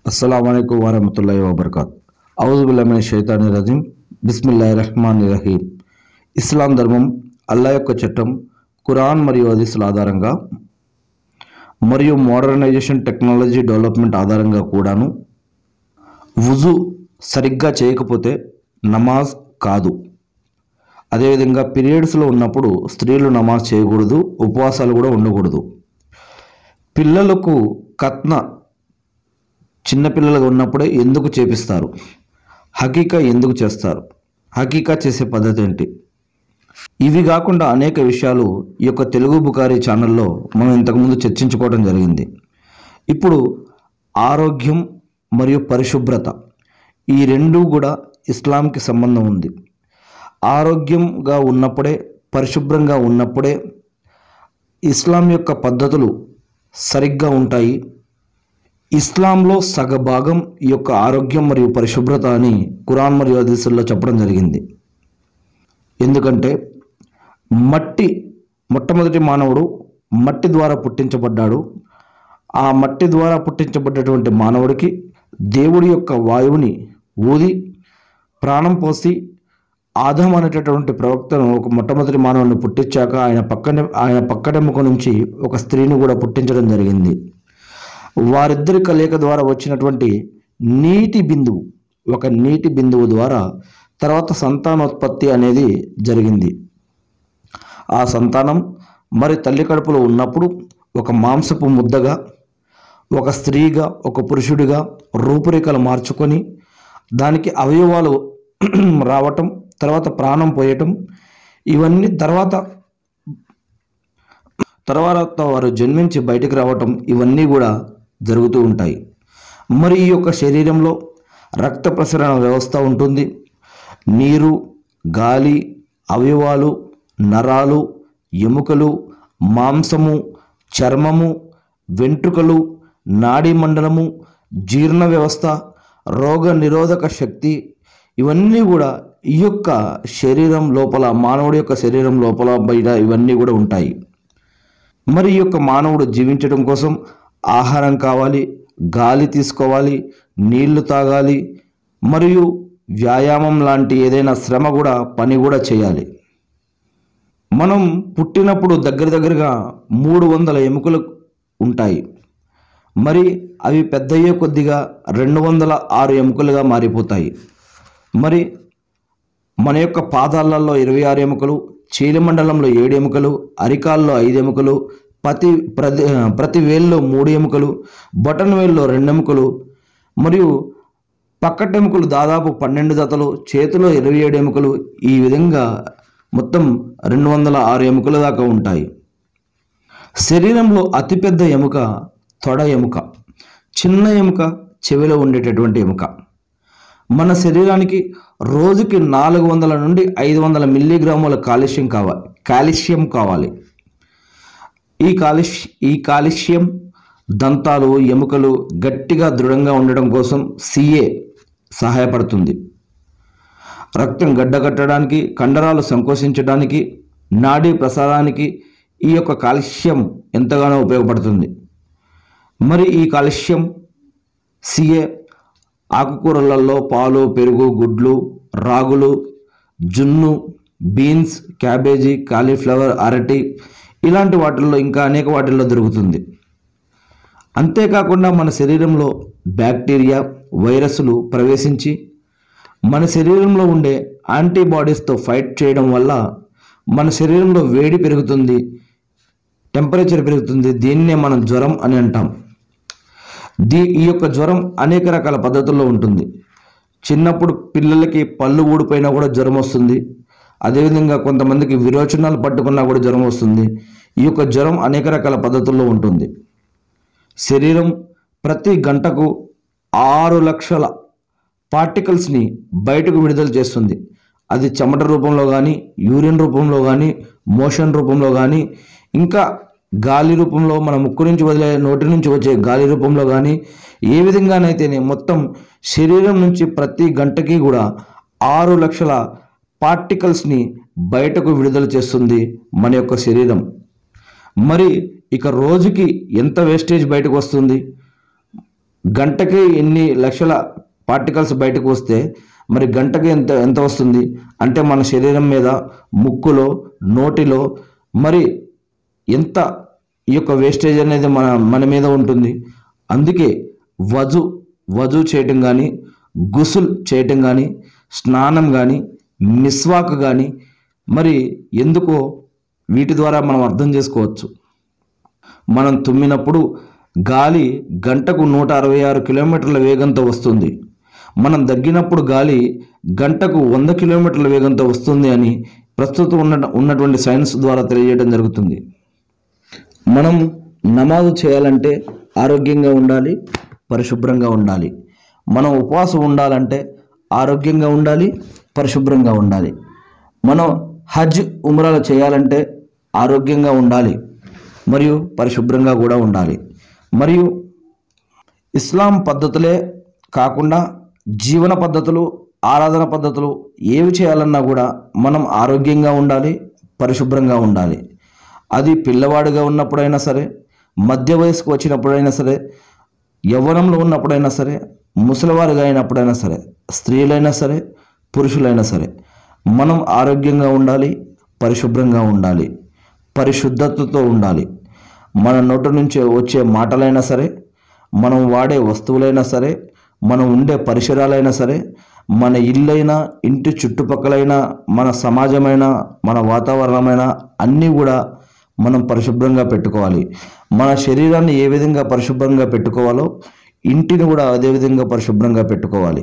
అస్సలం వరహతుల్లా వబర్కాత్ ఔజుబుల్లమిన షైతాని రజీం బిస్మిల్లా రహమాన్ రహీం ఇస్లాం ధర్మం అల్లా యొక్క చట్టం ఖురాన్ మరియు హదీసుల ఆధారంగా మరియు మోడర్నైజేషన్ టెక్నాలజీ డెవలప్మెంట్ ఆధారంగా కూడాను వుజు సరిగ్గా చేయకపోతే నమాజ్ కాదు అదేవిధంగా పీరియడ్స్లో ఉన్నప్పుడు స్త్రీలు నమాజ్ చేయకూడదు ఉపవాసాలు కూడా ఉండకూడదు పిల్లలకు కత్న చిన్నపిల్లలుగా ఉన్నప్పుడే ఎందుకు చేపిస్తారు హకీకా ఎందుకు చేస్తారు హకీకా చేసే పద్ధతి ఏంటి ఇవి కాకుండా అనేక విషయాలు ఈ యొక్క తెలుగు బుకారీ ఛానల్లో మనం ఇంతకుముందు చర్చించుకోవడం జరిగింది ఇప్పుడు ఆరోగ్యం మరియు పరిశుభ్రత ఈ రెండు కూడా ఇస్లాంకి సంబంధం ఉంది ఆరోగ్యంగా ఉన్నప్పుడే పరిశుభ్రంగా ఉన్నప్పుడే ఇస్లాం యొక్క పద్ధతులు సరిగ్గా ఉంటాయి ఇస్లాంలో సగభాగం ఈ యొక్క ఆరోగ్యం మరియు పరిశుభ్రత అని ఖురాన్ మరియు హదీసుల్లో చెప్పడం జరిగింది ఎందుకంటే మట్టి మొట్టమొదటి మానవుడు మట్టి ద్వారా పుట్టించబడ్డాడు ఆ మట్టి ద్వారా పుట్టించబడ్డటువంటి మానవుడికి దేవుడి యొక్క వాయువుని ఊది ప్రాణం పోసి ఆదం అనేటటువంటి ప్రవక్తను ఒక మొట్టమొదటి మానవుని పుట్టించాక ఆయన పక్కన ఆయన పక్కడెముక నుంచి ఒక స్త్రీని కూడా పుట్టించడం జరిగింది వారిద్దరి కలయిక ద్వారా వచ్చినటువంటి నీటి బిందువు ఒక నీటి బిందువు ద్వారా తర్వాత సంతానోత్పత్తి అనేది జరిగింది ఆ సంతానం మరి తల్లి కడుపులో ఉన్నప్పుడు ఒక మాంసపు ముద్దగా ఒక స్త్రీగా ఒక పురుషుడిగా రూపురేఖలు మార్చుకొని దానికి అవయవాలు రావటం తర్వాత ప్రాణం పోయటం ఇవన్నీ తర్వాత తర్వాత వారు జన్మించి బయటికి రావటం ఇవన్నీ కూడా జరుగుతూ ఉంటాయి మరి ఈ యొక్క శరీరంలో రక్త ప్రసరణ వ్యవస్థ ఉంటుంది నీరు గాలి అవయవాలు నరాలు ఎముకలు మాంసము చర్మము వెంట్రుకలు నాడీ మండలము జీర్ణ వ్యవస్థ రోగ నిరోధక శక్తి ఇవన్నీ కూడా ఈ యొక్క శరీరం లోపల మానవుడి యొక్క శరీరం లోపల బయట ఇవన్నీ కూడా ఉంటాయి మరి ఈ యొక్క మానవుడు జీవించడం కోసం ఆహారం కావాలి గాలి తీసుకోవాలి నీళ్లు తాగాలి మరియు వ్యాయామం లాంటి ఏదైనా శ్రమ కూడా పని కూడా చేయాలి మనం పుట్టినప్పుడు దగ్గర దగ్గరగా మూడు వందల ఎముకలు ఉంటాయి మరి అవి పెద్దయ్యే కొద్దిగా రెండు వందల ఆరు ఎముకలుగా మారిపోతాయి మరి మన యొక్క పాదాలలో ఇరవై ఆరు ఎముకలు చీలిమండలంలో ఏడు ఎముకలు అరికాల్లో ఐదు ఎముకలు ప్రతి ప్రతి ప్రతి వేల్లో మూడు ఎముకలు బటన్ వేల్లో రెండు ఎముకలు మరియు పక్కటెముకలు దాదాపు పన్నెండు జతలు చేతిలో ఇరవై ఏడు ఎముకలు ఈ విధంగా మొత్తం రెండు వందల ఆరు ఎముకల దాకా ఉంటాయి శరీరంలో అతిపెద్ద ఎముక తొడ ఎముక చిన్న ఎముక చెవిలో ఉండేటటువంటి ఎముక మన శరీరానికి రోజుకి నాలుగు వందల నుండి ఐదు వందల మిల్లీగ్రాముల కాలుష్యం కావాలి కాల్షియం కావాలి ఈ కాలుష్ ఈ కాలుష్యం దంతాలు ఎముకలు గట్టిగా దృఢంగా ఉండడం కోసం సిఏ సహాయపడుతుంది రక్తం గడ్డకట్టడానికి కండరాలు సంకోచించడానికి నాడీ ప్రసారానికి ఈ యొక్క కాల్షియం ఎంతగానో ఉపయోగపడుతుంది మరి ఈ కాల్షియం సిఏ ఆకుకూరలలో పాలు పెరుగు గుడ్లు రాగులు జున్ను బీన్స్ క్యాబేజీ కాలీఫ్లవర్ అరటి ఇలాంటి వాటిల్లో ఇంకా అనేక వాటిల్లో దొరుకుతుంది అంతేకాకుండా మన శరీరంలో బ్యాక్టీరియా వైరస్లు ప్రవేశించి మన శరీరంలో ఉండే యాంటీబాడీస్తో ఫైట్ చేయడం వల్ల మన శరీరంలో వేడి పెరుగుతుంది టెంపరేచర్ పెరుగుతుంది దీన్నే మనం జ్వరం అని అంటాం దీ ఈ యొక్క జ్వరం అనేక రకాల పద్ధతుల్లో ఉంటుంది చిన్నప్పుడు పిల్లలకి పళ్ళు ఊడిపోయినా కూడా జ్వరం వస్తుంది అదేవిధంగా కొంతమందికి విరోచనాలు పట్టుకున్నా కూడా జ్వరం వస్తుంది ఈ యొక్క జ్వరం అనేక రకాల పద్ధతుల్లో ఉంటుంది శరీరం ప్రతి గంటకు ఆరు లక్షల పార్టికల్స్ని బయటకు విడుదల చేస్తుంది అది చెమట రూపంలో కానీ యూరిన్ రూపంలో కానీ మోషన్ రూపంలో కానీ ఇంకా గాలి రూపంలో మన ముక్కు నుంచి వదిలే నోటి నుంచి వచ్చే గాలి రూపంలో కానీ ఏ విధంగానైతేనే మొత్తం శరీరం నుంచి ప్రతి గంటకి కూడా ఆరు లక్షల పార్టికల్స్ని బయటకు విడుదల చేస్తుంది మన యొక్క శరీరం మరి ఇక రోజుకి ఎంత వేస్టేజ్ బయటకు వస్తుంది గంటకి ఎన్ని లక్షల పార్టికల్స్ బయటకు వస్తే మరి గంటకి ఎంత ఎంత వస్తుంది అంటే మన శరీరం మీద ముక్కులో నోటిలో మరి ఎంత ఈ యొక్క వేస్టేజ్ అనేది మన మన మీద ఉంటుంది అందుకే వజు వజు చేయటం కానీ గుసుల్ చేయటం కానీ స్నానం కానీ మిస్వాక్ కానీ మరి ఎందుకో వీటి ద్వారా మనం అర్థం చేసుకోవచ్చు మనం తుమ్మినప్పుడు గాలి గంటకు నూట అరవై ఆరు కిలోమీటర్ల వేగంతో వస్తుంది మనం దగ్గినప్పుడు గాలి గంటకు వంద కిలోమీటర్ల వేగంతో వస్తుంది అని ప్రస్తుతం ఉన్న ఉన్నటువంటి సైన్స్ ద్వారా తెలియజేయడం జరుగుతుంది మనం నమాజు చేయాలంటే ఆరోగ్యంగా ఉండాలి పరిశుభ్రంగా ఉండాలి మనం ఉపవాసం ఉండాలంటే ఆరోగ్యంగా ఉండాలి పరిశుభ్రంగా ఉండాలి మనం హజ్ ఉమ్రాలు చేయాలంటే ఆరోగ్యంగా ఉండాలి మరియు పరిశుభ్రంగా కూడా ఉండాలి మరియు ఇస్లాం పద్ధతులే కాకుండా జీవన పద్ధతులు ఆరాధన పద్ధతులు ఏవి చేయాలన్నా కూడా మనం ఆరోగ్యంగా ఉండాలి పరిశుభ్రంగా ఉండాలి అది పిల్లవాడిగా ఉన్నప్పుడైనా సరే మధ్య వయసుకు వచ్చినప్పుడైనా సరే యవ్వనంలో ఉన్నప్పుడైనా సరే ముసలివారిగా అయినప్పుడైనా సరే స్త్రీలైనా సరే పురుషులైనా సరే మనం ఆరోగ్యంగా ఉండాలి పరిశుభ్రంగా ఉండాలి పరిశుద్ధతతో ఉండాలి మన నోటి నుంచి వచ్చే మాటలైనా సరే మనం వాడే వస్తువులైనా సరే మనం ఉండే పరిసరాలైనా సరే మన ఇల్లైనా ఇంటి చుట్టుపక్కలైనా మన సమాజమైన మన వాతావరణమైన అన్నీ కూడా మనం పరిశుభ్రంగా పెట్టుకోవాలి మన శరీరాన్ని ఏ విధంగా పరిశుభ్రంగా పెట్టుకోవాలో ఇంటిని కూడా అదే విధంగా పరిశుభ్రంగా పెట్టుకోవాలి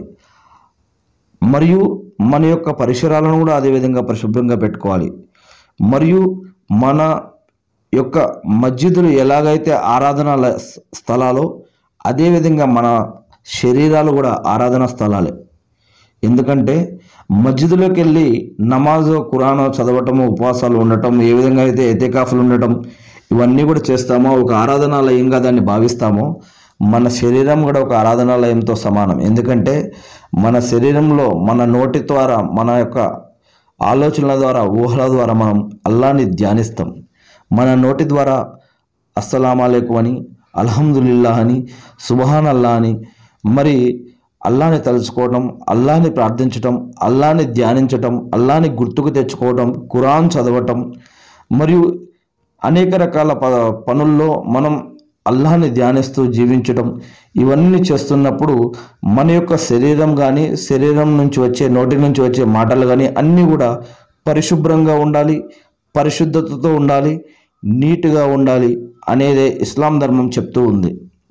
మరియు మన యొక్క పరిసరాలను కూడా అదే విధంగా పరిశుభ్రంగా పెట్టుకోవాలి మరియు మన యొక్క మస్జిదులు ఎలాగైతే ఆరాధన స్థలాలో అదేవిధంగా మన శరీరాలు కూడా ఆరాధన స్థలాలే ఎందుకంటే మస్జిద్లోకి వెళ్ళి నమాజు ఖురాను చదవటము ఉపవాసాలు ఉండటం ఏ విధంగా అయితే ఎతేకాఫులు ఉండటం ఇవన్నీ కూడా చేస్తామో ఒక ఆరాధనాలయంగా దాన్ని భావిస్తామో మన శరీరం కూడా ఒక ఆరాధనాలయంతో సమానం ఎందుకంటే మన శరీరంలో మన నోటి ద్వారా మన యొక్క ఆలోచనల ద్వారా ఊహల ద్వారా మనం అల్లాని ధ్యానిస్తాం మన నోటి ద్వారా అస్సలాం అలైకుం అని అల్హమ్దులిల్లా అని సుబహాన్ అల్లా అని మరి అల్లాని తలుచుకోవటం అల్లాని ప్రార్థించటం అల్లాని ధ్యానించటం అల్లాని గుర్తుకు తెచ్చుకోవటం ఖురాన్ చదవటం మరియు అనేక రకాల ప పనుల్లో మనం అల్లాని ధ్యానిస్తూ జీవించటం ఇవన్నీ చేస్తున్నప్పుడు మన యొక్క శరీరం కానీ శరీరం నుంచి వచ్చే నోటి నుంచి వచ్చే మాటలు కానీ అన్నీ కూడా పరిశుభ్రంగా ఉండాలి పరిశుద్ధతతో ఉండాలి నీట్గా ఉండాలి అనేదే ఇస్లాం ధర్మం చెప్తూ ఉంది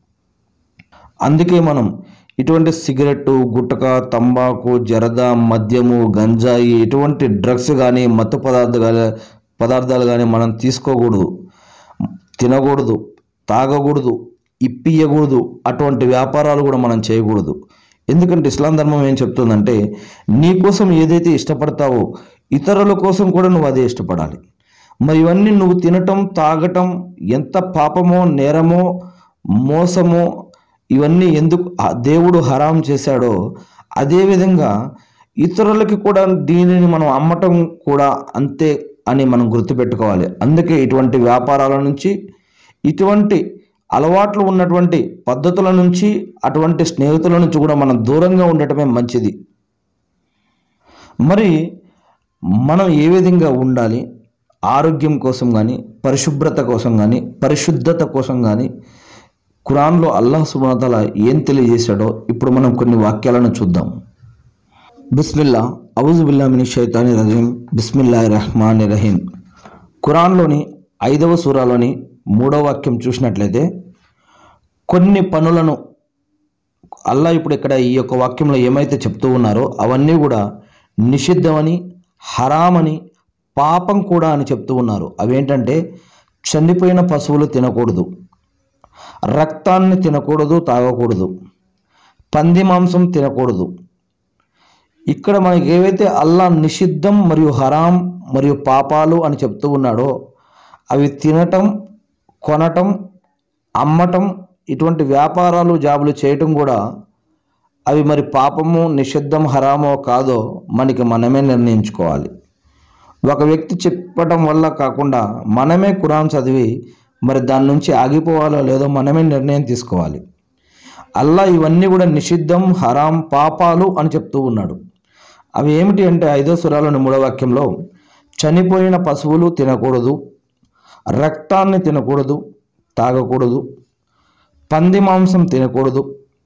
అందుకే మనం ఇటువంటి సిగరెట్టు గుట్టక తంబాకు జరద మద్యము గంజాయి ఇటువంటి డ్రగ్స్ కానీ మత్తు పదార్థాలు పదార్థాలు కానీ మనం తీసుకోకూడదు తినకూడదు తాగకూడదు ఇప్పియకూడదు అటువంటి వ్యాపారాలు కూడా మనం చేయకూడదు ఎందుకంటే ఇస్లాం ధర్మం ఏం చెప్తుందంటే నీ కోసం ఏదైతే ఇష్టపడతావో ఇతరుల కోసం కూడా నువ్వు అదే ఇష్టపడాలి మరి ఇవన్నీ నువ్వు తినటం తాగటం ఎంత పాపమో నేరమో మోసమో ఇవన్నీ ఎందుకు ఆ దేవుడు హరాం చేశాడో అదేవిధంగా ఇతరులకి కూడా దీనిని మనం అమ్మటం కూడా అంతే అని మనం గుర్తుపెట్టుకోవాలి అందుకే ఇటువంటి వ్యాపారాల నుంచి ఇటువంటి అలవాట్లు ఉన్నటువంటి పద్ధతుల నుంచి అటువంటి స్నేహితుల నుంచి కూడా మనం దూరంగా ఉండటమే మంచిది మరి మనం ఏ విధంగా ఉండాలి ఆరోగ్యం కోసం కానీ పరిశుభ్రత కోసం కానీ పరిశుద్ధత కోసం కానీ ఖురాన్లో అల్లాహ్ సుబాతల ఏం తెలియజేశాడో ఇప్పుడు మనం కొన్ని వాక్యాలను చూద్దాం బిస్మిల్లా అవుజుబిల్లా మిని షైతాని రహీం బిస్మిల్లా రహమాన్ రహీం ఖురాన్లోని ఐదవ సూరాలోని మూడవ వాక్యం చూసినట్లయితే కొన్ని పనులను అల్లా ఇప్పుడు ఇక్కడ ఈ యొక్క వాక్యంలో ఏమైతే చెప్తూ ఉన్నారో అవన్నీ కూడా నిషిద్ధమని హరామని పాపం కూడా అని చెప్తూ ఉన్నారు అవేంటంటే చనిపోయిన పశువులు తినకూడదు రక్తాన్ని తినకూడదు తాగకూడదు పంది మాంసం తినకూడదు ఇక్కడ మనకి ఏవైతే అల్లా నిషిద్ధం మరియు హరాం మరియు పాపాలు అని చెప్తూ ఉన్నాడో అవి తినటం కొనటం అమ్మటం ఇటువంటి వ్యాపారాలు జాబులు చేయటం కూడా అవి మరి పాపము నిషిద్ధం హరామో కాదో మనకి మనమే నిర్ణయించుకోవాలి ఒక వ్యక్తి చెప్పటం వల్ల కాకుండా మనమే ఖురాన్ చదివి మరి దాని నుంచి ఆగిపోవాలో లేదో మనమే నిర్ణయం తీసుకోవాలి అల్లా ఇవన్నీ కూడా నిషిద్ధం హరాం పాపాలు అని చెప్తూ ఉన్నాడు అవి ఏమిటి అంటే ఐదో సురాలోని మూడో వాక్యంలో చనిపోయిన పశువులు తినకూడదు రక్తాన్ని తినకూడదు తాగకూడదు పంది మాంసం తినకూడదు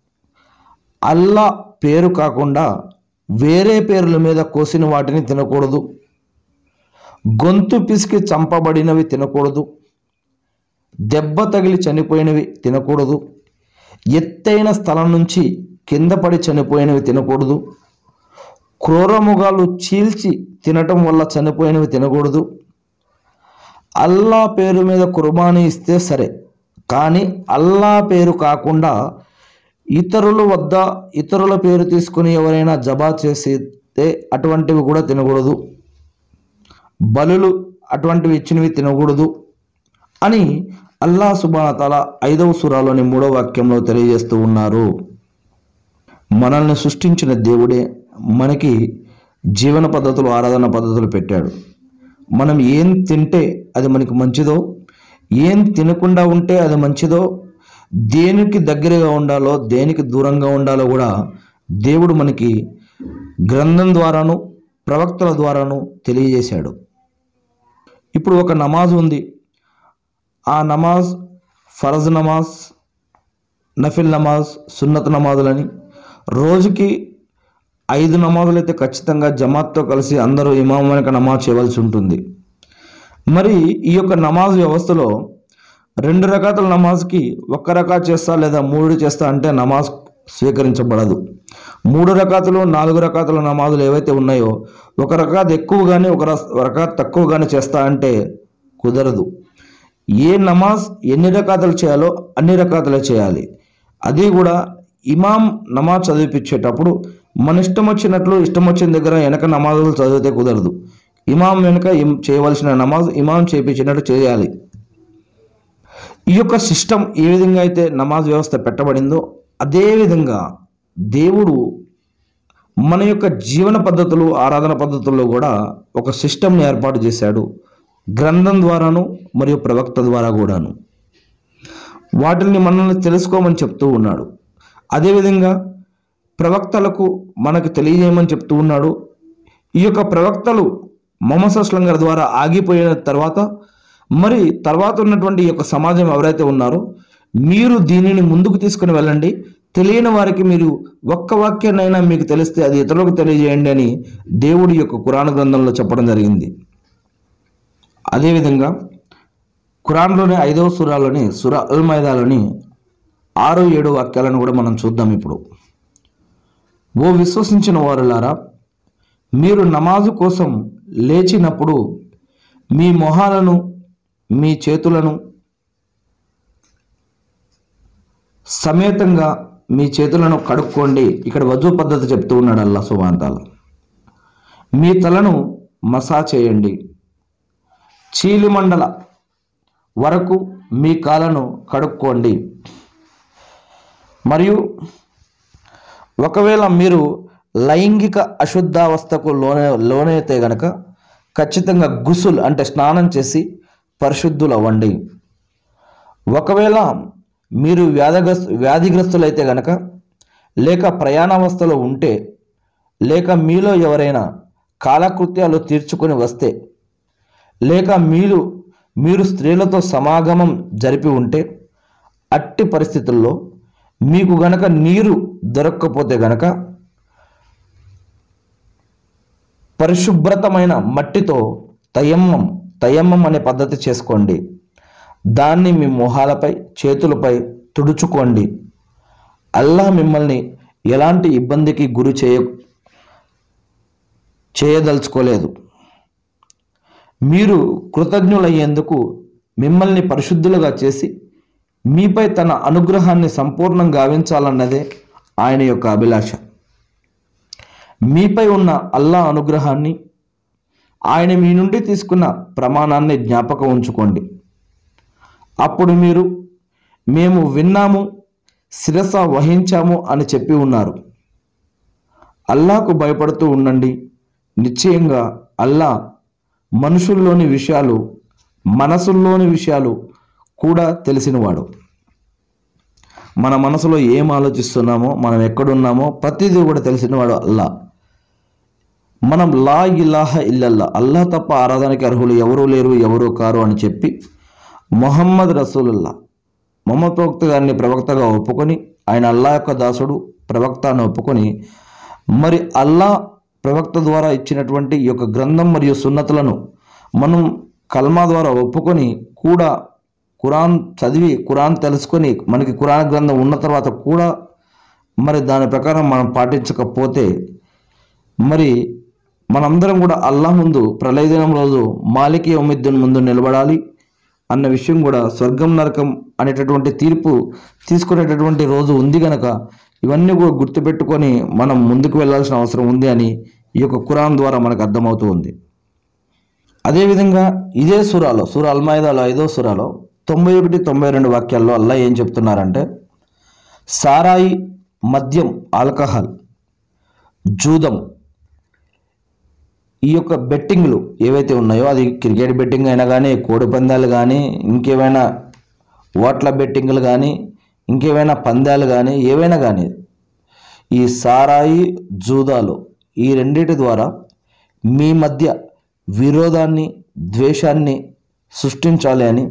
అల్లా పేరు కాకుండా వేరే పేర్ల మీద కోసిన వాటిని తినకూడదు గొంతు పిసికి చంపబడినవి తినకూడదు దెబ్బ తగిలి చనిపోయినవి తినకూడదు ఎత్తైన స్థలం నుంచి కింద పడి చనిపోయినవి తినకూడదు క్రూరముగాలు చీల్చి తినటం వల్ల చనిపోయినవి తినకూడదు అల్లా పేరు మీద కుర్బానీ ఇస్తే సరే కానీ అల్లా పేరు కాకుండా ఇతరుల వద్ద ఇతరుల పేరు తీసుకుని ఎవరైనా జబా చేస్తే అటువంటివి కూడా తినకూడదు బలులు అటువంటివి ఇచ్చినవి తినకూడదు అని అల్లా సుబానతల ఐదవ సురాలోని మూడవ వాక్యంలో తెలియజేస్తూ ఉన్నారు మనల్ని సృష్టించిన దేవుడే మనకి జీవన పద్ధతులు ఆరాధన పద్ధతులు పెట్టాడు మనం ఏం తింటే అది మనకి మంచిదో ఏం తినకుండా ఉంటే అది మంచిదో దేనికి దగ్గరగా ఉండాలో దేనికి దూరంగా ఉండాలో కూడా దేవుడు మనకి గ్రంథం ద్వారాను ప్రవక్తల ద్వారాను తెలియజేశాడు ఇప్పుడు ఒక నమాజ్ ఉంది ఆ నమాజ్ ఫరజ్ నమాజ్ నఫిల్ నమాజ్ సున్నత్ నమాజులని రోజుకి ఐదు నమాజులు అయితే ఖచ్చితంగా జమాత్తో కలిసి అందరూ ఇమాం వెనక నమాజ్ చేయవలసి ఉంటుంది మరి ఈ యొక్క నమాజ్ వ్యవస్థలో రెండు రకాల నమాజ్కి ఒక్క రకా చేస్తా లేదా మూడు చేస్తా అంటే నమాజ్ స్వీకరించబడదు మూడు రకాతులు నాలుగు రకాతుల నమాజులు ఏవైతే ఉన్నాయో ఒక రకాత్ ఎక్కువగానే ఒక రస్- రకాత్ తక్కువగానే చేస్తా అంటే కుదరదు ఏ నమాజ్ ఎన్ని రకాతులు చేయాలో అన్ని రకాతులే చేయాలి అది కూడా ఇమాం నమాజ్ చదివిపించేటప్పుడు మన ఇష్టం వచ్చినట్లు ఇష్టం వచ్చిన దగ్గర వెనక నమాజులు చదివితే కుదరదు ఇమాం వెనుక ఇం- చేయవలసిన నమాజ్ ఇమాం చేయించినట్టు చేయాలి ఈ యొక్క సిస్టమ్ ఏ విధంగా అయితే నమాజ్ వ్యవస్థ పెట్టబడిందో అదే విధంగా దేవుడు మన యొక్క జీవన పద్ధతులు ఆరాధన పద్ధతుల్లో కూడా ఒక సిస్టమ్ని ఏర్పాటు చేశాడు గ్రంథం ద్వారాను మరియు ప్రవక్త ద్వారా కూడాను వాటిని మనల్ని తెలుసుకోమని చెప్తూ ఉన్నాడు అదేవిధంగా ప్రవక్తలకు మనకు తెలియజేయమని చెప్తూ ఉన్నాడు ఈ యొక్క ప్రవక్తలు మొహమ్మద్ అస్లం గారి ద్వారా ఆగిపోయిన తర్వాత మరి తర్వాత ఉన్నటువంటి ఈ యొక్క సమాజం ఎవరైతే ఉన్నారో మీరు దీనిని ముందుకు తీసుకుని వెళ్ళండి తెలియని వారికి మీరు ఒక్క వాక్యాన్నైనా మీకు తెలిస్తే అది ఇతరులకు తెలియజేయండి అని దేవుడి యొక్క కురాణ గ్రంథంలో చెప్పడం జరిగింది అదేవిధంగా ఖురాన్లోని ఐదవ సురాలోని సుర అల్ మైదాలోని ఆరు ఏడు వాక్యాలను కూడా మనం చూద్దాం ఇప్పుడు ఓ విశ్వసించిన వారులారా మీరు నమాజు కోసం లేచినప్పుడు మీ మొహాలను మీ చేతులను సమేతంగా మీ చేతులను కడుక్కోండి ఇక్కడ వజూ పద్ధతి చెప్తూ ఉన్నాడు అల్లా సుబాంతాల మీ తలను మసా చేయండి చీలిమండల వరకు మీ కాలను కడుక్కోండి మరియు ఒకవేళ మీరు లైంగిక అశుద్ధావస్థకు లోనే లోనైతే గనక ఖచ్చితంగా గుసుల్ అంటే స్నానం చేసి పరిశుద్ధులు అవ్వండి ఒకవేళ మీరు వ్యాధగ్రస్త వ్యాధిగ్రస్తులైతే గనక లేక ప్రయాణావస్థలో ఉంటే లేక మీలో ఎవరైనా కాలకృత్యాలు తీర్చుకొని వస్తే లేక మీరు మీరు స్త్రీలతో సమాగమం జరిపి ఉంటే అట్టి పరిస్థితుల్లో మీకు గనక నీరు దొరక్కపోతే గనక పరిశుభ్రతమైన మట్టితో తయమ్మం తయమ్మం అనే పద్ధతి చేసుకోండి దాన్ని మీ మొహాలపై చేతులపై తుడుచుకోండి అల్లా మిమ్మల్ని ఎలాంటి ఇబ్బందికి గురి చేయ చేయదలుచుకోలేదు మీరు కృతజ్ఞులయ్యేందుకు మిమ్మల్ని పరిశుద్ధులుగా చేసి మీపై తన అనుగ్రహాన్ని సంపూర్ణంగా గావించాలన్నదే ఆయన యొక్క అభిలాష మీపై ఉన్న అల్లా అనుగ్రహాన్ని ఆయన మీ నుండి తీసుకున్న ప్రమాణాన్ని జ్ఞాపకం ఉంచుకోండి అప్పుడు మీరు మేము విన్నాము శిరస వహించాము అని చెప్పి ఉన్నారు అల్లాకు భయపడుతూ ఉండండి నిశ్చయంగా అల్లా మనుషుల్లోని విషయాలు మనసుల్లోని విషయాలు కూడా తెలిసినవాడు మన మనసులో ఏం ఆలోచిస్తున్నామో మనం ఎక్కడున్నామో ప్రతిదీ కూడా తెలిసినవాడు అల్లా మనం లా ఇలాహ ఇల్లల్లా అల్లా తప్ప ఆరాధనకి అర్హులు ఎవరూ లేరు ఎవరూ కారు అని చెప్పి మొహమ్మద్ రసూలుల్లా మొహమ్మద్ ప్రవక్త గారిని ప్రవక్తగా ఒప్పుకొని ఆయన అల్లా యొక్క దాసుడు ప్రవక్త అని ఒప్పుకొని మరి అల్లా ప్రవక్త ద్వారా ఇచ్చినటువంటి ఈ యొక్క గ్రంథం మరియు సున్నతులను మనం కల్మా ద్వారా ఒప్పుకొని కూడా ఖురాన్ చదివి ఖురాన్ తెలుసుకొని మనకి ఖురాన్ గ్రంథం ఉన్న తర్వాత కూడా మరి దాని ప్రకారం మనం పాటించకపోతే మరి మనందరం కూడా అల్లా ముందు ప్రళయ దినం రోజు మాలికి ఉమిద్దున్ ముందు నిలబడాలి అన్న విషయం కూడా స్వర్గం నరకం అనేటటువంటి తీర్పు తీసుకునేటటువంటి రోజు ఉంది గనక ఇవన్నీ కూడా గుర్తుపెట్టుకొని మనం ముందుకు వెళ్ళాల్సిన అవసరం ఉంది అని ఈ యొక్క ఖురాన్ ద్వారా మనకు అర్థమవుతూ ఉంది అదేవిధంగా ఇదే సురాలో సూర అల్మాయిదాలో ఐదో సురాలో తొంభై ఒకటి తొంభై రెండు వాక్యాల్లో అల్లా ఏం చెప్తున్నారంటే సారాయి మద్యం ఆల్కహాల్ జూదం ఈ యొక్క బెట్టింగ్లు ఏవైతే ఉన్నాయో అది క్రికెట్ బెట్టింగ్ అయినా కానీ కోడి పందాలు కానీ ఇంకేమైనా ఓట్ల బెట్టింగ్లు కానీ ఇంకేమైనా పందాలు కానీ ఏవైనా కానీ ఈ సారాయి జూదాలు ఈ రెండిటి ద్వారా మీ మధ్య విరోధాన్ని ద్వేషాన్ని సృష్టించాలి అని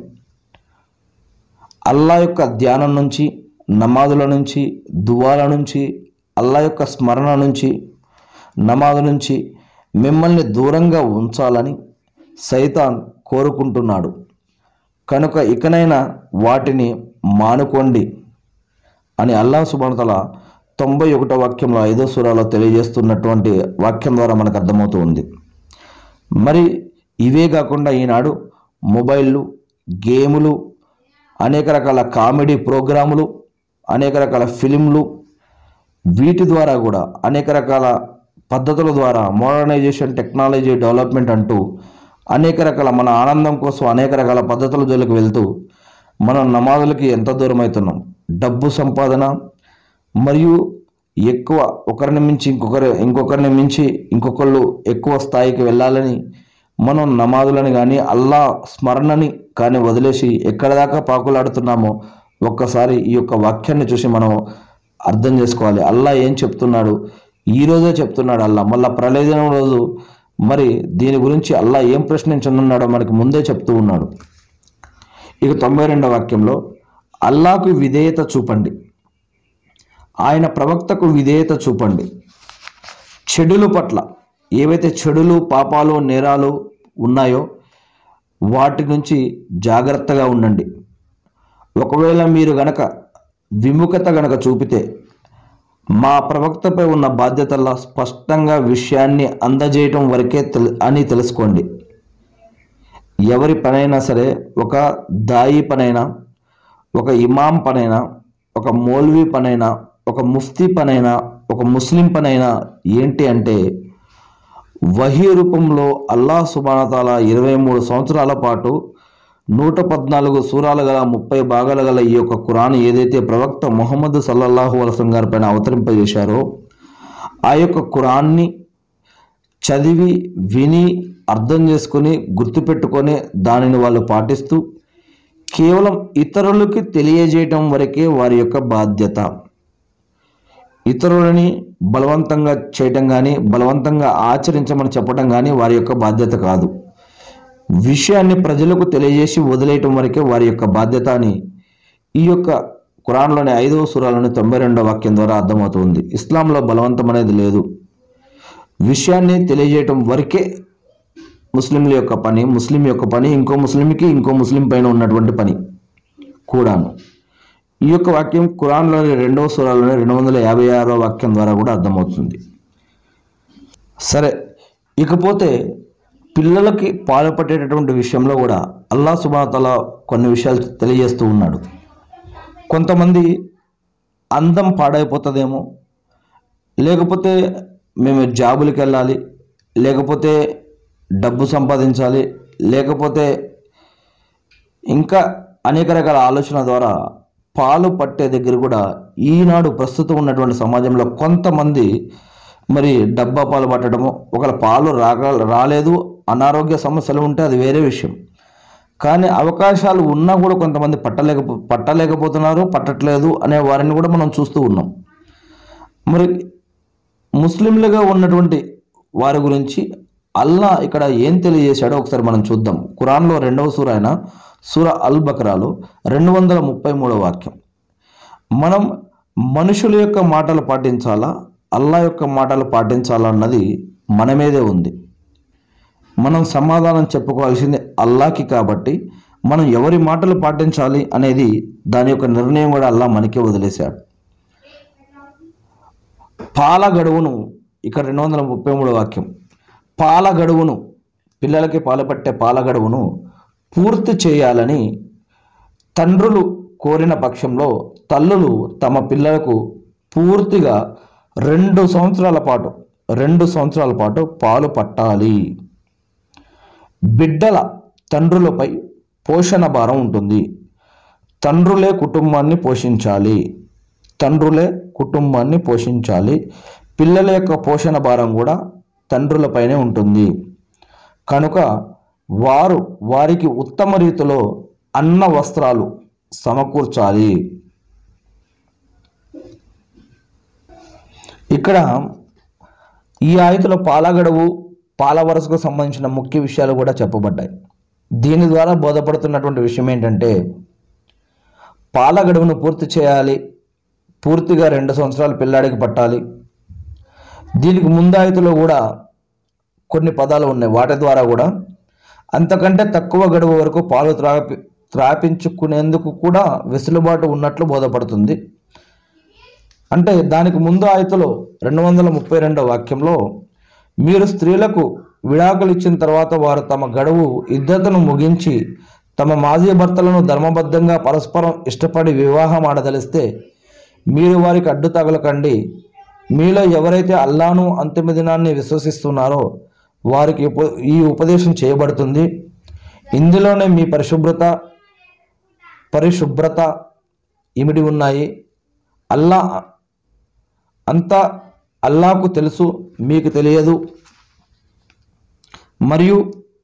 అల్లా యొక్క ధ్యానం నుంచి నమాజుల నుంచి దువాల నుంచి అల్లా యొక్క స్మరణ నుంచి నమాజు నుంచి మిమ్మల్ని దూరంగా ఉంచాలని సైతాన్ కోరుకుంటున్నాడు కనుక ఇకనైనా వాటిని మానుకోండి అని అల్లా సుబానతల తొంభై ఒకటో వాక్యంలో ఐదో సూరాలో తెలియజేస్తున్నటువంటి వాక్యం ద్వారా మనకు అర్థమవుతూ ఉంది మరి ఇవే కాకుండా ఈనాడు మొబైళ్ళు గేములు అనేక రకాల కామెడీ ప్రోగ్రాములు అనేక రకాల ఫిలింలు వీటి ద్వారా కూడా అనేక రకాల పద్ధతుల ద్వారా మోడర్నైజేషన్ టెక్నాలజీ డెవలప్మెంట్ అంటూ అనేక రకాల మన ఆనందం కోసం అనేక రకాల పద్ధతుల జోలికి వెళ్తూ మనం నమాజులకి ఎంత దూరం అవుతున్నాం డబ్బు సంపాదన మరియు ఎక్కువ ఒకరిని మించి ఇంకొకరి ఇంకొకరిని మించి ఇంకొకళ్ళు ఎక్కువ స్థాయికి వెళ్ళాలని మనం నమాజులని కానీ అల్లా స్మరణని కానీ వదిలేసి ఎక్కడ దాకా పాకులాడుతున్నామో ఒక్కసారి ఈ యొక్క వాక్యాన్ని చూసి మనం అర్థం చేసుకోవాలి అల్లా ఏం చెప్తున్నాడు ఈ రోజే చెప్తున్నాడు అల్లా మళ్ళా ప్రళయదినం రోజు మరి దీని గురించి అల్లా ఏం ప్రశ్నించనున్నాడో మనకి ముందే చెప్తూ ఉన్నాడు ఇక తొంభై రెండవ వాక్యంలో అల్లాకు విధేయత చూపండి ఆయన ప్రవక్తకు విధేయత చూపండి చెడుల పట్ల ఏవైతే చెడులు పాపాలు నేరాలు ఉన్నాయో వాటి నుంచి జాగ్రత్తగా ఉండండి ఒకవేళ మీరు గనక విముఖత గనక చూపితే మా ప్రవక్తపై ఉన్న బాధ్యతల్లో స్పష్టంగా విషయాన్ని అందజేయటం వరకే తెలు అని తెలుసుకోండి ఎవరి పనైనా సరే ఒక దాయి పనైనా ఒక ఇమాం పనైనా ఒక మౌల్వీ పనైనా ఒక ముఫ్తీ పనైనా ఒక ముస్లిం పనైనా ఏంటి అంటే వహీ రూపంలో అల్లాహ్ సుబానతాల ఇరవై మూడు సంవత్సరాల పాటు నూట పద్నాలుగు సూరాలు గల ముప్పై భాగాలు గల ఈ యొక్క ఖురాన్ ఏదైతే ప్రవక్త ముహమ్మద్ సల్లల్లాహు అలసం గారి పైన అవతరింపజేశారో ఆ యొక్క ఖురాన్ని చదివి విని అర్థం చేసుకొని గుర్తుపెట్టుకొని దానిని వాళ్ళు పాటిస్తూ కేవలం ఇతరులకి తెలియజేయటం వరకే వారి యొక్క బాధ్యత ఇతరులని బలవంతంగా చేయటం కానీ బలవంతంగా ఆచరించమని చెప్పడం కానీ వారి యొక్క బాధ్యత కాదు విషయాన్ని ప్రజలకు తెలియజేసి వదిలేయటం వరకే వారి యొక్క బాధ్యత అని ఈ యొక్క ఖురాన్లోని ఐదవ సురాలోని తొంభై రెండవ వాక్యం ద్వారా అర్థమవుతుంది ఇస్లాంలో బలవంతం అనేది లేదు విషయాన్ని తెలియజేయటం వరకే ముస్లింల యొక్క పని ముస్లిం యొక్క పని ఇంకో ముస్లింకి ఇంకో ముస్లిం పైన ఉన్నటువంటి పని కూడాను ఈ యొక్క వాక్యం ఖురాన్లోని రెండవ సూరాలోని రెండు వందల యాభై ఆరో వాక్యం ద్వారా కూడా అర్థమవుతుంది సరే ఇకపోతే పిల్లలకి పాలు పట్టేటటువంటి విషయంలో కూడా అల్లా సుబాతల కొన్ని విషయాలు తెలియజేస్తూ ఉన్నాడు కొంతమంది అందం పాడైపోతుందేమో లేకపోతే మేము జాబులకి వెళ్ళాలి లేకపోతే డబ్బు సంపాదించాలి లేకపోతే ఇంకా అనేక రకాల ఆలోచన ద్వారా పాలు పట్టే దగ్గర కూడా ఈనాడు ప్రస్తుతం ఉన్నటువంటి సమాజంలో కొంతమంది మరి డబ్బా పాలు పట్టడము ఒకవేళ పాలు రాక రాలేదు అనారోగ్య సమస్యలు ఉంటే అది వేరే విషయం కానీ అవకాశాలు ఉన్నా కూడా కొంతమంది పట్టలేక పట్టలేకపోతున్నారు పట్టట్లేదు అనే వారిని కూడా మనం చూస్తూ ఉన్నాం మరి ముస్లింలుగా ఉన్నటువంటి వారి గురించి అల్లా ఇక్కడ ఏం తెలియజేశాడో ఒకసారి మనం చూద్దాం ఖురాన్లో రెండవ సూర అయిన సూర అల్ బక్రాలో రెండు వందల ముప్పై మూడవ వాక్యం మనం మనుషుల యొక్క మాటలు పాటించాలా అల్లా యొక్క మాటలు పాటించాలా అన్నది మన మీదే ఉంది మనం సమాధానం చెప్పుకోవాల్సింది అల్లాకి కాబట్టి మనం ఎవరి మాటలు పాటించాలి అనేది దాని యొక్క నిర్ణయం కూడా అల్లా మనకే వదిలేశాడు పాల గడువును ఇక్కడ రెండు వందల ముప్పై మూడు వాక్యం పాల గడువును పిల్లలకి పాలు పట్టే పాల గడువును పూర్తి చేయాలని తండ్రులు కోరిన పక్షంలో తల్లులు తమ పిల్లలకు పూర్తిగా రెండు సంవత్సరాల పాటు రెండు సంవత్సరాల పాటు పాలు పట్టాలి బిడ్డల తండ్రులపై పోషణ భారం ఉంటుంది తండ్రులే కుటుంబాన్ని పోషించాలి తండ్రులే కుటుంబాన్ని పోషించాలి పిల్లల యొక్క పోషణ భారం కూడా తండ్రులపైనే ఉంటుంది కనుక వారు వారికి ఉత్తమ రీతిలో అన్న వస్త్రాలు సమకూర్చాలి ఇక్కడ ఈ ఆయతలో పాలగడవు పాల వరసకు సంబంధించిన ముఖ్య విషయాలు కూడా చెప్పబడ్డాయి దీని ద్వారా బోధపడుతున్నటువంటి విషయం ఏంటంటే పాల గడువును పూర్తి చేయాలి పూర్తిగా రెండు సంవత్సరాలు పిల్లాడికి పట్టాలి దీనికి ముందాయితీలో కూడా కొన్ని పదాలు ఉన్నాయి వాటి ద్వారా కూడా అంతకంటే తక్కువ గడువు వరకు పాలు త్రాపి త్రాపించుకునేందుకు కూడా వెసులుబాటు ఉన్నట్లు బోధపడుతుంది అంటే దానికి ముందు ఆయతలో రెండు వందల ముప్పై రెండో వాక్యంలో మీరు స్త్రీలకు విడాకులు ఇచ్చిన తర్వాత వారు తమ గడువు ఇద్దతను ముగించి తమ మాజీ భర్తలను ధర్మబద్ధంగా పరస్పరం ఇష్టపడి వివాహం ఆడదలిస్తే మీరు వారికి అడ్డు తగలకండి మీలో ఎవరైతే అల్లాను అంతిమ దినాన్ని విశ్వసిస్తున్నారో వారికి ఉప- ఈ ఉపదేశం చేయబడుతుంది ఇందులోనే మీ పరిశుభ్రత పరిశుభ్రత ఇమిడి ఉన్నాయి అల్లా అంతా అల్లాకు తెలుసు మీకు తెలియదు మరియు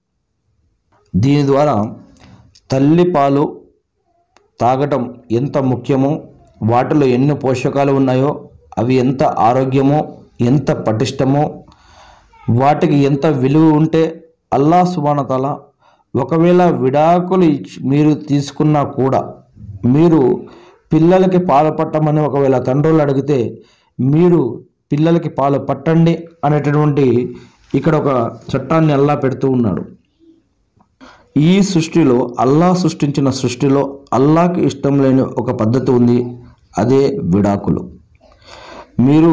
దీని ద్వారా తల్లి పాలు తాగటం ఎంత ముఖ్యమో వాటిలో ఎన్ని పోషకాలు ఉన్నాయో అవి ఎంత ఆరోగ్యమో ఎంత పటిష్టమో వాటికి ఎంత విలువ ఉంటే అల్లా సుబానతల ఒకవేళ విడాకులు ఇచ్చి మీరు తీసుకున్నా కూడా మీరు పిల్లలకి పాలు పట్టమని ఒకవేళ తండ్రులు అడిగితే మీరు పిల్లలకి పాలు పట్టండి అనేటటువంటి ఇక్కడ ఒక చట్టాన్ని అల్లా పెడుతూ ఉన్నాడు ఈ సృష్టిలో అల్లా సృష్టించిన సృష్టిలో అల్లాకి ఇష్టం లేని ఒక పద్ధతి ఉంది అదే విడాకులు మీరు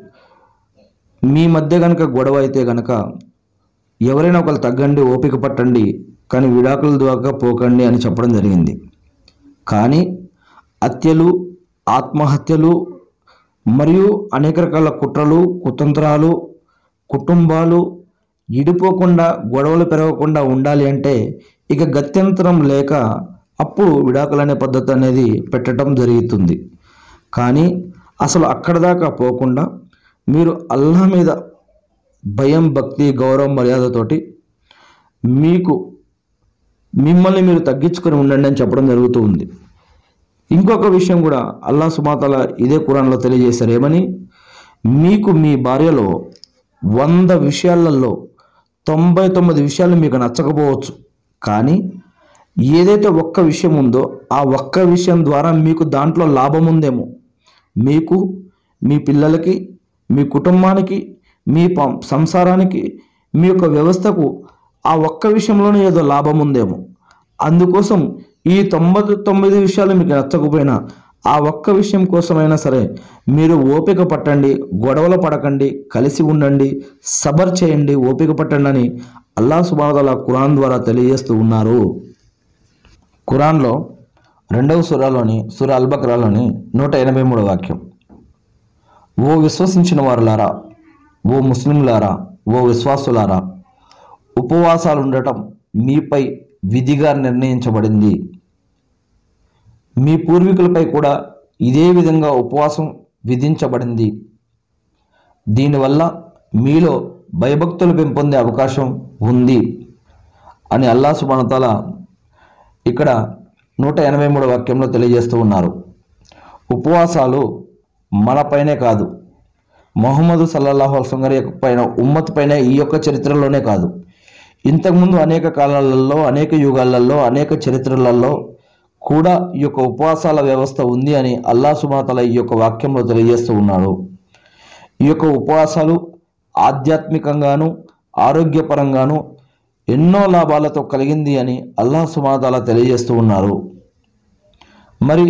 మీ మధ్య కనుక గొడవ అయితే కనుక ఎవరైనా ఒకరు తగ్గండి ఓపిక పట్టండి కానీ విడాకుల ద్వారా పోకండి అని చెప్పడం జరిగింది కానీ హత్యలు ఆత్మహత్యలు మరియు అనేక రకాల కుట్రలు కుతంత్రాలు కుటుంబాలు ఇడిపోకుండా గొడవలు పెరగకుండా ఉండాలి అంటే ఇక గత్యంతరం లేక అప్పుడు విడాకులు అనే పద్ధతి అనేది పెట్టడం జరుగుతుంది కానీ అసలు అక్కడ దాకా పోకుండా మీరు అల్లా మీద భయం భక్తి గౌరవం మర్యాదతోటి మీకు మిమ్మల్ని మీరు తగ్గించుకొని ఉండండి అని చెప్పడం జరుగుతూ ఉంది ఇంకొక విషయం కూడా అల్లా సుమాతల ఇదే కురాన్లో తెలియజేశారు ఏమని మీకు మీ భార్యలో వంద విషయాలలో తొంభై తొమ్మిది విషయాలు మీకు నచ్చకపోవచ్చు కానీ ఏదైతే ఒక్క విషయం ఉందో ఆ ఒక్క విషయం ద్వారా మీకు దాంట్లో లాభం ఉందేమో మీకు మీ పిల్లలకి మీ కుటుంబానికి మీ పం- సంసారానికి మీ యొక్క వ్యవస్థకు ఆ ఒక్క విషయంలోనే ఏదో లాభం ఉందేమో అందుకోసం ఈ తొంభై తొమ్మిది విషయాలు మీకు నచ్చకపోయినా ఆ ఒక్క విషయం కోసమైనా సరే మీరు ఓపిక పట్టండి గొడవలు పడకండి కలిసి ఉండండి సబర్ చేయండి ఓపిక పట్టండి అని అల్లా సుబాదల ఖురాన్ ద్వారా తెలియజేస్తూ ఉన్నారు ఖురాన్లో రెండవ సురాలోని సుర అల్బక్రాలోని నూట ఎనభై మూడో వాక్యం ఓ విశ్వసించిన వారులారా ఓ ముస్లింలారా ఓ విశ్వాసులారా ఉపవాసాలు ఉండటం మీపై విధిగా నిర్ణయించబడింది మీ పూర్వీకులపై కూడా ఇదే విధంగా ఉపవాసం విధించబడింది దీనివల్ల మీలో భయభక్తులు పెంపొందే అవకాశం ఉంది అని అల్లా సుబానతాల ఇక్కడ నూట ఎనభై మూడు వాక్యంలో తెలియజేస్తూ ఉన్నారు ఉపవాసాలు మనపైనే కాదు మొహమ్మద్ సల్లల్లాహు అల్సం గారి యొక్క పైన ఉమ్మత్ పైన ఈ యొక్క చరిత్రలోనే కాదు ఇంతకుముందు అనేక కాలాలలో అనేక యుగాలలో అనేక చరిత్రలలో కూడా ఈ యొక్క ఉపవాసాల వ్యవస్థ ఉంది అని అల్లా సుమాతల ఈ యొక్క వాక్యంలో తెలియజేస్తూ ఉన్నాడు ఈ యొక్క ఉపవాసాలు ఆధ్యాత్మికంగాను ఆరోగ్యపరంగాను ఎన్నో లాభాలతో కలిగింది అని అల్లాహ్ సుమాతాల తెలియజేస్తూ ఉన్నారు మరి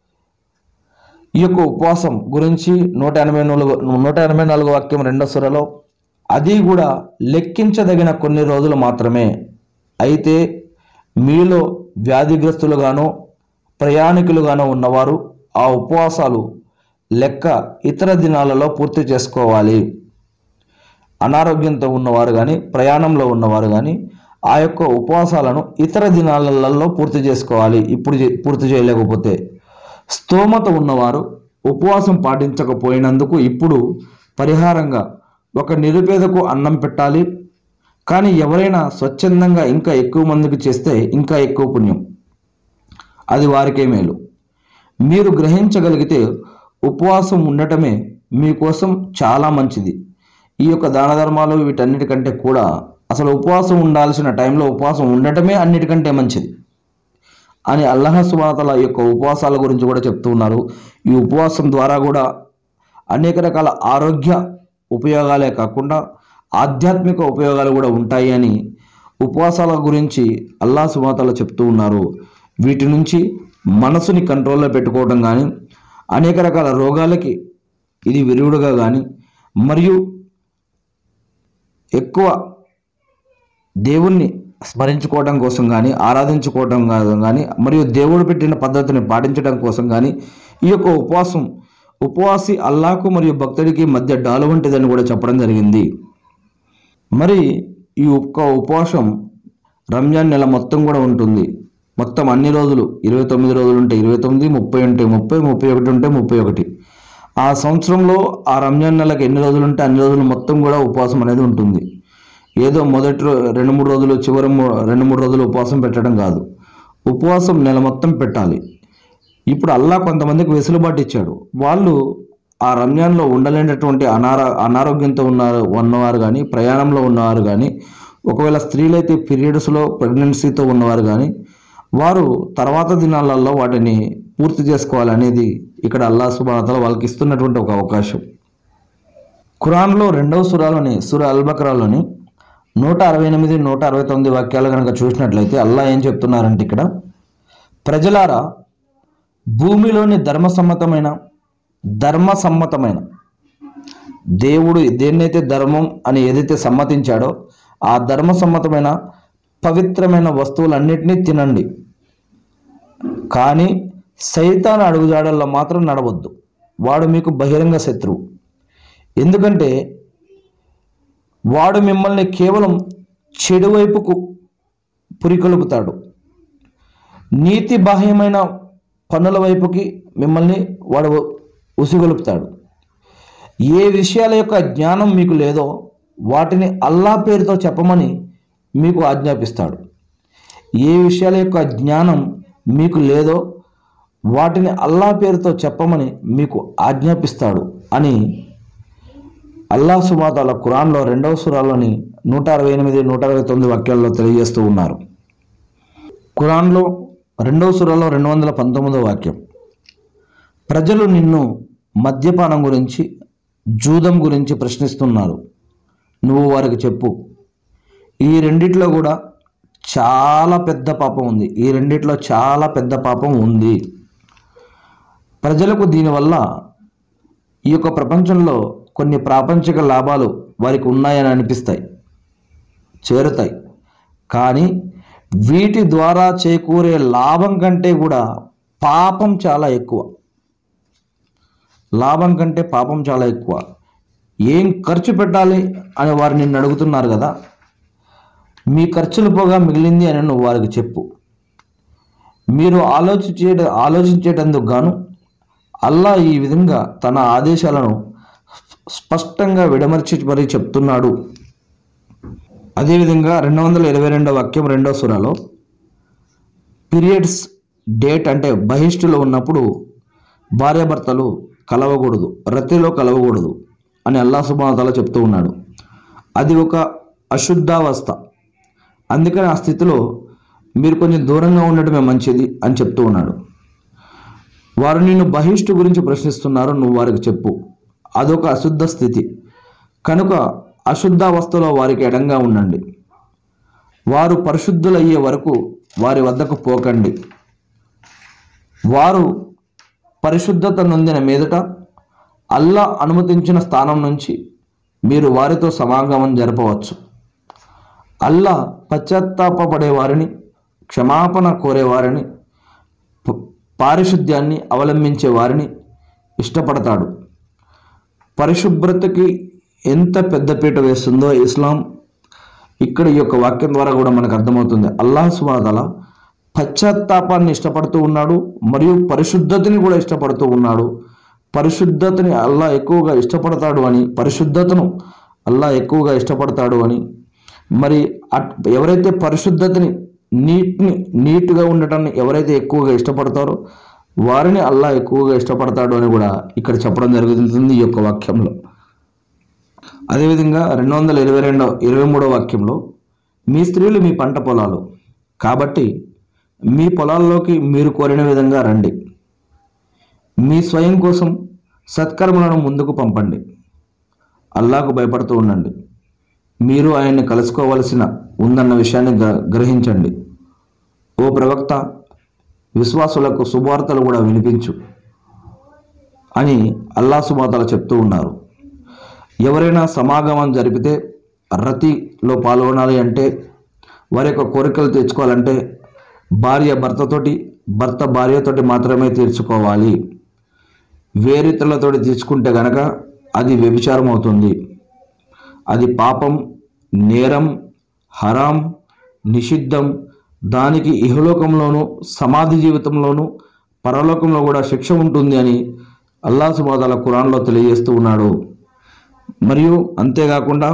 ఈ యొక్క ఉపవాసం గురించి నూట ఎనభై నాలుగు నూట ఎనభై నాలుగు వాక్యం రెండో సురలో అది కూడా లెక్కించదగిన కొన్ని రోజులు మాత్రమే అయితే మీలో వ్యాధిగ్రస్తులుగానో ప్రయాణికులుగానో ఉన్నవారు ఆ ఉపవాసాలు లెక్క ఇతర దినాలలో పూర్తి చేసుకోవాలి అనారోగ్యంతో ఉన్నవారు కానీ ప్రయాణంలో ఉన్నవారు కానీ ఆ యొక్క ఉపవాసాలను ఇతర దినాలలో పూర్తి చేసుకోవాలి ఇప్పుడు చే- పూర్తి చేయలేకపోతే స్తోమత ఉన్నవారు ఉపవాసం పాటించకపోయినందుకు ఇప్పుడు పరిహారంగా ఒక నిరుపేదకు అన్నం పెట్టాలి కానీ ఎవరైనా స్వచ్ఛందంగా ఇంకా ఎక్కువ మందికి చేస్తే ఇంకా ఎక్కువ పుణ్యం అది వారికే మేలు మీరు గ్రహించగలిగితే ఉపవాసం ఉండటమే మీకోసం చాలా మంచిది ఈ యొక్క దాన ధర్మాలు వీటన్నిటికంటే కూడా అసలు ఉపవాసం ఉండాల్సిన టైంలో ఉపవాసం ఉండటమే అన్నిటికంటే మంచిది అని అల్లహ సుబాతల యొక్క ఉపవాసాల గురించి కూడా చెప్తూ ఉన్నారు ఈ ఉపవాసం ద్వారా కూడా అనేక రకాల ఆరోగ్య ఉపయోగాలే కాకుండా ఆధ్యాత్మిక ఉపయోగాలు కూడా ఉంటాయి అని ఉపవాసాల గురించి అల్లా సుమాతల చెప్తూ ఉన్నారు వీటి నుంచి మనసుని కంట్రోల్లో పెట్టుకోవడం కానీ అనేక రకాల రోగాలకి ఇది విరుగుడుగా కానీ మరియు ఎక్కువ దేవుణ్ణి స్మరించుకోవడం కోసం కానీ ఆరాధించుకోవడం కానీ మరియు దేవుడు పెట్టిన పద్ధతిని పాటించడం కోసం కానీ ఈ యొక్క ఉపవాసం ఉపవాసి అల్లాకు మరియు భక్తుడికి మధ్య డాలు వంటిదని కూడా చెప్పడం జరిగింది మరి ఈ ఒక్క ఉపవాసం రంజాన్ నెల మొత్తం కూడా ఉంటుంది మొత్తం అన్ని రోజులు ఇరవై తొమ్మిది రోజులు ఉంటే ఇరవై తొమ్మిది ముప్పై ఉంటే ముప్పై ముప్పై ఒకటి ఉంటే ముప్పై ఒకటి ఆ సంవత్సరంలో ఆ రంజాన్ నెలకు ఎన్ని రోజులు ఉంటే అన్ని రోజులు మొత్తం కూడా ఉపవాసం అనేది ఉంటుంది ఏదో మొదటి రో రెండు మూడు రోజులు చివరి మూ- రెండు మూడు రోజులు ఉపవాసం పెట్టడం కాదు ఉపవాసం నెల మొత్తం పెట్టాలి ఇప్పుడు అల్లా కొంతమందికి వెసులుబాటు ఇచ్చాడు వాళ్ళు ఆ రంజాన్లో ఉండలేనటువంటి అనార అనారోగ్యంతో ఉన్నారు ఉన్నవారు కానీ ప్రయాణంలో ఉన్నవారు కానీ ఒకవేళ స్త్రీలైతే పీరియడ్స్లో ప్రెగ్నెన్సీతో ఉన్నవారు కానీ వారు తర్వాత దినాలలో వాటిని పూర్తి చేసుకోవాలనేది ఇక్కడ అల్లా సుబానతల వాళ్ళకి ఇస్తున్నటువంటి ఒక అవకాశం ఖురాన్లో రెండవ సురాలోని సుర అల్బక్రాలోని నూట అరవై ఎనిమిది నూట అరవై తొమ్మిది వాక్యాలు కనుక చూసినట్లయితే అల్లా ఏం చెప్తున్నారంటే ఇక్కడ ప్రజలారా భూమిలోని ధర్మసమ్మతమైన ధర్మసమ్మతమైన దేవుడు దేన్నైతే ధర్మం అని ఏదైతే సమ్మతించాడో ఆ ధర్మసమ్మతమైన పవిత్రమైన వస్తువులన్నిటినీ తినండి కానీ సైతాన్ అడుగుజాడల్లో మాత్రం నడవద్దు వాడు మీకు బహిరంగ శత్రువు ఎందుకంటే వాడు మిమ్మల్ని కేవలం చెడు వైపుకు పురికొలుపుతాడు నీతి బాహ్యమైన పనుల వైపుకి మిమ్మల్ని వాడు ఉసిగొలుపుతాడు ఏ విషయాల యొక్క జ్ఞానం మీకు లేదో వాటిని అల్లా పేరుతో చెప్పమని మీకు ఆజ్ఞాపిస్తాడు ఏ విషయాల యొక్క జ్ఞానం మీకు లేదో వాటిని అల్లా పేరుతో చెప్పమని మీకు ఆజ్ఞాపిస్తాడు అని అల్లా సుమాతాల ఖురాన్లో రెండవ సురాలోని నూట అరవై ఎనిమిది నూట అరవై తొమ్మిది వాక్యాల్లో తెలియజేస్తూ ఉన్నారు ఖురాన్లో రెండవ సురాలో రెండు వందల పంతొమ్మిదో వాక్యం ప్రజలు నిన్ను మద్యపానం గురించి జూదం గురించి ప్రశ్నిస్తున్నారు నువ్వు వారికి చెప్పు ఈ రెండిట్లో కూడా చాలా పెద్ద పాపం ఉంది ఈ రెండిట్లో చాలా పెద్ద పాపం ఉంది ప్రజలకు దీనివల్ల ఈ యొక్క ప్రపంచంలో కొన్ని ప్రాపంచిక లాభాలు వారికి ఉన్నాయని అనిపిస్తాయి చేరుతాయి కానీ వీటి ద్వారా చేకూరే లాభం కంటే కూడా పాపం చాలా ఎక్కువ లాభం కంటే పాపం చాలా ఎక్కువ ఏం ఖర్చు పెట్టాలి అని వారు నిన్ను అడుగుతున్నారు కదా మీ ఖర్చులు పోగా మిగిలింది అని నువ్వు వారికి చెప్పు మీరు ఆలోచించే ఆలోచించేటందుకు గాను అల్లా ఈ విధంగా తన ఆదేశాలను స్పష్టంగా విడమర్చి మరీ చెప్తున్నాడు అదేవిధంగా రెండు వందల ఇరవై రెండవ వాక్యం రెండవ సురాలో పీరియడ్స్ డేట్ అంటే బహిష్టులో ఉన్నప్పుడు భార్యాభర్తలు కలవకూడదు రతిలో కలవకూడదు అని అల్లా సుబానతల చెప్తూ ఉన్నాడు అది ఒక అశుద్ధావస్థ అందుకని ఆ స్థితిలో మీరు కొంచెం దూరంగా ఉండటమే మంచిది అని చెప్తూ ఉన్నాడు వారు నిన్ను బహిష్టు గురించి ప్రశ్నిస్తున్నారు నువ్వు వారికి చెప్పు అదొక అశుద్ధ స్థితి కనుక అశుద్ధావస్థలో వారికి ఎడంగా ఉండండి వారు పరిశుద్ధులయ్యే వరకు వారి వద్దకు పోకండి వారు పరిశుద్ధత నొందిన మీదట అల్లా అనుమతించిన స్థానం నుంచి మీరు వారితో సమాగమం జరపవచ్చు అల్లా పశ్చాత్తాపపడే వారిని క్షమాపణ కోరేవారిని ప- పారిశుద్ధ్యాన్ని అవలంబించే వారిని ఇష్టపడతాడు పరిశుభ్రతకి ఎంత పెద్దపీట వేస్తుందో ఇస్లాం ఇక్కడ ఈ యొక్క వాక్యం ద్వారా కూడా మనకు అర్థమవుతుంది అల్లాహ్ సుబాదల పశ్చాత్తాపాన్ని ఇష్టపడుతూ ఉన్నాడు మరియు పరిశుద్ధతని కూడా ఇష్టపడుతూ ఉన్నాడు పరిశుద్ధతని అల్లా ఎక్కువగా ఇష్టపడతాడు అని పరిశుద్ధతను అల్లా ఎక్కువగా ఇష్టపడతాడు అని మరి అట్- ఎవరైతే పరిశుద్ధతని నీట్ని నీట్గా ఉండటాన్ని ఎవరైతే ఎక్కువగా ఇష్టపడతారో వారిని అల్లా ఎక్కువగా ఇష్టపడతాడు అని కూడా ఇక్కడ చెప్పడం జరుగుతుంది ఈ యొక్క వాక్యంలో అదేవిధంగా రెండు వందల ఇరవై రెండో ఇరవై మూడో వాక్యంలో మీ స్త్రీలు మీ పంట పొలాలు కాబట్టి మీ పొలాల్లోకి మీరు కోరిన విధంగా రండి మీ స్వయం కోసం సత్కర్మలను ముందుకు పంపండి అల్లాకు భయపడుతూ ఉండండి మీరు ఆయన్ని కలుసుకోవలసిన ఉందన్న విషయాన్ని గ్ర- గ్రహించండి ఓ ప్రవక్త విశ్వాసులకు శుభవార్తలు కూడా వినిపించు అని అల్లా సుబాతలు చెప్తూ ఉన్నారు ఎవరైనా సమాగమం జరిపితే రతిలో పాల్గొనాలి అంటే వారి యొక్క కోరికలు తీర్చుకోవాలంటే భార్య భర్తతోటి భర్త భార్యతోటి మాత్రమే తీర్చుకోవాలి వేరితలతోటి తీర్చుకుంటే గనక అది వ్యభిచారం అవుతుంది అది పాపం నేరం హరాం నిషిద్ధం దానికి ఇహలోకంలోనూ సమాధి జీవితంలోనూ పరలోకంలో కూడా శిక్ష ఉంటుంది అని అల్లా సుబాదాల ఖురాన్లో తెలియజేస్తూ ఉన్నాడు మరియు అంతేకాకుండా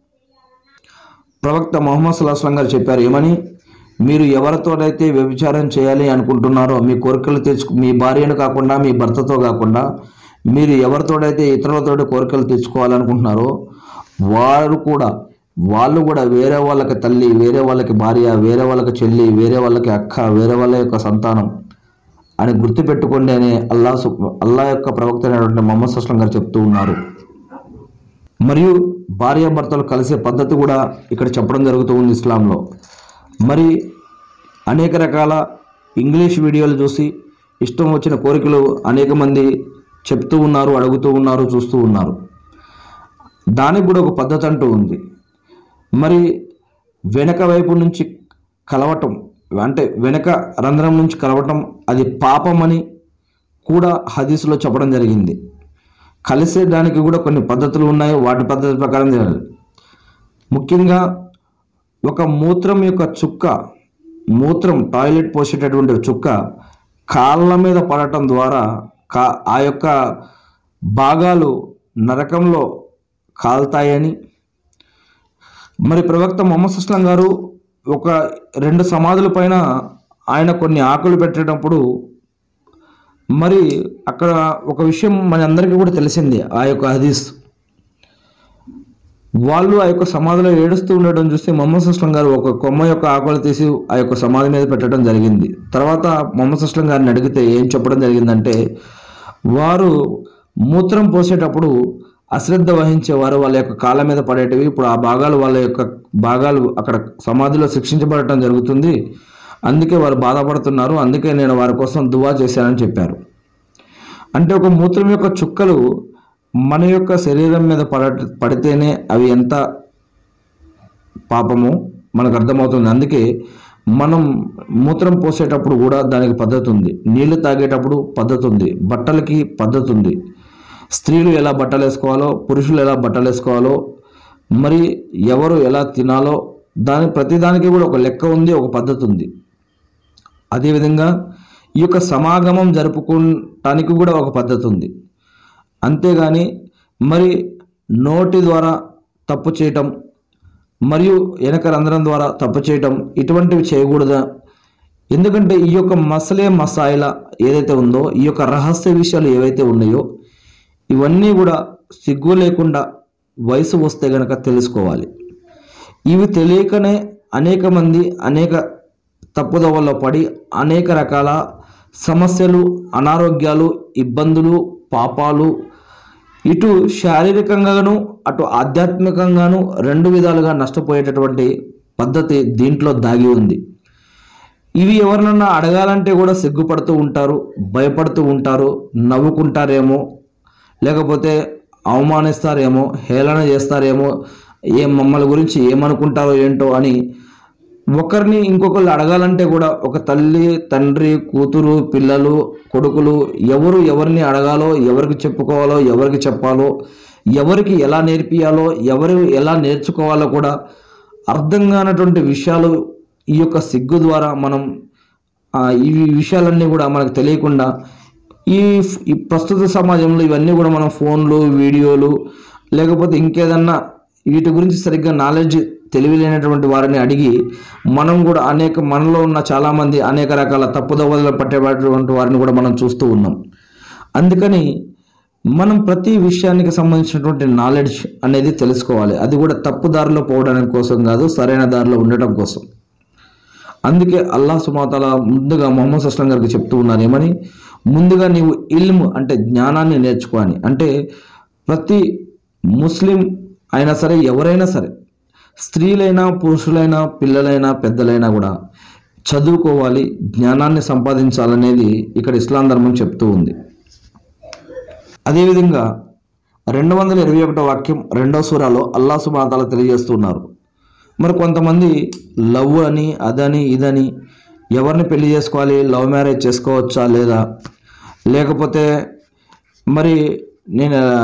ప్రవక్త మొహమ్మద్ సుల్లాహం గారు చెప్పారు ఏమని మీరు ఎవరితోనైతే వ్యభిచారం చేయాలి అనుకుంటున్నారో మీ కోరికలు తెచ్చుకు మీ భార్యను కాకుండా మీ భర్తతో కాకుండా మీరు ఎవరితోడైతే ఇతరులతోటి కోరికలు తెచ్చుకోవాలనుకుంటున్నారో వారు కూడా వాళ్ళు కూడా వేరే వాళ్ళకి తల్లి వేరే వాళ్ళకి భార్య వేరే వాళ్ళకి చెల్లి వేరే వాళ్ళకి అక్క వేరే వాళ్ళ యొక్క సంతానం అని గుర్తుపెట్టుకోండి అని అల్లా సు అల్లా యొక్క ప్రవక్త అయినటువంటి మొహమ్మద్ సుస్లం గారు చెప్తూ ఉన్నారు మరియు భార్యాభర్తలు కలిసే పద్ధతి కూడా ఇక్కడ చెప్పడం జరుగుతూ ఉంది ఇస్లాంలో మరి అనేక రకాల ఇంగ్లీష్ వీడియోలు చూసి ఇష్టం వచ్చిన కోరికలు అనేక మంది చెప్తూ ఉన్నారు అడుగుతూ ఉన్నారు చూస్తూ ఉన్నారు దానికి కూడా ఒక పద్ధతి అంటూ ఉంది మరి వెనక వైపు నుంచి కలవటం అంటే వెనక రంధ్రం నుంచి కలవటం అది పాపమని కూడా హదీసులో చెప్పడం జరిగింది కలిసే దానికి కూడా కొన్ని పద్ధతులు ఉన్నాయి వాటి పద్ధతి ప్రకారం చేయాలి ముఖ్యంగా ఒక మూత్రం యొక్క చుక్క మూత్రం టాయిలెట్ పోసేటటువంటి చుక్క కాళ్ళ మీద పడటం ద్వారా కా ఆ యొక్క భాగాలు నరకంలో కాల్తాయని మరి ప్రవక్త మొహమ్మద్ సుస్లాం గారు ఒక రెండు సమాధుల పైన ఆయన కొన్ని ఆకులు పెట్టేటప్పుడు మరి అక్కడ ఒక విషయం మన అందరికీ కూడా తెలిసింది ఆ యొక్క హదీస్ వాళ్ళు ఆ యొక్క సమాధిలో ఏడుస్తూ ఉండడం చూసి మొహమ్మద్ సుస్లం గారు ఒక కొమ్మ యొక్క ఆకులు తీసి ఆ యొక్క సమాధి మీద పెట్టడం జరిగింది తర్వాత మొహమ్మద్ సుస్లం గారిని అడిగితే ఏం చెప్పడం జరిగిందంటే వారు మూత్రం పోసేటప్పుడు అశ్రద్ధ వహించేవారు వాళ్ళ యొక్క కాళ్ళ మీద పడేటివి ఇప్పుడు ఆ భాగాలు వాళ్ళ యొక్క భాగాలు అక్కడ సమాధిలో శిక్షించబడటం జరుగుతుంది అందుకే వారు బాధపడుతున్నారు అందుకే నేను వారి కోసం దువా చేశానని చెప్పారు అంటే ఒక మూత్రం యొక్క చుక్కలు మన యొక్క శరీరం మీద పడ పడితేనే అవి ఎంత పాపము మనకు అర్థమవుతుంది అందుకే మనం మూత్రం పోసేటప్పుడు కూడా దానికి పద్ధతి ఉంది నీళ్లు తాగేటప్పుడు పద్ధతి ఉంది బట్టలకి పద్ధతి ఉంది స్త్రీలు ఎలా బట్టలు వేసుకోవాలో పురుషులు ఎలా బట్టలు వేసుకోవాలో మరి ఎవరు ఎలా తినాలో దాని ప్రతిదానికి కూడా ఒక లెక్క ఉంది ఒక పద్ధతి ఉంది అదేవిధంగా ఈ యొక్క సమాగమం జరుపుకోవటానికి కూడా ఒక పద్ధతి ఉంది అంతేగాని మరి నోటి ద్వారా తప్పు చేయటం మరియు వెనక రంధ్రం ద్వారా తప్పు చేయటం ఇటువంటివి చేయకూడదా ఎందుకంటే ఈ యొక్క మసలే మసాయిల ఏదైతే ఉందో ఈ యొక్క రహస్య విషయాలు ఏవైతే ఉన్నాయో ఇవన్నీ కూడా సిగ్గు లేకుండా వయసు వస్తే గనక తెలుసుకోవాలి ఇవి తెలియకనే అనేక మంది అనేక తప్పుదోవల్లో పడి అనేక రకాల సమస్యలు అనారోగ్యాలు ఇబ్బందులు పాపాలు ఇటు శారీరకంగాను అటు ఆధ్యాత్మికంగాను రెండు విధాలుగా నష్టపోయేటటువంటి పద్ధతి దీంట్లో దాగి ఉంది ఇవి ఎవరినన్నా అడగాలంటే కూడా సిగ్గుపడుతూ ఉంటారు భయపడుతూ ఉంటారు నవ్వుకుంటారేమో లేకపోతే అవమానిస్తారేమో హేళన చేస్తారేమో ఏం మమ్మల్ని గురించి ఏమనుకుంటారో ఏంటో అని ఒకరిని ఇంకొకరు అడగాలంటే కూడా ఒక తల్లి తండ్రి కూతురు పిల్లలు కొడుకులు ఎవరు ఎవరిని అడగాలో ఎవరికి చెప్పుకోవాలో ఎవరికి చెప్పాలో ఎవరికి ఎలా నేర్పియాలో ఎవరు ఎలా నేర్చుకోవాలో కూడా అర్థం కానటువంటి విషయాలు ఈ యొక్క సిగ్గు ద్వారా మనం ఆ, ఈ విషయాలన్నీ కూడా మనకు తెలియకుండా ఈ ఈ ప్రస్తుత సమాజంలో ఇవన్నీ కూడా మనం ఫోన్లు వీడియోలు లేకపోతే ఇంకేదన్నా వీటి గురించి సరిగ్గా నాలెడ్జ్ తెలివిలేనటువంటి వారిని అడిగి మనం కూడా అనేక మనలో ఉన్న చాలామంది అనేక రకాల తప్పుదోవలు పట్టేటటువంటి వారిని కూడా మనం చూస్తూ ఉన్నాం అందుకని మనం ప్రతి విషయానికి సంబంధించినటువంటి నాలెడ్జ్ అనేది తెలుసుకోవాలి అది కూడా తప్పు దారిలో పోవడానికి కోసం కాదు సరైన దారిలో ఉండటం కోసం అందుకే అల్లాహ్ సుమాతల ముందుగా మొహమ్మద్ అస్లం గారికి చెప్తూ ఉన్నారు ఏమని ముందుగా నీవు ఇల్మ్ అంటే జ్ఞానాన్ని నేర్చుకో అని అంటే ప్రతి ముస్లిం అయినా సరే ఎవరైనా సరే స్త్రీలైనా పురుషులైనా పిల్లలైనా పెద్దలైనా కూడా చదువుకోవాలి జ్ఞానాన్ని సంపాదించాలనేది ఇక్కడ ఇస్లాం ధర్మం చెప్తూ ఉంది అదేవిధంగా రెండు వందల ఇరవై ఒకటో వాక్యం రెండో సూరాలో అల్లా సుమాతాల తెలియజేస్తున్నారు మరి కొంతమంది లవ్ అని అదని ఇదని ఎవరిని పెళ్లి చేసుకోవాలి లవ్ మ్యారేజ్ చేసుకోవచ్చా లేదా లేకపోతే మరి నేను ఆ,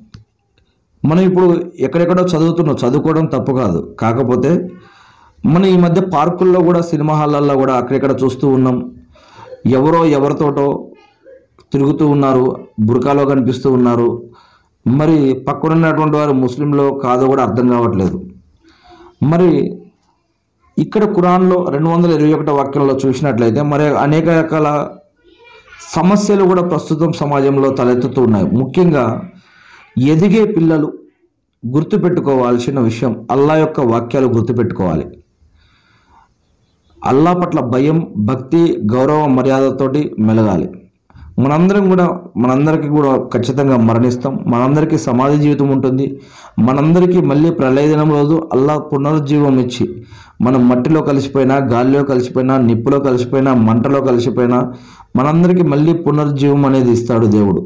మనం ఇప్పుడు ఎక్కడెక్కడో చదువుతున్నాం చదువుకోవడం తప్పు కాదు కాకపోతే మనం ఈ మధ్య పార్కుల్లో కూడా సినిమా హాళ్ళల్లో కూడా అక్కడెక్కడ చూస్తూ ఉన్నాం ఎవరో ఎవరితోటో తిరుగుతూ ఉన్నారు బురకాలో కనిపిస్తూ ఉన్నారు మరి పక్కనున్నటువంటి వారు ముస్లింలో కాదో కూడా అర్థం కావట్లేదు మరి ఇక్కడ ఖురాన్లో రెండు వందల ఇరవై ఒకటో వాక్యంలో చూసినట్లయితే మరి అనేక రకాల సమస్యలు కూడా ప్రస్తుతం సమాజంలో తలెత్తుతూ ఉన్నాయి ముఖ్యంగా ఎదిగే పిల్లలు గుర్తుపెట్టుకోవాల్సిన విషయం అల్లా యొక్క వాక్యాలు గుర్తుపెట్టుకోవాలి అల్లా పట్ల భయం భక్తి గౌరవ మర్యాదతోటి మెలగాలి మనందరం కూడా మనందరికీ కూడా ఖచ్చితంగా మరణిస్తాం మనందరికీ సమాధి జీవితం ఉంటుంది మనందరికీ మళ్ళీ ప్రళయ దినం రోజు అల్లా పునరుజ్జీవం ఇచ్చి మనం మట్టిలో కలిసిపోయినా గాలిలో కలిసిపోయినా నిప్పులో కలిసిపోయినా మంటలో కలిసిపోయినా మనందరికీ మళ్ళీ పునరుజ్జీవం అనేది ఇస్తాడు దేవుడు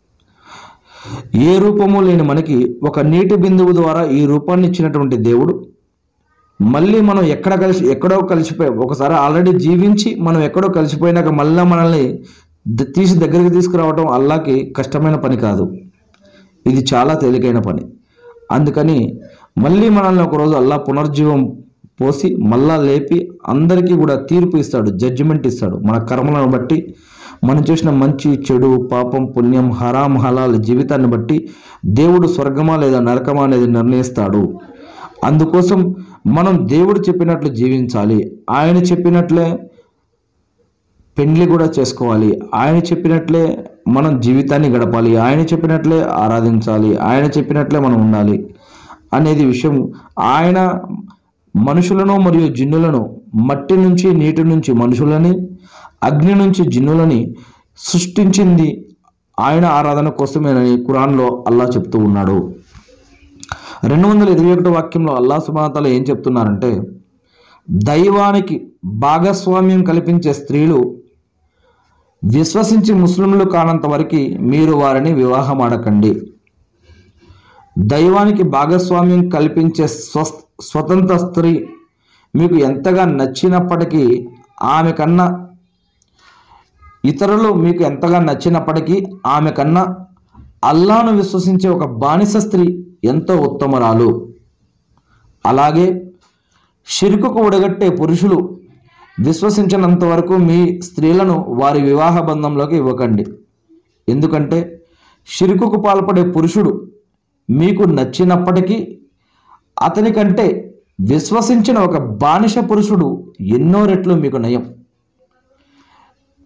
ఏ రూపము లేని మనకి ఒక నీటి బిందువు ద్వారా ఈ రూపాన్ని ఇచ్చినటువంటి దేవుడు మళ్ళీ మనం ఎక్కడ కలిసి ఎక్కడో కలిసిపోయి ఒకసారి ఆల్రెడీ జీవించి మనం ఎక్కడో కలిసిపోయినాక మళ్ళీ మనల్ని ద- తీసి దగ్గరికి తీసుకురావడం అల్లాకి కష్టమైన పని కాదు ఇది చాలా తేలికైన పని అందుకని మళ్ళీ మనల్ని ఒకరోజు అల్లా పునర్జీవం పోసి మళ్ళా లేపి అందరికీ కూడా తీర్పు ఇస్తాడు జడ్జిమెంట్ ఇస్తాడు మన కర్మలను బట్టి మనం చేసిన మంచి చెడు పాపం పుణ్యం హరాం హలాల్ జీవితాన్ని బట్టి దేవుడు స్వర్గమా లేదా నరకమా అనేది నిర్ణయిస్తాడు అందుకోసం మనం దేవుడు చెప్పినట్లు జీవించాలి ఆయన చెప్పినట్లే పెండ్లి కూడా చేసుకోవాలి ఆయన చెప్పినట్లే మనం జీవితాన్ని గడపాలి ఆయన చెప్పినట్లే ఆరాధించాలి ఆయన చెప్పినట్లే మనం ఉండాలి అనేది విషయం ఆయన మనుషులను మరియు జిన్నులను మట్టి నుంచి నీటి నుంచి మనుషులని అగ్ని నుంచి జిన్నులని సృష్టించింది ఆయన ఆరాధన కోసమేనని ఖురాన్లో అల్లా చెప్తూ ఉన్నాడు రెండు వందల ఇరవై ఒకటో వాక్యంలో అల్లా సుమాతలు ఏం చెప్తున్నారంటే దైవానికి భాగస్వామ్యం కల్పించే స్త్రీలు విశ్వసించి ముస్లింలు కానంత వరకు మీరు వారిని వివాహం ఆడకండి దైవానికి భాగస్వామ్యం కల్పించే స్వ స్వతంత్ర స్త్రీ మీకు ఎంతగా నచ్చినప్పటికీ ఆమె కన్నా ఇతరులు మీకు ఎంతగా నచ్చినప్పటికీ ఆమె కన్నా అల్లాను విశ్వసించే ఒక బానిస స్త్రీ ఎంతో ఉత్తమరాలు అలాగే షిరుకుకు ఉడగట్టే పురుషులు విశ్వసించినంత వరకు మీ స్త్రీలను వారి వివాహ బంధంలోకి ఇవ్వకండి ఎందుకంటే షిరుకుకు పాల్పడే పురుషుడు మీకు నచ్చినప్పటికీ అతని కంటే విశ్వసించిన ఒక బానిస పురుషుడు ఎన్నో రెట్లు మీకు నయం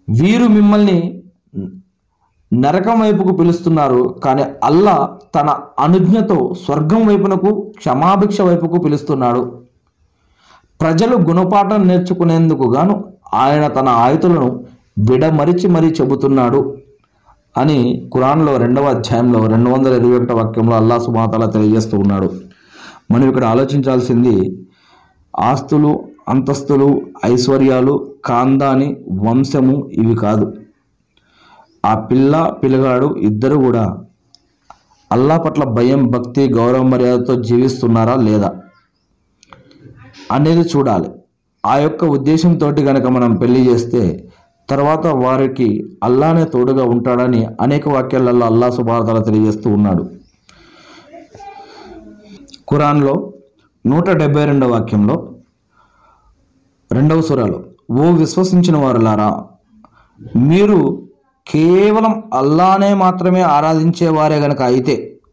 వీరు మిమ్మల్ని నరకం వైపుకు పిలుస్తున్నారు కానీ అల్లా తన అనుజ్ఞతో స్వర్గం వైపునకు క్షమాభిక్ష వైపుకు పిలుస్తున్నాడు ప్రజలు గుణపాఠం నేర్చుకునేందుకు గాను ఆయన తన ఆయుతులను విడమరిచి మరీ చెబుతున్నాడు అని ఖురాన్లో రెండవ అధ్యాయంలో రెండు వందల ఇరవై ఒకటో వాక్యంలో అల్లా సుమాతల తెలియజేస్తూ ఉన్నాడు మనం ఇక్కడ ఆలోచించాల్సింది ఆస్తులు అంతస్తులు ఐశ్వర్యాలు కాందాని వంశము ఇవి కాదు ఆ పిల్ల పిల్లగాడు ఇద్దరు కూడా అల్లా పట్ల భయం భక్తి గౌరవ మర్యాదతో జీవిస్తున్నారా లేదా అనేది చూడాలి ఆ యొక్క ఉద్దేశంతో గనక మనం పెళ్లి చేస్తే తర్వాత వారికి అల్లానే తోడుగా ఉంటాడని అనేక వాక్యాలలో అల్లా సుభారతలు తెలియజేస్తూ ఉన్నాడు ఖురాన్లో నూట డెబ్బై రెండవ వాక్యంలో రెండవ సురాలో ఓ విశ్వసించిన వారులారా మీరు కేవలం అల్లానే మాత్రమే ఆరాధించేవారే గనక అయితే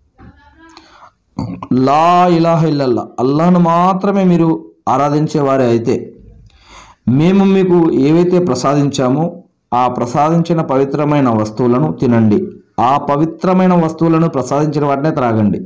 లా ఇలాహ ఇల్లల్లా అల్లాను మాత్రమే మీరు ఆరాధించేవారే అయితే మేము మీకు ఏవైతే ప్రసాదించామో ఆ ప్రసాదించిన పవిత్రమైన వస్తువులను తినండి ఆ పవిత్రమైన వస్తువులను ప్రసాదించిన వాటినే త్రాగండి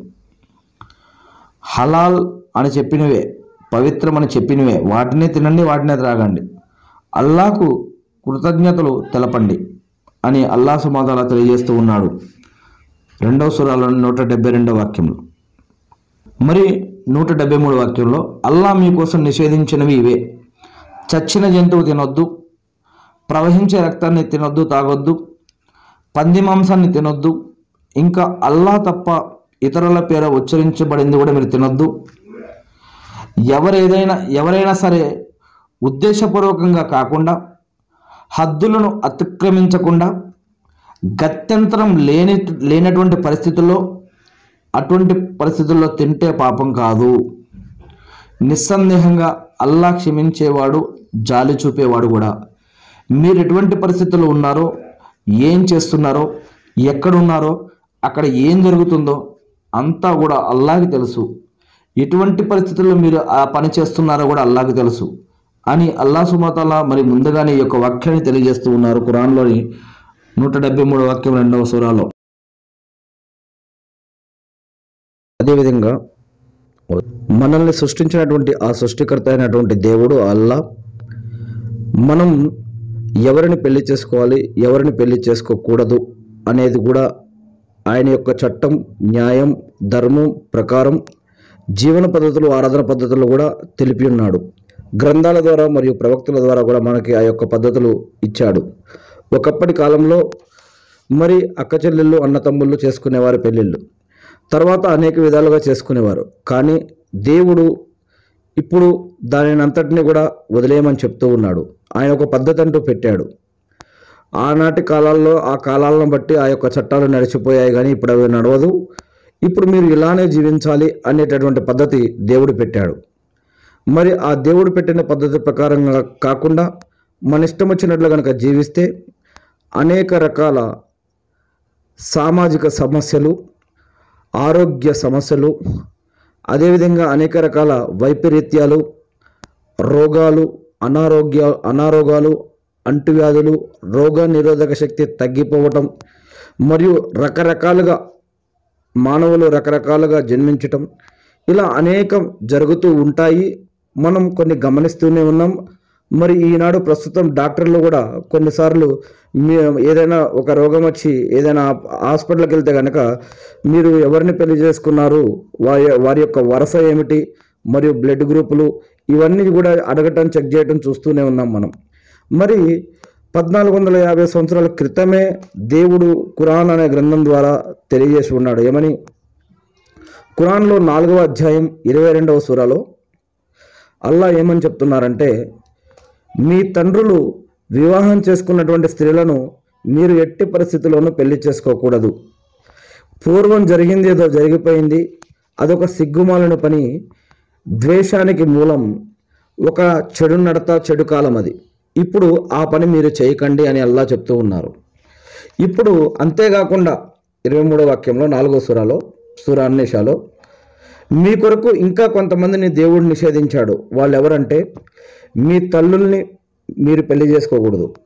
హలాల్ అని చెప్పినవే పవిత్రమని చెప్పినవే వాటినే తినండి వాటినే త్రాగండి అల్లాకు కృతజ్ఞతలు తెలపండి అని అల్లా సుమాతాల తెలియజేస్తూ ఉన్నాడు రెండవ సురాలోని నూట డెబ్బై రెండవ వాక్యంలో మరి నూట డెబ్బై మూడు వాక్యంలో అల్లా మీకోసం నిషేధించినవి ఇవే చచ్చిన జంతువు తినొద్దు ప్రవహించే రక్తాన్ని తినొద్దు తాగొద్దు పంది మాంసాన్ని తినొద్దు ఇంకా అల్లా తప్ప ఇతరుల పేర ఉచ్చరించబడింది కూడా మీరు తినొద్దు ఎవరేదైనా ఎవరైనా సరే ఉద్దేశపూర్వకంగా కాకుండా హద్దులను అతిక్రమించకుండా గత్యంతరం లేని లేనటువంటి పరిస్థితుల్లో అటువంటి పరిస్థితుల్లో తింటే పాపం కాదు నిస్సందేహంగా అల్లా క్షమించేవాడు జాలి చూపేవాడు కూడా మీరు ఎటువంటి పరిస్థితుల్లో ఉన్నారో ఏం చేస్తున్నారో ఎక్కడున్నారో అక్కడ ఏం జరుగుతుందో అంతా కూడా అల్లాకి తెలుసు ఎటువంటి పరిస్థితుల్లో మీరు ఆ పని చేస్తున్నారో కూడా అల్లాకి తెలుసు అని అల్లా సుమతల్లా మరి ముందుగానే ఈ యొక్క వాక్యాన్ని తెలియజేస్తూ ఉన్నారు ఖురాన్లోని నూట డెబ్బై మూడు వాక్యం రెండవ సూరాలో అదేవిధంగా మనల్ని సృష్టించినటువంటి ఆ సృష్టికర్త అయినటువంటి దేవుడు అల్లా మనం ఎవరిని పెళ్లి చేసుకోవాలి ఎవరిని పెళ్లి చేసుకోకూడదు అనేది కూడా ఆయన యొక్క చట్టం న్యాయం ధర్మం ప్రకారం జీవన పద్ధతులు ఆరాధన పద్ధతులు కూడా తెలిపి ఉన్నాడు గ్రంథాల ద్వారా మరియు ప్రవక్తల ద్వారా కూడా మనకి ఆ యొక్క పద్ధతులు ఇచ్చాడు ఒకప్పటి కాలంలో మరి అక్క చెల్లెళ్ళు అన్న తమ్ముళ్ళు చేసుకునేవారు పెళ్ళిళ్ళు తర్వాత అనేక విధాలుగా చేసుకునేవారు కానీ దేవుడు ఇప్పుడు దానిని అంతటిని కూడా వదిలేయమని చెప్తూ ఉన్నాడు ఆయన ఒక పద్ధతి అంటూ పెట్టాడు ఆనాటి కాలాల్లో ఆ కాలాలను బట్టి ఆ యొక్క చట్టాలు నడిచిపోయాయి కానీ ఇప్పుడు అవి నడవదు ఇప్పుడు మీరు ఇలానే జీవించాలి అనేటటువంటి పద్ధతి దేవుడు పెట్టాడు మరి ఆ దేవుడు పెట్టిన పద్ధతి ప్రకారంగా కాకుండా మన ఇష్టం వచ్చినట్లు కనుక జీవిస్తే అనేక రకాల సామాజిక సమస్యలు ఆరోగ్య సమస్యలు అదేవిధంగా అనేక రకాల వైపరీత్యాలు రోగాలు అనారోగ్య అనారోగాలు అంటువ్యాధులు రోగ నిరోధక శక్తి తగ్గిపోవటం మరియు రకరకాలుగా మానవులు రకరకాలుగా జన్మించటం ఇలా అనేకం జరుగుతూ ఉంటాయి మనం కొన్ని గమనిస్తూనే ఉన్నాం మరి ఈనాడు ప్రస్తుతం డాక్టర్లు కూడా కొన్నిసార్లు మీ ఏదైనా ఒక రోగం వచ్చి ఏదైనా హాస్పిటల్కి వెళ్తే కనుక మీరు ఎవరిని పెళ్లి చేసుకున్నారు వారి వారి యొక్క వరస ఏమిటి మరియు బ్లడ్ గ్రూపులు ఇవన్నీ కూడా అడగటం చెక్ చేయటం చూస్తూనే ఉన్నాం మనం మరి పద్నాలుగు వందల యాభై సంవత్సరాల క్రితమే దేవుడు ఖురాన్ అనే గ్రంథం ద్వారా తెలియజేసి ఉన్నాడు ఏమని ఖురాన్లో నాలుగవ అధ్యాయం ఇరవై రెండవ సూరాలో అల్లా ఏమని చెప్తున్నారంటే మీ తండ్రులు వివాహం చేసుకున్నటువంటి స్త్రీలను మీరు ఎట్టి పరిస్థితుల్లోనూ పెళ్లి చేసుకోకూడదు పూర్వం జరిగింది ఏదో జరిగిపోయింది అదొక సిగ్గుమాలిన పని ద్వేషానికి మూలం ఒక చెడు నడత చెడు కాలం అది ఇప్పుడు ఆ పని మీరు చేయకండి అని అల్లా చెప్తూ ఉన్నారు ఇప్పుడు అంతేకాకుండా ఇరవై మూడో వాక్యంలో నాలుగో సూరాలో సూరా అన్నేషాలో మీ కొరకు ఇంకా కొంతమందిని దేవుడు నిషేధించాడు వాళ్ళు ఎవరంటే మీ తల్లుల్ని మీరు పెళ్లి చేసుకోకూడదు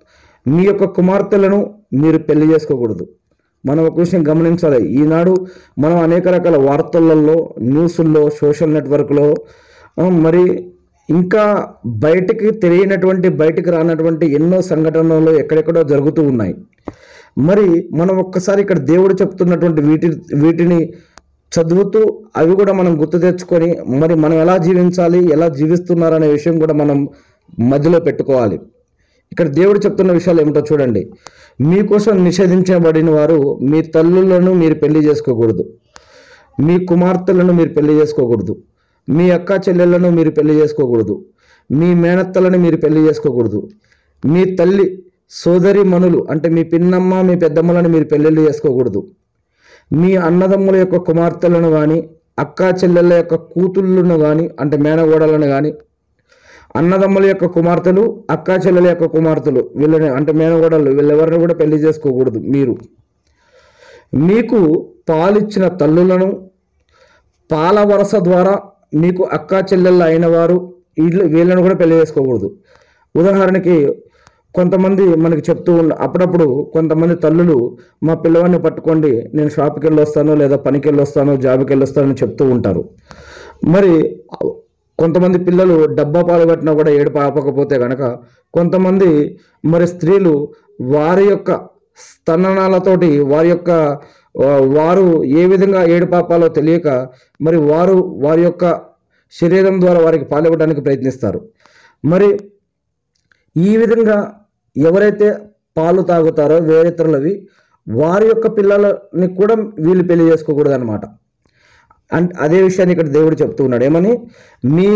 మీ యొక్క కుమార్తెలను మీరు పెళ్లి చేసుకోకూడదు మనం ఒక విషయం గమనించాలి ఈనాడు మనం అనేక రకాల వార్తలలో న్యూస్ల్లో సోషల్ నెట్వర్క్లో ఆ, మరి ఇంకా బయటికి తెలియనటువంటి బయటికి రానటువంటి ఎన్నో సంఘటనలు ఎక్కడెక్కడో జరుగుతూ ఉన్నాయి మరి మనం ఒక్కసారి ఇక్కడ దేవుడు చెప్తున్నటువంటి వీటి వీటిని చదువుతూ అవి కూడా మనం గుర్తు తెచ్చుకొని మరి మనం ఎలా జీవించాలి ఎలా జీవిస్తున్నారనే విషయం కూడా మనం మధ్యలో పెట్టుకోవాలి ఇక్కడ దేవుడు చెప్తున్న విషయాలు ఏమిటో చూడండి మీకోసం నిషేధించబడిన వారు మీ తల్లులను మీరు పెళ్లి చేసుకోకూడదు మీ కుమార్తెలను మీరు పెళ్లి చేసుకోకూడదు మీ అక్క చెల్లెళ్ళను మీరు పెళ్లి చేసుకోకూడదు మీ మేనత్తలను మీరు పెళ్లి చేసుకోకూడదు మీ తల్లి సోదరి మనులు అంటే మీ పిన్నమ్మ మీ పెద్దమ్మలను మీరు పెళ్ళిళ్ళు చేసుకోకూడదు మీ అన్నదమ్ముల యొక్క కుమార్తెలను కానీ అక్క చెల్లెళ్ళ యొక్క కూతుళ్ళను కానీ అంటే మేనగోడలను కానీ అన్నదమ్ముల యొక్క కుమార్తెలు అక్క చెల్లెల యొక్క కుమార్తెలు వీళ్ళని అంటే మేనగోడలు వీళ్ళెవరిని కూడా పెళ్లి చేసుకోకూడదు మీరు మీకు పాలిచ్చిన తల్లులను పాల వరస ద్వారా మీకు అక్క చెల్లెళ్ళు అయిన వారు వీళ్ళు వీళ్ళని కూడా పెళ్లి చేసుకోకూడదు ఉదాహరణకి కొంతమంది మనకి చెప్తూ ఉన్న అప్పుడప్పుడు కొంతమంది తల్లులు మా పిల్లవాడిని పట్టుకోండి నేను షాప్కి వెళ్ళి వస్తాను లేదా పనికి వెళ్ళి వస్తాను జాబ్కి వెళ్ళి వస్తానని చెప్తూ ఉంటారు మరి కొంతమంది పిల్లలు డబ్బా పాలు పట్టినా కూడా ఏడు పాపకపోతే కనుక కొంతమంది మరి స్త్రీలు వారి యొక్క స్తననాలతోటి వారి యొక్క ఆ, వారు ఏ విధంగా ఏడు పాపాలో తెలియక మరి వారు వారి యొక్క శరీరం ద్వారా వారికి పాలివ్వడానికి ప్రయత్నిస్తారు మరి ఈ విధంగా ఎవరైతే పాలు తాగుతారో వేరేతరులవి వారి యొక్క పిల్లలని కూడా వీళ్ళు పెళ్లి చేసుకోకూడదు అనమాట అంటే అదే విషయాన్ని ఇక్కడ దేవుడు చెప్తూ ఉన్నాడు ఏమని మీ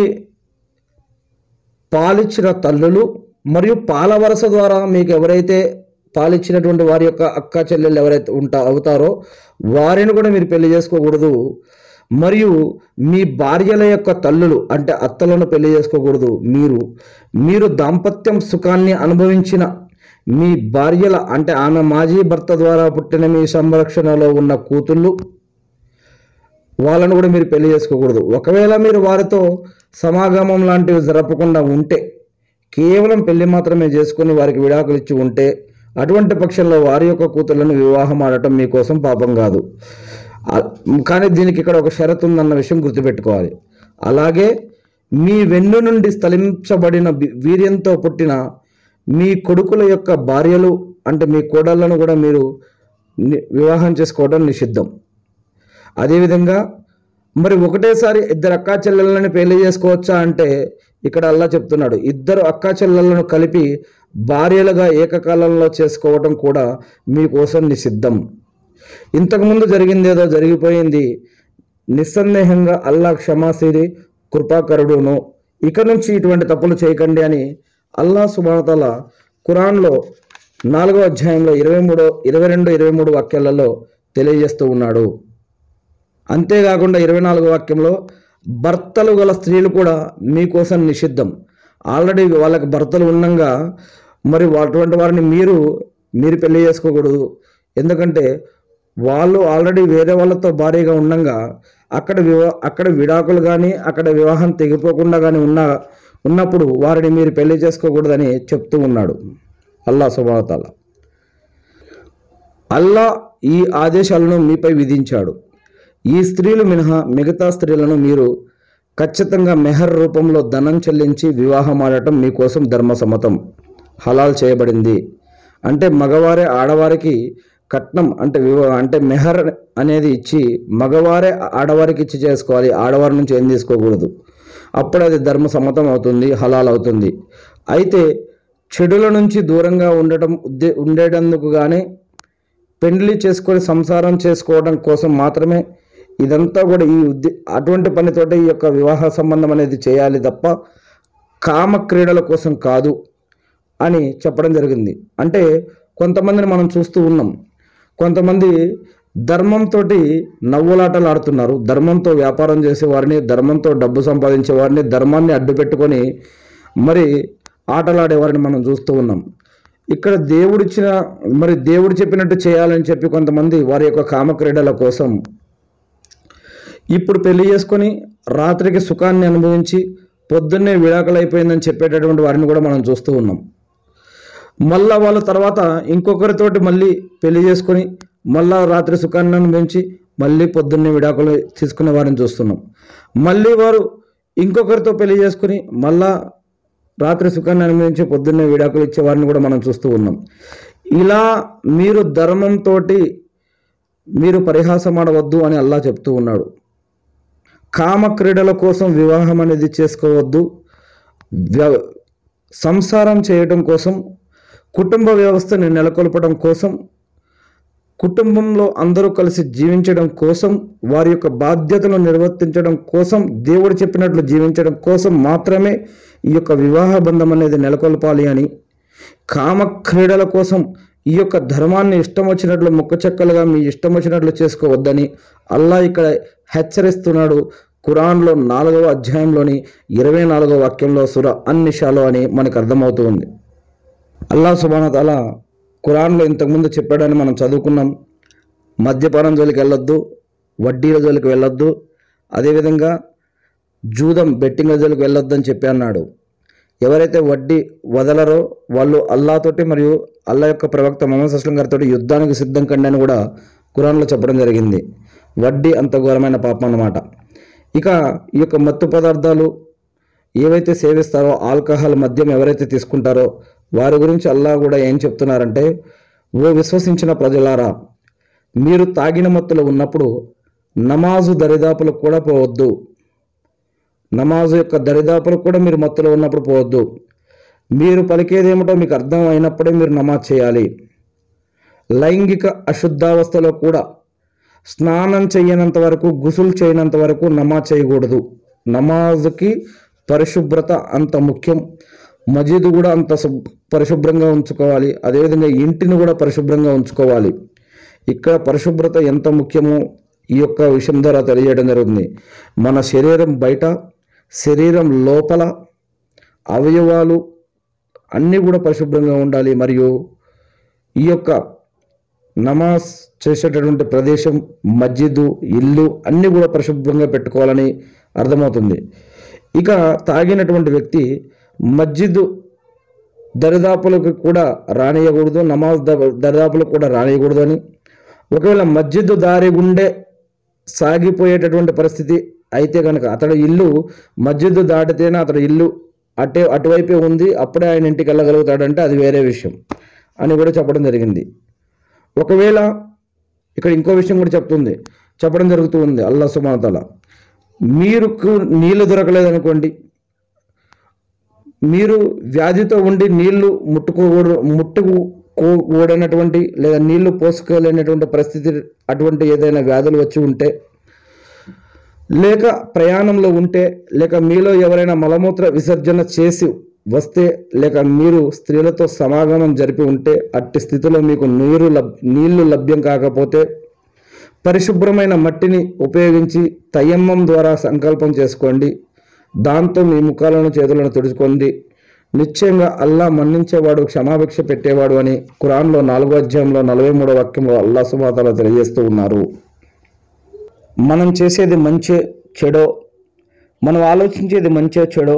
పాలిచ్చిన తల్లులు మరియు పాల వరస ద్వారా మీకు ఎవరైతే పాలిచ్చినటువంటి వారి యొక్క అక్క చెల్లెళ్ళు ఎవరైతే ఉంటా అవుతారో వారిని కూడా మీరు పెళ్లి చేసుకోకూడదు మరియు మీ భార్యల యొక్క తల్లులు అంటే అత్తలను పెళ్లి చేసుకోకూడదు మీరు మీరు దాంపత్యం సుఖాన్ని అనుభవించిన మీ భార్యల అంటే ఆమె మాజీ భర్త ద్వారా పుట్టిన మీ సంరక్షణలో ఉన్న కూతుళ్ళు వాళ్ళను కూడా మీరు పెళ్లి చేసుకోకూడదు ఒకవేళ మీరు వారితో సమాగమం లాంటివి జరపకుండా ఉంటే కేవలం పెళ్లి మాత్రమే చేసుకుని వారికి విడాకులు ఇచ్చి ఉంటే అటువంటి పక్షంలో వారి యొక్క కూతుర్లను వివాహం ఆడటం మీకోసం పాపం కాదు ఆ- కానీ దీనికి ఇక్కడ ఒక షరతు ఉందన్న విషయం గుర్తుపెట్టుకోవాలి అలాగే మీ వెన్ను నుండి స్థలించబడిన బి- వీర్యంతో పుట్టిన మీ కొడుకుల యొక్క భార్యలు అంటే మీ కోడళ్లను కూడా మీరు ని- వివాహం చేసుకోవడం నిషిద్ధం అదేవిధంగా మరి ఒకటేసారి ఇద్దరు అక్కా చెల్లెళ్ళని పెళ్లి చేసుకోవచ్చా అంటే ఇక్కడ అల్లా చెప్తున్నాడు ఇద్దరు అక్కా చెల్లెళ్ళను కలిపి భార్యలుగా ఏకకాలంలో చేసుకోవడం కూడా మీకోసం నిషిద్ధం ఇంతకుముందు జరిగింది ఏదో జరిగిపోయింది నిస్సందేహంగా అల్లా క్షమాశీలి కృపాకరుడును ఇక నుంచి ఇటువంటి తప్పులు చేయకండి అని అల్లా సుబానతల ఖురాన్లో నాలుగో అధ్యాయంలో ఇరవై మూడో ఇరవై రెండు ఇరవై మూడు వాక్యాలలో తెలియజేస్తూ ఉన్నాడు అంతేకాకుండా ఇరవై నాలుగో వాక్యంలో భర్తలు గల స్త్రీలు కూడా మీకోసం నిషిద్ధం ఆల్రెడీ వాళ్ళకి భర్తలు ఉండంగా మరి అటువంటి వారిని మీరు మీరు పెళ్లి చేసుకోకూడదు ఎందుకంటే వాళ్ళు ఆల్రెడీ వేరే వాళ్ళతో భారీగా ఉండంగా అక్కడ వివా అక్కడ విడాకులు కానీ అక్కడ వివాహం తెగిపోకుండా కానీ ఉన్న ఉన్నప్పుడు వారిని మీరు పెళ్లి చేసుకోకూడదని చెప్తూ ఉన్నాడు అల్లా సుబాతాల అల్లా ఈ ఆదేశాలను మీపై విధించాడు ఈ స్త్రీలు మినహా మిగతా స్త్రీలను మీరు ఖచ్చితంగా మెహర్ రూపంలో ధనం చెల్లించి వివాహం ఆడటం మీకోసం ధర్మసమ్మతం హలాల్ చేయబడింది అంటే మగవారే ఆడవారికి కట్నం అంటే వివా అంటే మెహర్ అనేది ఇచ్చి మగవారే ఆడవారికి ఇచ్చి చేసుకోవాలి ఆడవారి నుంచి ఏం తీసుకోకూడదు అప్పుడు అది ధర్మ సమ్మతం అవుతుంది హలాల్ అవుతుంది అయితే చెడుల నుంచి దూరంగా ఉండటం ఉద్దే ఉండేటందుకు కానీ పెండ్లి చేసుకొని సంసారం చేసుకోవడం కోసం మాత్రమే ఇదంతా కూడా ఈ ఉద్దే అటువంటి పనితోటే ఈ యొక్క వివాహ సంబంధం అనేది చేయాలి తప్ప కామ క్రీడల కోసం కాదు అని చెప్పడం జరిగింది అంటే కొంతమందిని మనం చూస్తూ ఉన్నాం కొంతమంది ధర్మంతో నవ్వులాటలు ఆడుతున్నారు ధర్మంతో వ్యాపారం చేసే వారిని ధర్మంతో డబ్బు సంపాదించే వారిని ధర్మాన్ని అడ్డు పెట్టుకొని మరి ఆటలాడేవారిని మనం చూస్తూ ఉన్నాం ఇక్కడ దేవుడిచ్చిన మరి దేవుడు చెప్పినట్టు చేయాలని చెప్పి కొంతమంది వారి యొక్క కామక్రీడల కోసం ఇప్పుడు పెళ్లి చేసుకొని రాత్రికి సుఖాన్ని అనుభవించి పొద్దున్నే విడాకులు అయిపోయిందని చెప్పేటటువంటి వారిని కూడా మనం చూస్తూ ఉన్నాం మళ్ళా వాళ్ళ తర్వాత ఇంకొకరితోటి మళ్ళీ పెళ్లి చేసుకొని మళ్ళా రాత్రి సుఖాన్ని పెంచి మళ్ళీ పొద్దున్నే విడాకులు తీసుకునే వారిని చూస్తున్నాం మళ్ళీ వారు ఇంకొకరితో పెళ్లి చేసుకుని మళ్ళా రాత్రి సుఖాన్ని అనుభవించి పొద్దున్నే విడాకులు ఇచ్చే వారిని కూడా మనం చూస్తూ ఉన్నాం ఇలా మీరు ధర్మంతో మీరు పరిహాసం ఆడవద్దు అని అల్లా చెప్తూ ఉన్నాడు కామ క్రీడల కోసం వివాహం అనేది చేసుకోవద్దు వ్య- సంసారం చేయడం కోసం కుటుంబ వ్యవస్థని నెలకొల్పడం కోసం కుటుంబంలో అందరూ కలిసి జీవించడం కోసం వారి యొక్క బాధ్యతలను నిర్వర్తించడం కోసం దేవుడు చెప్పినట్లు జీవించడం కోసం మాత్రమే ఈ యొక్క వివాహ బంధం అనేది నెలకొల్పాలి అని కామ క్రీడల కోసం ఈ యొక్క ధర్మాన్ని ఇష్టం వచ్చినట్లు ముక్కచెక్కలుగా మీ ఇష్టం వచ్చినట్లు చేసుకోవద్దని అల్లా ఇక్కడ హెచ్చరిస్తున్నాడు ఖురాన్లో నాలుగవ అధ్యాయంలోని ఇరవై నాలుగవ వాక్యంలో సుర అన్నిషాలో అని మనకు అర్థమవుతూ ఉంది అల్లా సుబానతాల ఖురాన్లో ఇంతకుముందు చెప్పాడని మనం చదువుకున్నాం మద్యపానం జోలికి వెళ్ళొద్దు వడ్డీల జోలికి వెళ్ళొద్దు అదేవిధంగా జూదం బెట్టింగ్ల జోలికి వెళ్ళొద్దు అని చెప్పి అన్నాడు ఎవరైతే వడ్డీ వదలరో వాళ్ళు అల్లాతోటి మరియు అల్లా యొక్క ప్రవక్త మొహమ్మద్ అస్లం గారితో యుద్ధానికి సిద్ధం కండి అని కూడా ఖురాన్లో చెప్పడం జరిగింది వడ్డీ అంత ఘోరమైన పాపం అన్నమాట ఇక ఈ యొక్క మత్తు పదార్థాలు ఏవైతే సేవిస్తారో ఆల్కహాల్ మద్యం ఎవరైతే తీసుకుంటారో వారి గురించి అల్లా కూడా ఏం చెప్తున్నారంటే ఓ విశ్వసించిన ప్రజలారా మీరు తాగిన మత్తులో ఉన్నప్పుడు నమాజు దరిదాపులకు కూడా పోవద్దు నమాజు యొక్క దరిదాపులకు కూడా మీరు మత్తులో ఉన్నప్పుడు పోవద్దు మీరు పలికేదేమిటో మీకు అర్థం అయినప్పుడే మీరు నమాజ్ చేయాలి లైంగిక అశుద్ధావస్థలో కూడా స్నానం చేయనంత వరకు గుసులు చేయనంత వరకు నమాజ్ చేయకూడదు నమాజ్కి పరిశుభ్రత అంత ముఖ్యం మజీదు కూడా అంత శుభ్- పరిశుభ్రంగా ఉంచుకోవాలి అదేవిధంగా ఇంటిని కూడా పరిశుభ్రంగా ఉంచుకోవాలి ఇక్కడ పరిశుభ్రత ఎంత ముఖ్యమో ఈ యొక్క విషయం ద్వారా తెలియజేయడం జరుగుతుంది మన శరీరం బయట శరీరం లోపల అవయవాలు అన్నీ కూడా పరిశుభ్రంగా ఉండాలి మరియు ఈ యొక్క నమాజ్ చేసేటటువంటి ప్రదేశం మస్జిద్ ఇల్లు అన్నీ కూడా పరిశుభ్రంగా పెట్టుకోవాలని అర్థమవుతుంది ఇక తాగినటువంటి వ్యక్తి మస్జిద్ దరిదాపులకు కూడా రానియకూడదు నమాజ్ ద- దరిదాపులకు కూడా రానియకూడదు అని ఒకవేళ మస్జిద్ దారి గుండే సాగిపోయేటటువంటి పరిస్థితి అయితే కనుక అతడి ఇల్లు మస్జిద్ దాటితేనే అతడి ఇల్లు అటే అటువైపే ఉంది అప్పుడే ఆయన ఇంటికి వెళ్ళగలుగుతాడంటే అది వేరే విషయం అని కూడా చెప్పడం జరిగింది ఒకవేళ ఇక్కడ ఇంకో విషయం కూడా చెప్తుంది చెప్పడం జరుగుతూ ఉంది అల్లా సుమాతల మీరు నీళ్లు దొరకలేదనుకోండి మీరు వ్యాధితో ఉండి నీళ్లు ముట్టుకోకూడదు ముట్టుకోకూడనటువంటి లేదా నీళ్లు పోసుకోలేనటువంటి పరిస్థితి అటువంటి ఏదైనా వ్యాధులు వచ్చి ఉంటే లేక ప్రయాణంలో ఉంటే లేక మీలో ఎవరైనా మలమూత్ర విసర్జన చేసి వస్తే లేక మీరు స్త్రీలతో సమాగమం జరిపి ఉంటే అట్టి స్థితిలో మీకు నీరు లబ్ నీళ్లు లభ్యం కాకపోతే పరిశుభ్రమైన మట్టిని ఉపయోగించి తయమ్మం ద్వారా సంకల్పం చేసుకోండి దాంతో మీ ముఖాలను చేతులను తుడుచుకోండి నిశ్చయంగా అల్లా మన్నించేవాడు క్షమాభిక్ష పెట్టేవాడు అని ఖురాన్లో నాలుగో అధ్యాయంలో నలభై మూడో వాక్యంలో అల్లా సుబాతాలో తెలియజేస్తూ ఉన్నారు మనం చేసేది మంచి చెడో మనం ఆలోచించేది మంచో చెడో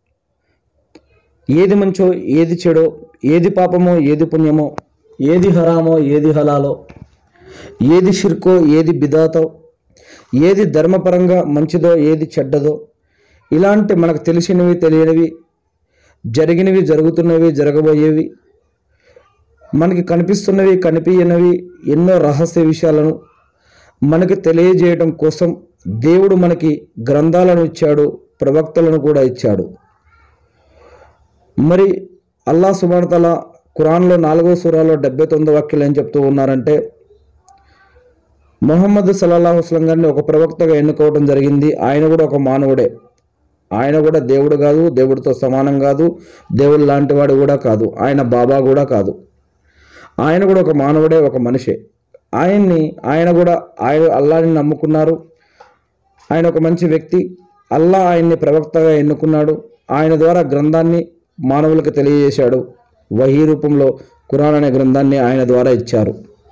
ఏది మంచో ఏది చెడో ఏది పాపమో ఏది పుణ్యమో ఏది హరామో ఏది హలాలో ఏది షిర్కో ఏది బిదాతో ఏది ధర్మపరంగా మంచిదో ఏది చెడ్డదో ఇలాంటి మనకు తెలిసినవి తెలియనివి జరిగినవి జరుగుతున్నవి జరగబోయేవి మనకి కనిపిస్తున్నవి కనిపించనివి ఎన్నో రహస్య విషయాలను మనకి తెలియజేయడం కోసం దేవుడు మనకి గ్రంథాలను ఇచ్చాడు ప్రవక్తలను కూడా ఇచ్చాడు మరి అల్లా సుబానతల ఖురాన్లో నాలుగో సూరాలో డెబ్బై తొమ్మిది వాక్యాలు ఏం చెప్తూ ఉన్నారంటే మొహమ్మద్ సల్లాహు వస్లం గారిని ఒక ప్రవక్తగా ఎన్నుకోవడం జరిగింది ఆయన కూడా ఒక మానవుడే ఆయన కూడా దేవుడు కాదు దేవుడితో సమానం కాదు దేవుడు లాంటి వాడు కూడా కాదు ఆయన బాబా కూడా కాదు ఆయన కూడా ఒక మానవుడే ఒక మనిషే ఆయన్ని ఆయన కూడా ఆయన అల్లాని నమ్ముకున్నారు ఆయన ఒక మంచి వ్యక్తి అల్లా ఆయన్ని ప్రవక్తగా ఎన్నుకున్నాడు ఆయన ద్వారా గ్రంథాన్ని మానవులకు తెలియజేశాడు వహీ రూపంలో ఖురాన్ అనే గ్రంథాన్ని ఆయన ద్వారా ఇచ్చారు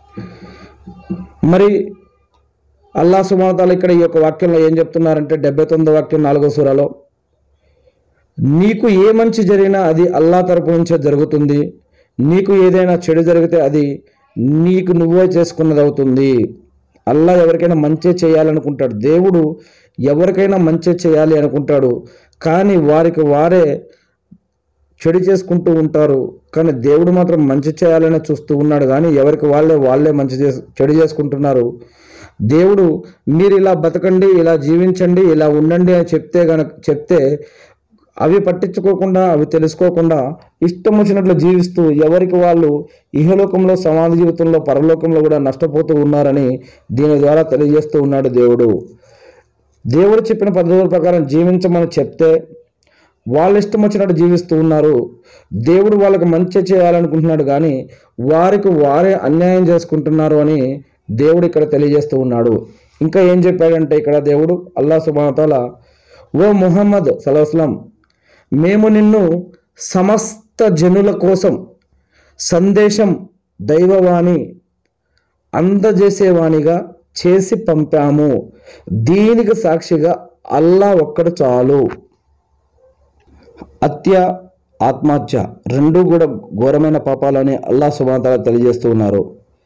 మరి అల్లా సుమాతాలు ఇక్కడ ఈ యొక్క వాక్యంలో ఏం చెప్తున్నారంటే డెబ్బై తొమ్మిదో వాక్యం నాలుగో సూరాలో నీకు ఏ మంచి జరిగినా అది అల్లా తరపు నుంచే జరుగుతుంది నీకు ఏదైనా చెడు జరిగితే అది నీకు నువ్వే చేసుకున్నది అవుతుంది అల్లా ఎవరికైనా మంచి చేయాలనుకుంటాడు దేవుడు ఎవరికైనా మంచి చేయాలి అనుకుంటాడు కానీ వారికి వారే చెడు చేసుకుంటూ ఉంటారు కానీ దేవుడు మాత్రం మంచి చేయాలని చూస్తూ ఉన్నాడు కానీ ఎవరికి వాళ్ళే వాళ్ళే మంచి చేసు చెడు చేసుకుంటున్నారు దేవుడు మీరు ఇలా బతకండి ఇలా జీవించండి ఇలా ఉండండి అని చెప్తే గనక చెప్తే అవి పట్టించుకోకుండా అవి తెలుసుకోకుండా ఇష్టం వచ్చినట్లు జీవిస్తూ ఎవరికి వాళ్ళు ఇహలోకంలో సమాజ జీవితంలో పరలోకంలో కూడా నష్టపోతూ ఉన్నారని దీని ద్వారా తెలియజేస్తూ ఉన్నాడు దేవుడు దేవుడు చెప్పిన పద్ధతుల ప్రకారం జీవించమని చెప్తే వాళ్ళ ఇష్టం వచ్చినట్టు జీవిస్తూ ఉన్నారు దేవుడు వాళ్ళకి మంచి చేయాలనుకుంటున్నాడు కానీ వారికి వారే అన్యాయం చేసుకుంటున్నారు అని దేవుడు ఇక్కడ తెలియజేస్తూ ఉన్నాడు ఇంకా ఏం చెప్పాడంటే ఇక్కడ దేవుడు అల్లా సుబానతాల ఓ ముహమ్మద్ సలహస్లం మేము నిన్ను సమస్త జనుల కోసం సందేశం దైవవాణి అందజేసేవానిగా చేసి పంపాము దీనికి సాక్షిగా అల్లా ఒక్కడు చాలు హత్య ఆత్మహత్య రెండు కూడా ఘోరమైన పాపాలని అల్లా సుబాతాల తెలియజేస్తూ ఉన్నారు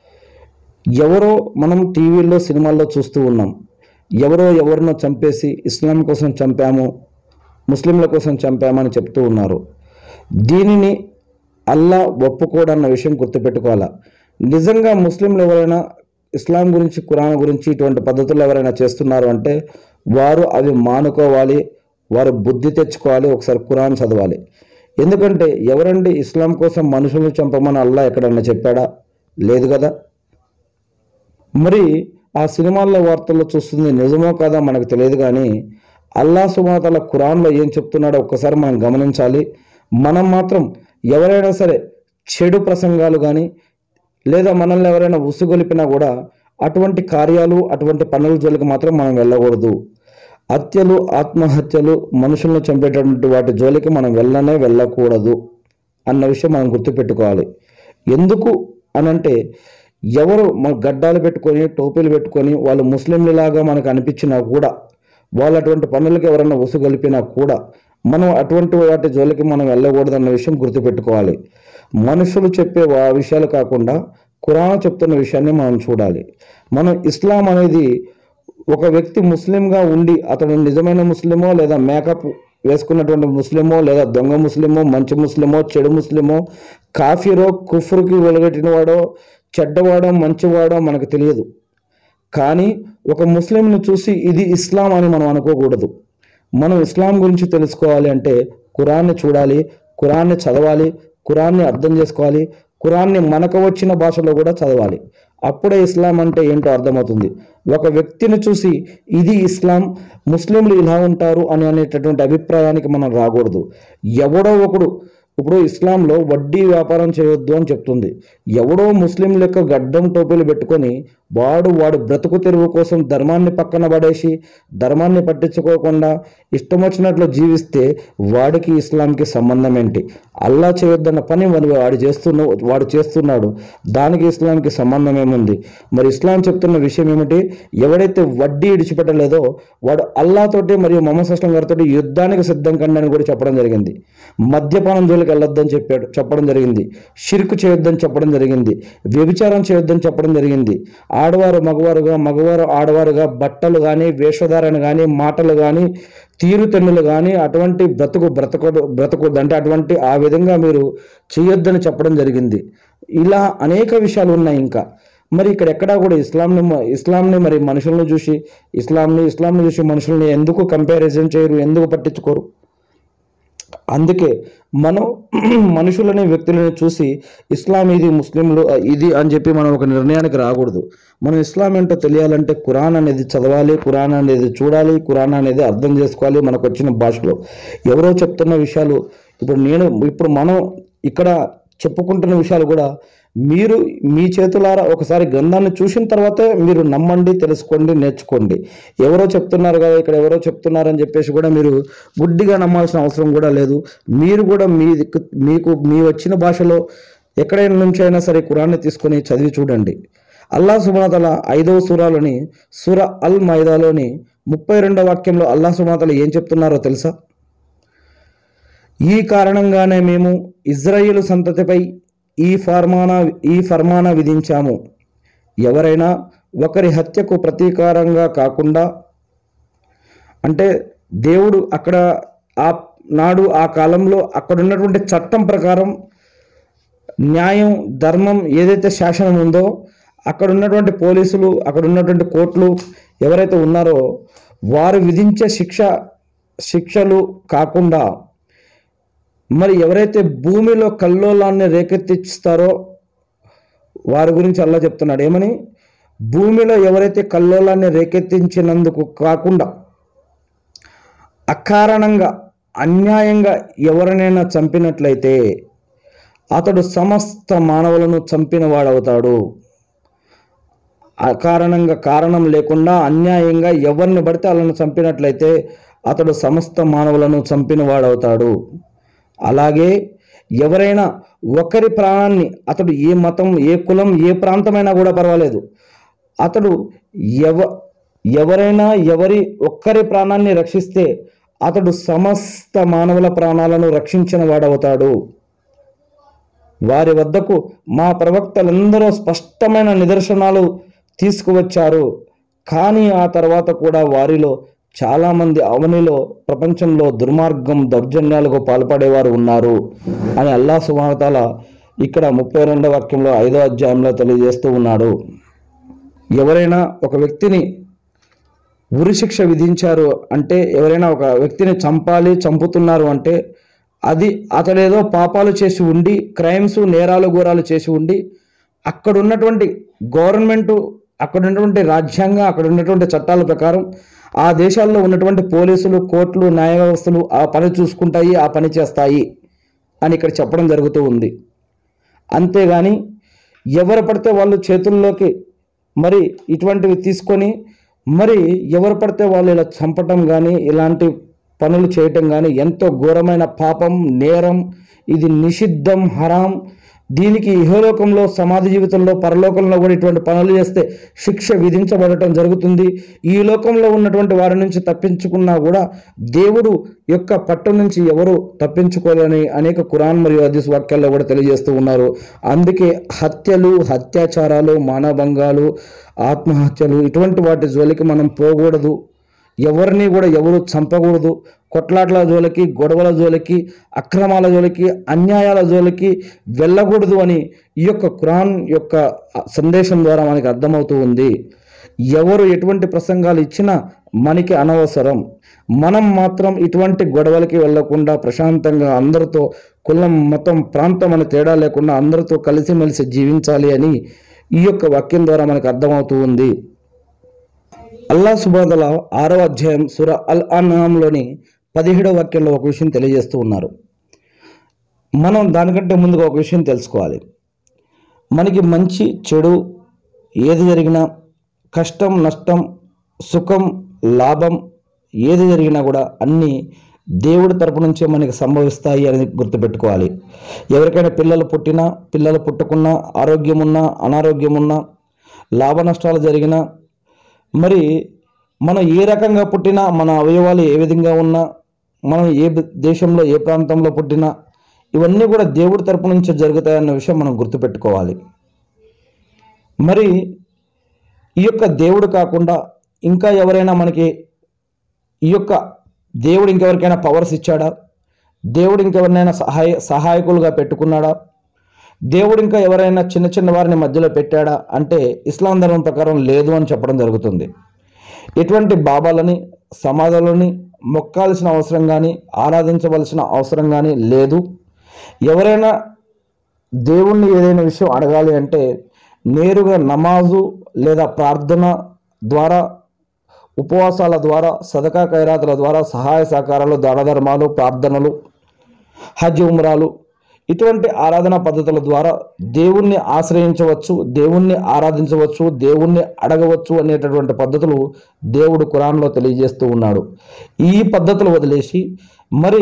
ఎవరో మనం టీవీల్లో సినిమాల్లో చూస్తూ ఉన్నాం ఎవరో ఎవరినో చంపేసి ఇస్లాం కోసం చంపాము ముస్లింల కోసం చంపామని చెప్తూ ఉన్నారు దీనిని అల్లా ఒప్పుకోడన్న విషయం గుర్తుపెట్టుకోవాలా నిజంగా ముస్లింలు ఎవరైనా ఇస్లాం గురించి కురాన్ గురించి ఇటువంటి పద్ధతులు ఎవరైనా చేస్తున్నారు అంటే వారు అవి మానుకోవాలి వారు బుద్ధి తెచ్చుకోవాలి ఒకసారి కురాన్ చదవాలి ఎందుకంటే ఎవరండి ఇస్లాం కోసం మనుషులను చంపమని అల్లా ఎక్కడన్నా చెప్పాడా లేదు కదా మరి ఆ సినిమాల్లో వార్తల్లో చూస్తుంది నిజమో కాదా మనకు తెలియదు కానీ అల్లా సుమాతల ఖురాన్లో ఏం చెప్తున్నాడో ఒక్కసారి మనం గమనించాలి మనం మాత్రం ఎవరైనా సరే చెడు ప్రసంగాలు కానీ లేదా మనల్ని ఎవరైనా ఉసుగొలిపినా కూడా అటువంటి కార్యాలు అటువంటి పనుల జోలికి మాత్రం మనం వెళ్ళకూడదు హత్యలు ఆత్మహత్యలు మనుషులను చంపేటటువంటి వాటి జోలికి మనం వెళ్ళనే వెళ్ళకూడదు అన్న విషయం మనం గుర్తుపెట్టుకోవాలి ఎందుకు అనంటే ఎవరు మన గడ్డాలు పెట్టుకొని టోపీలు పెట్టుకొని వాళ్ళు ముస్లింలలాగా మనకు అనిపించినా కూడా వాళ్ళు అటువంటి పనులకు ఎవరైనా ఉసుగొలిపినా కూడా మనం అటువంటి వాటి జోలికి మనం వెళ్ళకూడదన్న విషయం గుర్తుపెట్టుకోవాలి మనుషులు చెప్పే వా- విషయాలు కాకుండా ఖురాన్ చెప్తున్న విషయాన్ని మనం చూడాలి మనం ఇస్లాం అనేది ఒక వ్యక్తి ముస్లింగా ఉండి అతడు నిజమైన ముస్లిమో లేదా మేకప్ వేసుకున్నటువంటి ముస్లిమో లేదా దొంగ ముస్లిమో మంచి ముస్లిమో చెడు ముస్లిమో కాఫీరో కుఫ్రుకి వెలుగట్టిన వాడో చెడ్డవాడో మంచివాడో మనకు తెలియదు కానీ ఒక ముస్లింను చూసి ఇది ఇస్లాం అని మనం అనుకోకూడదు మనం ఇస్లాం గురించి తెలుసుకోవాలి అంటే ఖురాన్ని చూడాలి ఖురాన్ని చదవాలి ఖురాన్ని అర్థం చేసుకోవాలి ఖురాన్ని మనకు వచ్చిన భాషలో కూడా చదవాలి అప్పుడే ఇస్లాం అంటే ఏంటో అర్థమవుతుంది ఒక వ్యక్తిని చూసి ఇది ఇస్లాం ముస్లింలు ఇలా ఉంటారు అని అనేటటువంటి అభిప్రాయానికి మనం రాకూడదు ఎవడో ఒకడు ఇప్పుడు ఇస్లాంలో వడ్డీ వ్యాపారం చేయొద్దు అని చెప్తుంది ఎవడో ముస్లిం లెక్క గడ్డం టోపీలు పెట్టుకొని వాడు వాడు బ్రతుకు తెరువు కోసం ధర్మాన్ని పక్కన పడేసి ధర్మాన్ని పట్టించుకోకుండా ఇష్టం వచ్చినట్లు జీవిస్తే వాడికి ఇస్లాంకి సంబంధం ఏంటి అల్లా చేయొద్దన్న పని మరి వాడు చేస్తున్న వాడు చేస్తున్నాడు దానికి ఇస్లాంకి సంబంధం ఏముంది మరి ఇస్లాం చెప్తున్న విషయం ఏమిటి ఎవడైతే వడ్డీ ఇడిచిపెట్టలేదో వాడు అల్లాతోటి మరియు మొహమ్మద్ అస్లం గారితో యుద్ధానికి సిద్ధం కండి అని కూడా చెప్పడం జరిగింది మద్యపానం జోలికి వెళ్ళొద్దని చెప్పాడు చెప్పడం జరిగింది షిర్కు చేయొద్దని చెప్పడం జరిగింది వ్యభిచారం చేయొద్దని చెప్పడం జరిగింది ఆడవారు మగవారుగా మగవారు ఆడవారుగా బట్టలు కానీ వేషధారణ కానీ మాటలు కానీ తీరుతెన్నులు కానీ అటువంటి బ్రతుకు బ్రతకడు బ్రతకూడదు అంటే అటువంటి ఆ విధంగా మీరు చేయొద్దని చెప్పడం జరిగింది ఇలా అనేక విషయాలు ఉన్నాయి ఇంకా మరి ఇక్కడ ఎక్కడా కూడా ఇస్లాంని మ- ఇస్లాంని మరి మనుషులను చూసి ఇస్లాంని ఇస్లాంని చూసి మనుషుల్ని ఎందుకు కంపారిజన్ చేయరు ఎందుకు పట్టించుకోరు అందుకే మనం మనుషులని వ్యక్తులని చూసి ఇస్లాం ఇది ముస్లింలు ఇది అని చెప్పి మనం ఒక నిర్ణయానికి రాకూడదు మనం ఇస్లాం ఏంటో తెలియాలంటే ఖురాన్ అనేది చదవాలి ఖురాన్ అనేది చూడాలి ఖురాన్ అనేది అర్థం చేసుకోవాలి మనకు వచ్చిన భాషలో ఎవరో చెప్తున్న విషయాలు ఇప్పుడు నేను ఇప్పుడు మనం ఇక్కడ చెప్పుకుంటున్న విషయాలు కూడా మీరు మీ చేతులారా ఒకసారి గ్రంథాన్ని చూసిన తర్వాతే మీరు నమ్మండి తెలుసుకోండి నేర్చుకోండి ఎవరో చెప్తున్నారు కదా ఇక్కడ ఎవరో చెప్తున్నారని చెప్పేసి కూడా మీరు గుడ్డిగా నమ్మాల్సిన అవసరం కూడా లేదు మీరు కూడా మీ దిక్కు మీకు మీ వచ్చిన భాషలో ఎక్కడైనా నుంచి అయినా సరే కురాన్ని తీసుకొని చదివి చూడండి అల్లా సుమాతల ఐదవ సూరాలోని సూర అల్ మైదాలోని ముప్పై రెండవ వాక్యంలో అల్లా సుమాతల ఏం చెప్తున్నారో తెలుసా ఈ కారణంగానే మేము ఇజ్రాయేలు సంతతిపై ఈ ఫర్మానా ఈ ఫర్మానా విధించాము ఎవరైనా ఒకరి హత్యకు ప్రతీకారంగా కాకుండా అంటే దేవుడు అక్కడ ఆ నాడు ఆ కాలంలో అక్కడ ఉన్నటువంటి చట్టం ప్రకారం న్యాయం ధర్మం ఏదైతే శాసనం ఉందో అక్కడ ఉన్నటువంటి పోలీసులు అక్కడ ఉన్నటువంటి కోర్టులు ఎవరైతే ఉన్నారో వారు విధించే శిక్ష శిక్షలు కాకుండా మరి ఎవరైతే భూమిలో కల్లోలాన్ని రేకెత్తిస్తారో వారి గురించి అల్లా చెప్తున్నాడు ఏమని భూమిలో ఎవరైతే కల్లోలాన్ని రేకెత్తించినందుకు కాకుండా అకారణంగా అన్యాయంగా ఎవరినైనా చంపినట్లయితే అతడు సమస్త మానవులను చంపిన వాడవుతాడు అకారణంగా కారణం లేకుండా అన్యాయంగా ఎవరిని పడితే వాళ్ళని చంపినట్లయితే అతడు సమస్త మానవులను చంపిన వాడవుతాడు అలాగే ఎవరైనా ఒకరి ప్రాణాన్ని అతడు ఏ మతం ఏ కులం ఏ ప్రాంతమైనా కూడా పర్వాలేదు అతడు ఎవ ఎవరైనా ఎవరి ఒక్కరి ప్రాణాన్ని రక్షిస్తే అతడు సమస్త మానవుల ప్రాణాలను రక్షించిన వాడవుతాడు వారి వద్దకు మా ప్రవక్తలందరూ స్పష్టమైన నిదర్శనాలు తీసుకువచ్చారు కానీ ఆ తర్వాత కూడా వారిలో చాలామంది అవనిలో ప్రపంచంలో దుర్మార్గం దౌర్జన్యాలకు పాల్పడేవారు ఉన్నారు అని అల్లా సుమాతాల ఇక్కడ ముప్పై రెండవ వాక్యంలో ఐదో అధ్యాయంలో తెలియజేస్తూ ఉన్నాడు ఎవరైనా ఒక వ్యక్తిని ఉరిశిక్ష విధించారు అంటే ఎవరైనా ఒక వ్యక్తిని చంపాలి చంపుతున్నారు అంటే అది అతడేదో పాపాలు చేసి ఉండి క్రైమ్స్ నేరాలు ఘోరాలు చేసి ఉండి అక్కడ ఉన్నటువంటి గవర్నమెంట్ అక్కడ ఉన్నటువంటి రాజ్యాంగం అక్కడ ఉన్నటువంటి చట్టాల ప్రకారం ఆ దేశాల్లో ఉన్నటువంటి పోలీసులు కోర్టులు న్యాయ వ్యవస్థలు ఆ పని చూసుకుంటాయి ఆ పని చేస్తాయి అని ఇక్కడ చెప్పడం జరుగుతూ ఉంది అంతేగాని ఎవరు పడితే వాళ్ళు చేతుల్లోకి మరి ఇటువంటివి తీసుకొని మరి ఎవరు పడితే వాళ్ళు ఇలా చంపటం కానీ ఇలాంటి పనులు చేయటం కానీ ఎంతో ఘోరమైన పాపం నేరం ఇది నిషిద్ధం హరాం దీనికి ఇహలోకంలో సమాధి జీవితంలో పరలోకంలో కూడా ఇటువంటి పనులు చేస్తే శిక్ష విధించబడటం జరుగుతుంది ఈ లోకంలో ఉన్నటువంటి వారి నుంచి తప్పించుకున్నా కూడా దేవుడు యొక్క పట్టు నుంచి ఎవరు తప్పించుకోలేని అనేక కురాన్ మరియు హదీస్ వాక్యాల్లో కూడా తెలియజేస్తూ ఉన్నారు అందుకే హత్యలు అత్యాచారాలు మానభంగాలు ఆత్మహత్యలు ఇటువంటి వాటి జోలికి మనం పోకూడదు ఎవరిని కూడా ఎవరు చంపకూడదు కొట్లాట్ల జోలికి గొడవల జోలికి అక్రమాల జోలికి అన్యాయాల జోలికి వెళ్ళకూడదు అని ఈ యొక్క ఖురాన్ యొక్క సందేశం ద్వారా మనకి అర్థమవుతూ ఉంది ఎవరు ఎటువంటి ప్రసంగాలు ఇచ్చినా మనకి అనవసరం మనం మాత్రం ఇటువంటి గొడవలకి వెళ్లకుండా ప్రశాంతంగా అందరితో కులం మతం ప్రాంతం అనే తేడా లేకుండా అందరితో కలిసిమెలిసి జీవించాలి అని ఈ యొక్క వాక్యం ద్వారా మనకు అర్థమవుతూ ఉంది అల్లా సుబాదల ఆరో అధ్యాయం సుర అల్ అన్నాంలోని పదిహేడవ వాక్యంలో ఒక విషయం తెలియజేస్తూ ఉన్నారు మనం దానికంటే ముందుగా ఒక విషయం తెలుసుకోవాలి మనకి మంచి చెడు ఏది జరిగినా కష్టం నష్టం సుఖం లాభం ఏది జరిగినా కూడా అన్నీ దేవుడి తరపు నుంచే మనకి సంభవిస్తాయి అని గుర్తుపెట్టుకోవాలి ఎవరికైనా పిల్లలు పుట్టినా పిల్లలు పుట్టకున్నా ఆరోగ్యం ఉన్నా అనారోగ్యం ఉన్నా లాభ నష్టాలు జరిగినా మరి మనం ఏ రకంగా పుట్టినా మన అవయవాలు ఏ విధంగా ఉన్నా మనం ఏ బ- దేశంలో ఏ ప్రాంతంలో పుట్టినా ఇవన్నీ కూడా దేవుడి తరపు నుంచి జరుగుతాయన్న విషయం మనం గుర్తుపెట్టుకోవాలి మరి ఈ యొక్క దేవుడు కాకుండా ఇంకా ఎవరైనా మనకి ఈ యొక్క దేవుడు ఇంకెవరికైనా పవర్స్ ఇచ్చాడా దేవుడు ఇంకెవరినైనా సహాయ సహాయకులుగా పెట్టుకున్నాడా దేవుడు ఇంకా ఎవరైనా చిన్న చిన్న వారిని మధ్యలో పెట్టాడా అంటే ఇస్లాం ధర్మం ప్రకారం లేదు అని చెప్పడం జరుగుతుంది ఎటువంటి బాబాలని సమాధులని మొక్కాల్సిన అవసరం కానీ ఆరాధించవలసిన అవసరం కానీ లేదు ఎవరైనా దేవుణ్ణి ఏదైనా విషయం అడగాలి అంటే నేరుగా నమాజు లేదా ప్రార్థన ద్వారా ఉపవాసాల ద్వారా సదకా ఖైరాతుల ద్వారా సహాయ సహకారాలు దాన ధర్మాలు ప్రార్థనలు హజ్ ఉమ్రాలు ఇటువంటి ఆరాధనా పద్ధతుల ద్వారా దేవుణ్ణి ఆశ్రయించవచ్చు దేవుణ్ణి ఆరాధించవచ్చు దేవుణ్ణి అడగవచ్చు అనేటటువంటి పద్ధతులు దేవుడు ఖురాన్లో తెలియజేస్తూ ఉన్నాడు ఈ పద్ధతులు వదిలేసి మరి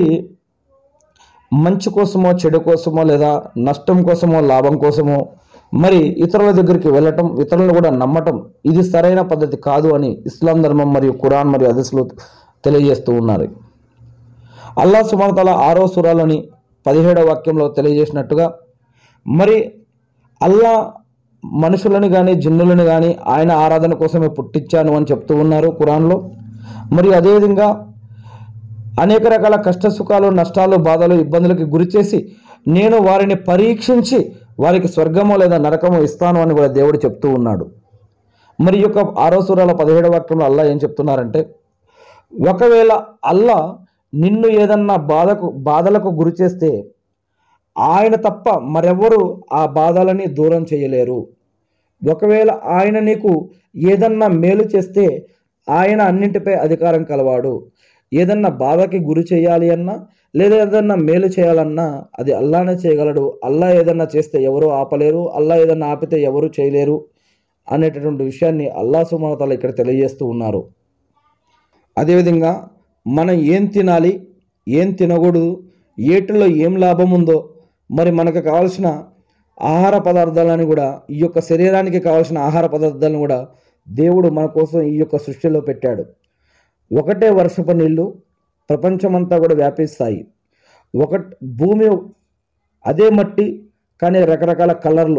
మంచి కోసమో చెడు కోసమో లేదా నష్టం కోసమో లాభం కోసమో మరి ఇతరుల దగ్గరికి వెళ్ళటం ఇతరులను కూడా నమ్మటం ఇది సరైన పద్ధతి కాదు అని ఇస్లాం ధర్మం మరియు ఖురాన్ మరియు హదీస్లు తెలియజేస్తూ ఉన్నారు అల్లా సుమతల ఆరో సురాలోని పదిహేడవ వాక్యంలో తెలియజేసినట్టుగా మరి అల్లా మనుషులను కానీ జిన్నులను కానీ ఆయన ఆరాధన కోసమే పుట్టించాను అని చెప్తూ ఉన్నారు ఖురాన్లో మరి అదేవిధంగా అనేక రకాల కష్ట సుఖాలు నష్టాలు బాధలు ఇబ్బందులకి గురి చేసి నేను వారిని పరీక్షించి వారికి స్వర్గమో లేదా నరకమో ఇస్తాను అని కూడా దేవుడు చెప్తూ ఉన్నాడు మరి ఈ యొక్క ఆరో సూరాల పదిహేడవ వాక్యంలో అల్లా ఏం చెప్తున్నారంటే ఒకవేళ అల్లా నిన్ను ఏదన్నా బాధకు బాధలకు గురి చేస్తే ఆయన తప్ప మరెవరు ఆ బాధలని దూరం చేయలేరు ఒకవేళ ఆయన నీకు ఏదన్నా మేలు చేస్తే ఆయన అన్నింటిపై అధికారం కలవాడు ఏదన్నా బాధకి గురి చేయాలి అన్నా లేదా ఏదన్నా మేలు చేయాలన్నా అది అల్లానే చేయగలడు అల్లా ఏదన్నా చేస్తే ఎవరు ఆపలేరు అల్లా ఏదన్నా ఆపితే ఎవరు చేయలేరు అనేటటువంటి విషయాన్ని అల్లా సుమతలు ఇక్కడ తెలియజేస్తూ ఉన్నారు అదేవిధంగా మనం ఏం తినాలి ఏం తినకూడదు ఏటిలో ఏం లాభం ఉందో మరి మనకు కావాల్సిన ఆహార పదార్థాలను కూడా ఈ యొక్క శరీరానికి కావాల్సిన ఆహార పదార్థాలను కూడా దేవుడు మన కోసం ఈ యొక్క సృష్టిలో పెట్టాడు ఒకటే వర్షపు నీళ్ళు ప్రపంచమంతా కూడా వ్యాపిస్తాయి ఒక భూమి అదే మట్టి కానీ రకరకాల కలర్లు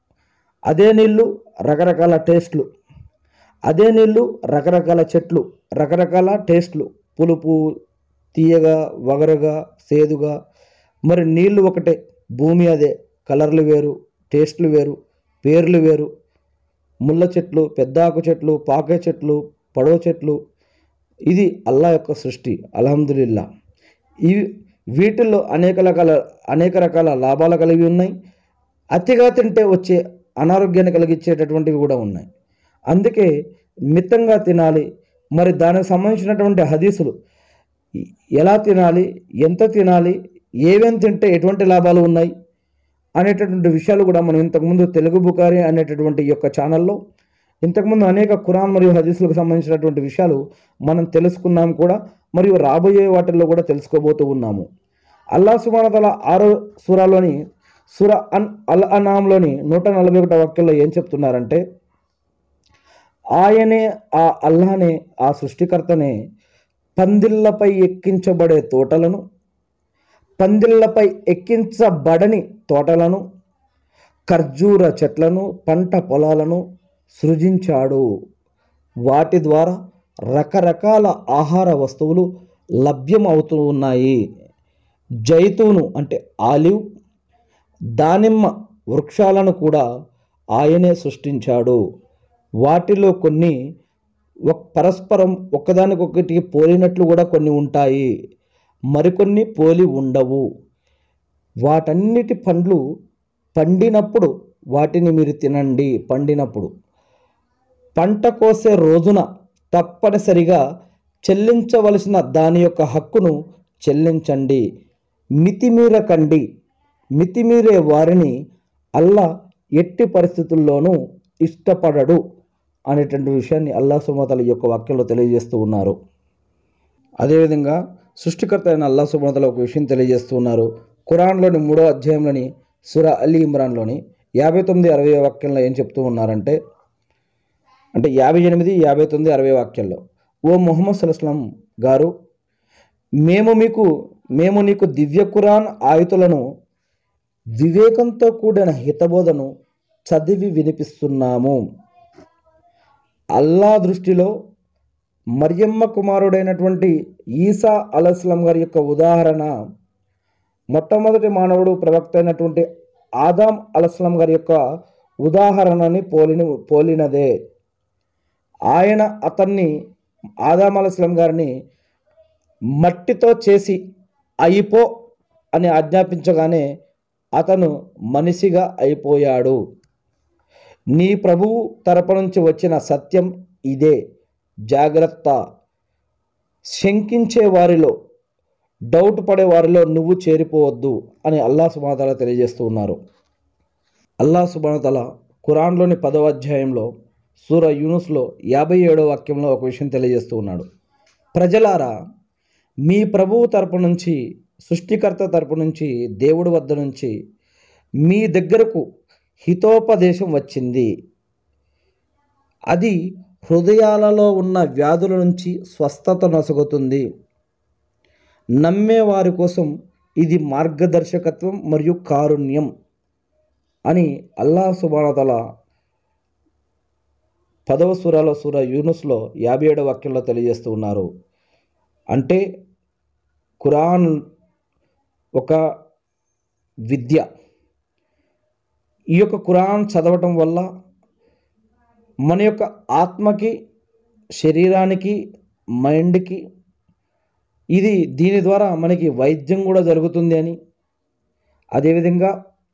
అదే నీళ్ళు రకరకాల టేస్ట్లు అదే నీళ్ళు రకరకాల చెట్లు రకరకాల టేస్ట్లు పులుపు తీయగా వగరగా సేదుగా మరి నీళ్ళు ఒకటే భూమి అదే కలర్లు వేరు టేస్ట్లు వేరు పేర్లు వేరు ముళ్ళ చెట్లు పెద్దాకు చెట్లు పాకే చెట్లు పడవ చెట్లు ఇది అల్లా యొక్క సృష్టి అల్హమ్దులిల్లా ఈ వీటిల్లో అనేక రకాల అనేక రకాల లాభాలు కలిగి ఉన్నాయి అతిగా తింటే వచ్చే అనారోగ్యాన్ని కలిగించేటటువంటివి కూడా ఉన్నాయి అందుకే మితంగా తినాలి మరి దానికి సంబంధించినటువంటి హదీసులు ఎలా తినాలి ఎంత తినాలి ఏమేమి తింటే ఎటువంటి లాభాలు ఉన్నాయి అనేటటువంటి విషయాలు కూడా మనం ఇంతకుముందు తెలుగు బుకారి అనేటటువంటి ఈ యొక్క ఛానల్లో ఇంతకుముందు అనేక ఖురాన్ మరియు హదీసులకు సంబంధించినటువంటి విషయాలు మనం తెలుసుకున్నాం కూడా మరియు రాబోయే వాటిల్లో కూడా తెలుసుకోబోతూ ఉన్నాము అల్లా సుమానతల ఆరో సూరాలోని సుర అన్ అల్ అనాంలోని నూట నలభై ఒకటో వాక్యంలో ఏం చెప్తున్నారంటే ఆయనే ఆ అల్లానే ఆ సృష్టికర్తనే పందిళ్ళపై ఎక్కించబడే తోటలను పందిళ్ళపై ఎక్కించబడని తోటలను ఖర్జూర చెట్లను పంట పొలాలను సృజించాడు వాటి ద్వారా రకరకాల ఆహార వస్తువులు లభ్యమవుతూ ఉన్నాయి జైతూను అంటే ఆలివ్ దానిమ్మ వృక్షాలను కూడా ఆయనే సృష్టించాడు వాటిలో కొన్ని ఒక పరస్పరం ఒకదానికొకటి పోలినట్లు కూడా కొన్ని ఉంటాయి మరికొన్ని పోలి ఉండవు వాటన్నిటి పండ్లు పండినప్పుడు వాటిని మీరు తినండి పండినప్పుడు పంట కోసే రోజున తప్పనిసరిగా చెల్లించవలసిన దాని యొక్క హక్కును చెల్లించండి మితిమీరకండి మితిమీరే వారిని అల్లా ఎట్టి పరిస్థితుల్లోనూ ఇష్టపడడు అనేటువంటి విషయాన్ని అల్లా సుమతల యొక్క వాక్యంలో తెలియజేస్తూ ఉన్నారు అదేవిధంగా సృష్టికర్త అయిన అల్లా సుమతల ఒక విషయం తెలియజేస్తూ ఉన్నారు ఖురాన్లోని మూడో అధ్యాయంలోని సుర అలీ ఇమ్రాన్లోని యాభై తొమ్మిది అరవై వాక్యంలో ఏం చెప్తూ ఉన్నారంటే అంటే యాభై ఎనిమిది యాభై తొమ్మిది అరవై వాక్యంలో ఓ ముహమ్మద్ సల్లాం గారు మేము మీకు మేము నీకు దివ్య ఖురాన్ ఆయుతులను వివేకంతో కూడిన హితబోధను చదివి వినిపిస్తున్నాము అల్లా దృష్టిలో మరియమ్మ కుమారుడైనటువంటి ఈసా అలస్లం గారి యొక్క ఉదాహరణ మొట్టమొదటి మానవుడు ప్రవక్త అయినటువంటి ఆదాం అలస్లం గారి యొక్క ఉదాహరణని పోలిన పోలినదే ఆయన అతన్ని ఆదాం అలస్లం గారిని మట్టితో చేసి అయిపో అని ఆజ్ఞాపించగానే అతను మనిషిగా అయిపోయాడు నీ ప్రభువు తరపు నుంచి వచ్చిన సత్యం ఇదే జాగ్రత్త శంకించే వారిలో డౌట్ పడే వారిలో నువ్వు చేరిపోవద్దు అని అల్లా సుబానతల తెలియజేస్తూ ఉన్నారు అల్లా సుబానతల ఖురాన్లోని పదవ అధ్యాయంలో సూర యూనుస్లో యాభై ఏడో వాక్యంలో ఒక విషయం తెలియజేస్తూ ఉన్నాడు ప్రజలారా మీ ప్రభువు తరపు నుంచి సృష్టికర్త తరపు నుంచి దేవుడి వద్ద నుంచి మీ దగ్గరకు హితోపదేశం వచ్చింది అది హృదయాలలో ఉన్న వ్యాధుల నుంచి స్వస్థత నొసగుతుంది నమ్మే వారి కోసం ఇది మార్గదర్శకత్వం మరియు కారుణ్యం అని అల్లా సుబానతల పదవ సూరాలో సూర యూనుస్లో యాభై ఏడవ వాక్యంలో తెలియజేస్తూ ఉన్నారు అంటే ఖురాన్ ఒక విద్య ఈ యొక్క ఖురాన్ చదవటం వల్ల మన యొక్క ఆత్మకి శరీరానికి మైండ్కి ఇది దీని ద్వారా మనకి వైద్యం కూడా జరుగుతుంది అని అదేవిధంగా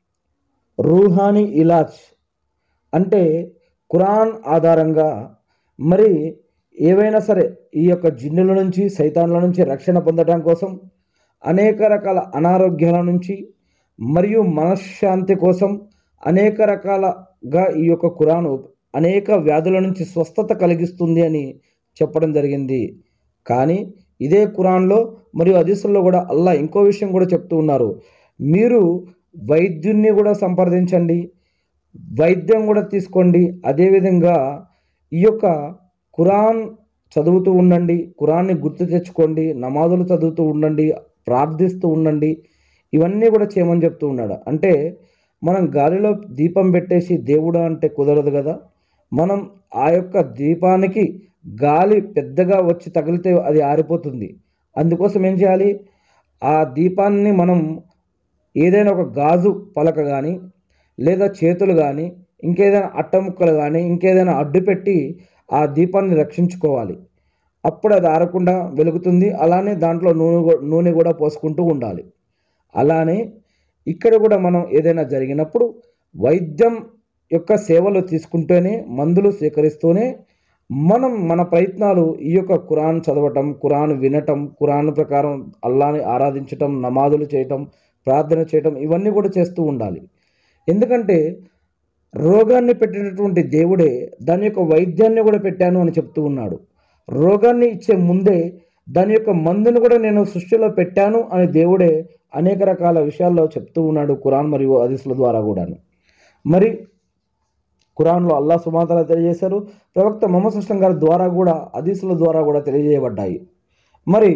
రూహానీ ఇలాజ్ అంటే ఖురాన్ ఆధారంగా మరి ఏవైనా సరే ఈ యొక్క జిన్నుల నుంచి సైతాన్ల నుంచి రక్షణ పొందడం కోసం అనేక రకాల అనారోగ్యాల నుంచి మరియు మనశ్శాంతి కోసం అనేక రకాలుగా ఈ యొక్క ఖురాను అనేక వ్యాధుల నుంచి స్వస్థత కలిగిస్తుంది అని చెప్పడం జరిగింది కానీ ఇదే ఖురాన్లో మరియు హదీసుల్లో కూడా అల్లా ఇంకో విషయం కూడా చెప్తూ ఉన్నారు మీరు వైద్యున్ని కూడా సంప్రదించండి వైద్యం కూడా తీసుకోండి అదేవిధంగా ఈ యొక్క ఖురాన్ చదువుతూ ఉండండి ఖురాన్ని గుర్తు తెచ్చుకోండి నమాజులు చదువుతూ ఉండండి ప్రార్థిస్తూ ఉండండి ఇవన్నీ కూడా చేయమని చెప్తూ ఉన్నాడు అంటే మనం గాలిలో దీపం పెట్టేసి దేవుడా అంటే కుదరదు కదా మనం ఆ యొక్క దీపానికి గాలి పెద్దగా వచ్చి తగిలితే అది ఆరిపోతుంది అందుకోసం ఏం చేయాలి ఆ దీపాన్ని మనం ఏదైనా ఒక గాజు పలక కానీ లేదా చేతులు కానీ ఇంకేదైనా అట్టముక్కలు కానీ ఇంకేదైనా అడ్డు పెట్టి ఆ దీపాన్ని రక్షించుకోవాలి అప్పుడు అది ఆరకుండా వెలుగుతుంది అలానే దాంట్లో నూనె కూ- నూనె కూడా పోసుకుంటూ ఉండాలి అలానే ఇక్కడ కూడా మనం ఏదైనా జరిగినప్పుడు వైద్యం యొక్క సేవలు తీసుకుంటూనే మందులు స్వీకరిస్తూనే మనం మన ప్రయత్నాలు ఈ యొక్క ఖురాన్ చదవటం ఖురాన్ వినటం ఖురాన్ ప్రకారం అల్లాని ఆరాధించటం నమాజులు చేయటం ప్రార్థన చేయటం ఇవన్నీ కూడా చేస్తూ ఉండాలి ఎందుకంటే రోగాన్ని పెట్టినటువంటి దేవుడే దాని యొక్క వైద్యాన్ని కూడా పెట్టాను అని చెప్తూ ఉన్నాడు రోగాన్ని ఇచ్చే ముందే దాని యొక్క మందుని కూడా నేను సృష్టిలో పెట్టాను అని దేవుడే అనేక రకాల విషయాల్లో చెప్తూ ఉన్నాడు ఖురాన్ మరియు హదీసుల ద్వారా కూడాను మరి ఖురాన్లో అల్లా సుమాతల తెలియజేశారు ప్రవక్త మొహమ్మద్ సుస్లం గారి ద్వారా కూడా హదీసుల ద్వారా కూడా తెలియజేయబడ్డాయి మరి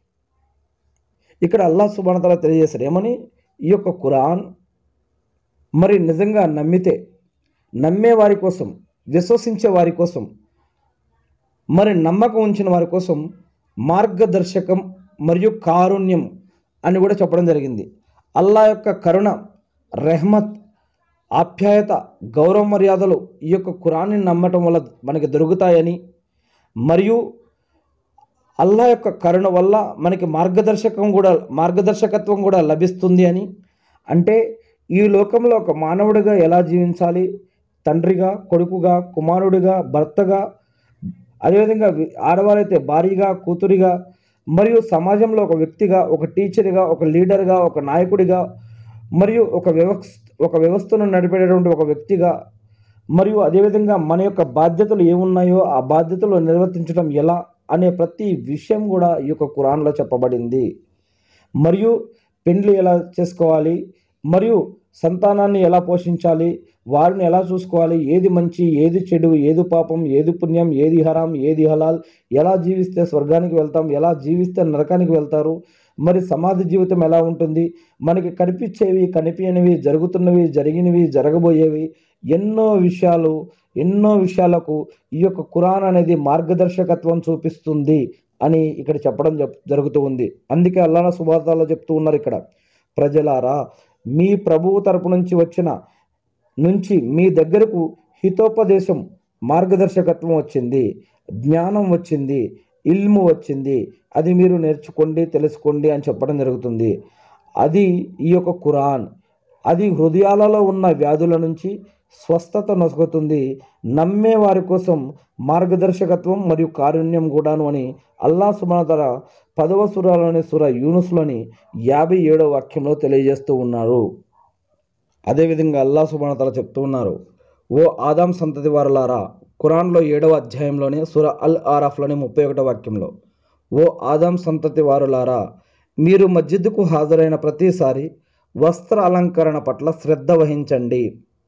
ఇక్కడ అల్లా సుబానతల తెలియజేశారు ఏమని ఈ యొక్క ఖురాన్ మరి నిజంగా నమ్మితే నమ్మే వారి కోసం విశ్వసించే వారి కోసం మరి నమ్మకం ఉంచిన వారి కోసం మార్గదర్శకం మరియు కారుణ్యం అని కూడా చెప్పడం జరిగింది అల్లా యొక్క కరుణ రెహమత్ ఆప్యాయత గౌరవ మర్యాదలు ఈ యొక్క ఖురాన్ని నమ్మటం వల్ల మనకి దొరుకుతాయని మరియు అల్లా యొక్క కరుణ వల్ల మనకి మార్గదర్శకం కూడా మార్గదర్శకత్వం కూడా లభిస్తుంది అని అంటే ఈ లోకంలో ఒక మానవుడిగా ఎలా జీవించాలి తండ్రిగా కొడుకుగా కుమారుడిగా భర్తగా అదేవిధంగా వి- ఆడవారైతే భార్యగా కూతురిగా మరియు సమాజంలో ఒక వ్యక్తిగా ఒక టీచర్గా ఒక లీడర్గా ఒక నాయకుడిగా మరియు ఒక వ్యవస్థ ఒక వ్యవస్థను నడిపేటటువంటి ఒక వ్యక్తిగా మరియు అదేవిధంగా మన యొక్క బాధ్యతలు ఏమున్నాయో ఆ బాధ్యతలు నిర్వర్తించడం ఎలా అనే ప్రతి విషయం కూడా ఈ యొక్క ఖురాన్లో చెప్పబడింది మరియు పెండ్లి ఎలా చేసుకోవాలి మరియు సంతానాన్ని ఎలా పోషించాలి వారిని ఎలా చూసుకోవాలి ఏది మంచి ఏది చెడు ఏది పాపం ఏది పుణ్యం ఏది హరాం ఏది హలాల్ ఎలా జీవిస్తే స్వర్గానికి వెళ్తాం ఎలా జీవిస్తే నరకానికి వెళ్తారు మరి సమాధి జీవితం ఎలా ఉంటుంది మనకి కనిపించేవి కనిపించనివి జరుగుతున్నవి జరిగినవి జరగబోయేవి ఎన్నో విషయాలు ఎన్నో విషయాలకు ఈ యొక్క ఖురాన్ అనేది మార్గదర్శకత్వం చూపిస్తుంది అని ఇక్కడ చెప్పడం జప్- జరుగుతూ ఉంది అందుకే అల్లాహ్ సుబాతాలో చెప్తూ ఉన్నారు ఇక్కడ ప్రజలారా మీ ప్రభువు తరపు నుంచి వచ్చిన నుంచి మీ దగ్గరకు హితోపదేశం మార్గదర్శకత్వం వచ్చింది జ్ఞానం వచ్చింది ఇల్ము వచ్చింది అది మీరు నేర్చుకోండి తెలుసుకోండి అని చెప్పడం జరుగుతుంది అది ఈ యొక్క ఖురాన్ అది హృదయాలలో ఉన్న వ్యాధుల నుంచి స్వస్థత నొసగుతుంది నమ్మే వారి కోసం మార్గదర్శకత్వం మరియు కారుణ్యం కూడాను అని అల్లా సుమనతర పదవ సురాలోని సుర యూనుస్లోని యాభై ఏడవ వాక్యంలో తెలియజేస్తూ ఉన్నారు అదేవిధంగా అల్లా సుబానతల చెప్తూ ఉన్నారు ఓ ఆదాం సంతతి వారలారా ఖురాన్లో ఏడవ అధ్యాయంలోని సుర అల్ ఆరాఫ్లోని ముప్పై ఒకటో వాక్యంలో ఓ ఆదాం సంతతి వారులారా మీరు మస్జిద్కు హాజరైన ప్రతిసారి వస్త్ర అలంకరణ పట్ల శ్రద్ధ వహించండి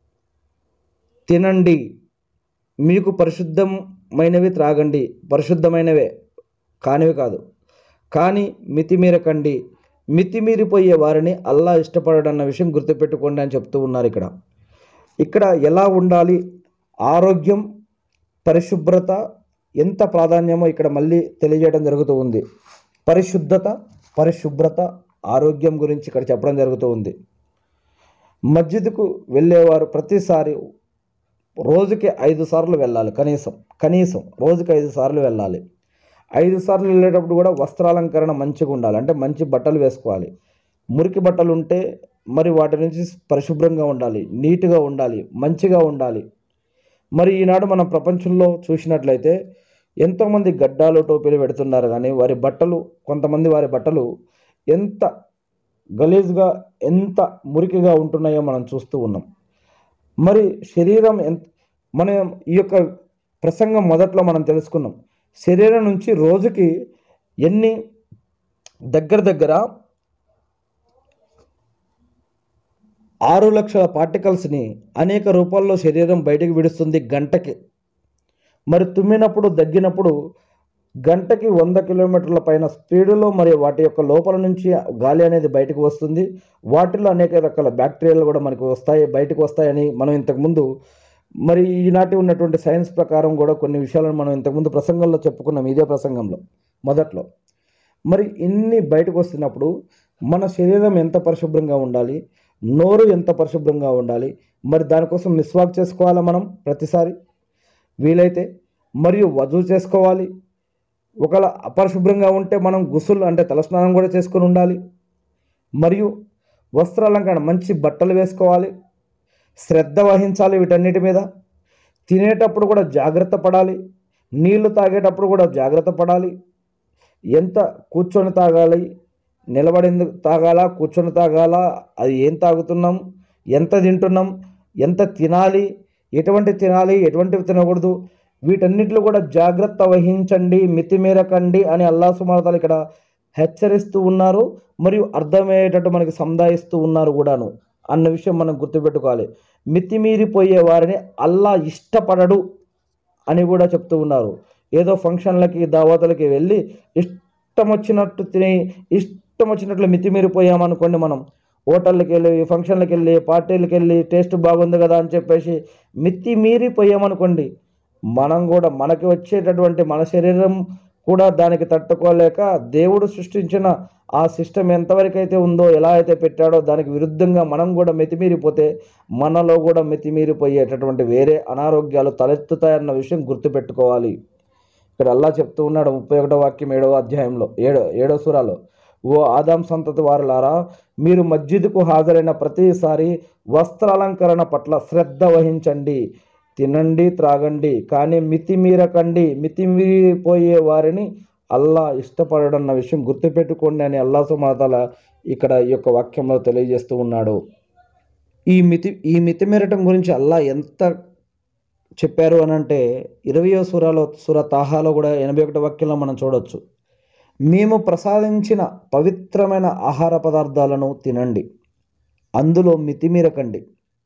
తినండి మీకు పరిశుద్ధమైనవి త్రాగండి పరిశుద్ధమైనవే కానివి కాదు కానీ మితిమీరకండి మితిమీరిపోయే వారిని అల్లా ఇష్టపడడన్న విషయం గుర్తుపెట్టుకోండి అని చెప్తూ ఉన్నారు ఇక్కడ ఇక్కడ ఎలా ఉండాలి ఆరోగ్యం పరిశుభ్రత ఎంత ప్రాధాన్యమో ఇక్కడ మళ్ళీ తెలియజేయడం జరుగుతూ ఉంది పరిశుద్ధత పరిశుభ్రత ఆరోగ్యం గురించి ఇక్కడ చెప్పడం జరుగుతూ ఉంది మస్జిద్కు వెళ్ళేవారు ప్రతిసారి రోజుకి ఐదు సార్లు వెళ్ళాలి కనీసం కనీసం రోజుకి ఐదు సార్లు వెళ్ళాలి ఐదు సార్లు వెళ్ళేటప్పుడు కూడా వస్త్రాలంకరణ మంచిగా ఉండాలి అంటే మంచి బట్టలు వేసుకోవాలి మురికి బట్టలు ఉంటే మరి వాటి నుంచి పరిశుభ్రంగా ఉండాలి నీట్గా ఉండాలి మంచిగా ఉండాలి మరి ఈనాడు మనం ప్రపంచంలో చూసినట్లయితే ఎంతోమంది గడ్డాలు టోపీలు పెడుతున్నారు కానీ వారి బట్టలు కొంతమంది వారి బట్టలు ఎంత గలీజ్గా ఎంత మురికిగా ఉంటున్నాయో మనం చూస్తూ ఉన్నాం మరి శరీరం ఎంత మనం ఈ యొక్క ప్రసంగం మొదట్లో మనం తెలుసుకున్నాం శరీరం నుంచి రోజుకి ఎన్ని దగ్గర దగ్గర ఆరు లక్షల పార్టికల్స్ని అనేక రూపాల్లో శరీరం బయటకు విడుస్తుంది గంటకి మరి తుమ్మినప్పుడు దగ్గినప్పుడు గంటకి వంద కిలోమీటర్ల పైన స్పీడులో మరి వాటి యొక్క లోపల నుంచి గాలి అనేది బయటకు వస్తుంది వాటిలో అనేక రకాల బ్యాక్టీరియాలు కూడా మనకు వస్తాయి బయటకు వస్తాయని మనం ఇంతకుముందు మరి ఈనాటి ఉన్నటువంటి సైన్స్ ప్రకారం కూడా కొన్ని విషయాలను మనం ఇంతకుముందు ప్రసంగంలో చెప్పుకున్నాం ఇదే ప్రసంగంలో మొదట్లో మరి ఇన్ని బయటకు వస్తున్నప్పుడు మన శరీరం ఎంత పరిశుభ్రంగా ఉండాలి నోరు ఎంత పరిశుభ్రంగా ఉండాలి మరి దానికోసం మిస్వాక్ చేసుకోవాలా మనం ప్రతిసారి వీలైతే మరియు వజూ చేసుకోవాలి ఒకవేళ అపరిశుభ్రంగా ఉంటే మనం గుసులు అంటే తలస్నానం కూడా చేసుకొని ఉండాలి మరియు వస్త్రాలంకరణ మంచి బట్టలు వేసుకోవాలి శ్రద్ధ వహించాలి వీటన్నిటి మీద తినేటప్పుడు కూడా జాగ్రత్త పడాలి నీళ్లు తాగేటప్పుడు కూడా జాగ్రత్త పడాలి ఎంత కూర్చొని తాగాలి నిలబడి తాగాలా కూర్చొని తాగాలా అది ఏం తాగుతున్నాం ఎంత తింటున్నాం ఎంత తినాలి ఎటువంటి తినాలి ఎటువంటివి తినకూడదు వీటన్నిటిలో కూడా జాగ్రత్త వహించండి మితిమీరకండి అని అల్లా సుమార్తాలు ఇక్కడ హెచ్చరిస్తూ ఉన్నారు మరియు అర్థమయ్యేటట్టు మనకి సందాయిస్తూ ఉన్నారు కూడాను అన్న విషయం మనం గుర్తుపెట్టుకోవాలి మితిమీరిపోయే వారిని అల్లా ఇష్టపడడు అని కూడా చెప్తూ ఉన్నారు ఏదో ఫంక్షన్లకి దావతులకి వెళ్ళి ఇష్టం వచ్చినట్టు తిని ఇష్టం వచ్చినట్లు మితిమీరిపోయామనుకోండి మనం హోటళ్ళకి వెళ్ళి ఫంక్షన్లకు వెళ్ళి పార్టీలకు వెళ్ళి టేస్ట్ బాగుంది కదా అని చెప్పేసి మితి మీరిపోయామనుకోండి మనం కూడా మనకి వచ్చేటటువంటి మన శరీరం కూడా దానికి తట్టుకోలేక దేవుడు సృష్టించిన ఆ సిస్టమ్ ఎంతవరకు అయితే ఉందో ఎలా అయితే పెట్టాడో దానికి విరుద్ధంగా మనం కూడా మితిమీరిపోతే మనలో కూడా మితిమీరిపోయేటటువంటి వేరే అనారోగ్యాలు తలెత్తుతాయన్న విషయం గుర్తుపెట్టుకోవాలి ఇక్కడ అల్లా చెప్తూ ఉన్నాడు ముప్పై ఒకటో వాక్యం ఏడవ అధ్యాయంలో ఏడో ఏడో సూరాలో ఓ ఆదాం సంతతి వారులారా మీరు మస్జిద్కు హాజరైన ప్రతిసారి వస్త్రాలంకరణ పట్ల శ్రద్ధ వహించండి తినండి త్రాగండి కానీ మితిమీరకండి మితిమీరిపోయే వారిని అల్లా ఇష్టపడడన్న విషయం గుర్తుపెట్టుకోండి అని అల్లా సుమాతల ఇక్కడ ఈ యొక్క వాక్యంలో తెలియజేస్తూ ఉన్నాడు ఈ మితి ఈ మితిమీరటం గురించి అల్లా ఎంత చెప్పారు అని అంటే ఇరవయో సూరాలో సూర తాహాలో కూడా ఎనభై ఒకటి వాక్యంలో మనం చూడొచ్చు మేము ప్రసాదించిన పవిత్రమైన ఆహార పదార్థాలను తినండి అందులో మితిమీరకండి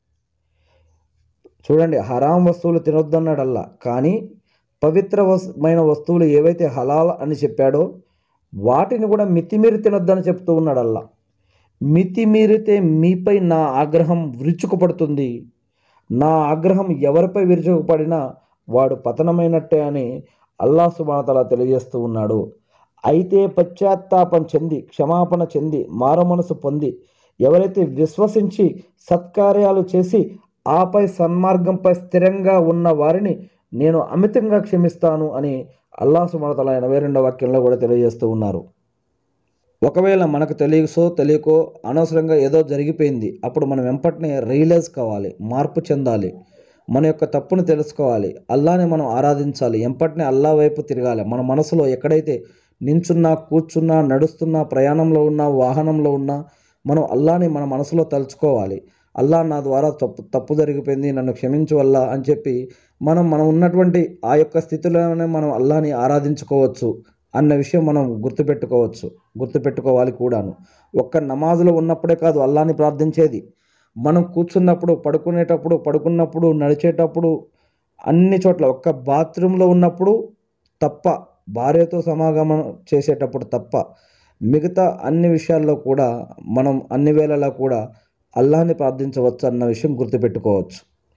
చూడండి హరాం వస్తువులు తినొద్దన్నాడల్లా కానీ పవిత్రమైన వస్తువులు ఏవైతే హలాల్ అని చెప్పాడో వాటిని కూడా మితిమీరి తినొద్దని చెప్తూ ఉన్నాడల్లా మితిమీరితే మీపై నా ఆగ్రహం విరుచుకుపడుతుంది నా ఆగ్రహం ఎవరిపై విరుచుకుపడినా వాడు పతనమైనట్టే అని అల్లా సుబానతల తెలియజేస్తూ ఉన్నాడు అయితే పశ్చాత్తాపం చెంది క్షమాపణ చెంది మారుమనసు పొంది ఎవరైతే విశ్వసించి సత్కార్యాలు చేసి ఆపై సన్మార్గంపై స్థిరంగా ఉన్న వారిని నేను అమితంగా క్షమిస్తాను అని అల్లా సుమతల ఎనభై రెండవ వాక్యంలో కూడా తెలియజేస్తూ ఉన్నారు ఒకవేళ మనకు తెలియసో తెలియకో అనవసరంగా ఏదో జరిగిపోయింది అప్పుడు మనం వెంపటినే రియలైజ్ కావాలి మార్పు చెందాలి మన యొక్క తప్పును తెలుసుకోవాలి అల్లాని మనం ఆరాధించాలి ఎంపటినే అల్లా వైపు తిరగాలి మన మనసులో ఎక్కడైతే నించున్నా కూర్చున్నా నడుస్తున్నా ప్రయాణంలో ఉన్నా వాహనంలో ఉన్నా మనం అల్లాని మన మనసులో తలుచుకోవాలి అల్లా నా ద్వారా తప్పు తప్పు జరిగిపోయింది నన్ను క్షమించు అల్లా అని చెప్పి మనం మనం ఉన్నటువంటి ఆ యొక్క స్థితిలోనే మనం అల్లాని ఆరాధించుకోవచ్చు అన్న విషయం మనం గుర్తుపెట్టుకోవచ్చు గుర్తుపెట్టుకోవాలి కూడాను ఒక్క నమాజులో ఉన్నప్పుడే కాదు అల్లాని ప్రార్థించేది మనం కూర్చున్నప్పుడు పడుకునేటప్పుడు పడుకున్నప్పుడు నడిచేటప్పుడు అన్ని చోట్ల ఒక్క బాత్రూంలో ఉన్నప్పుడు తప్ప భార్యతో సమాగమనం చేసేటప్పుడు తప్ప మిగతా అన్ని విషయాల్లో కూడా మనం అన్ని వేళలా కూడా అల్లాహ్ని ప్రార్థించవచ్చు అన్న విషయం గుర్తుపెట్టుకోవచ్చు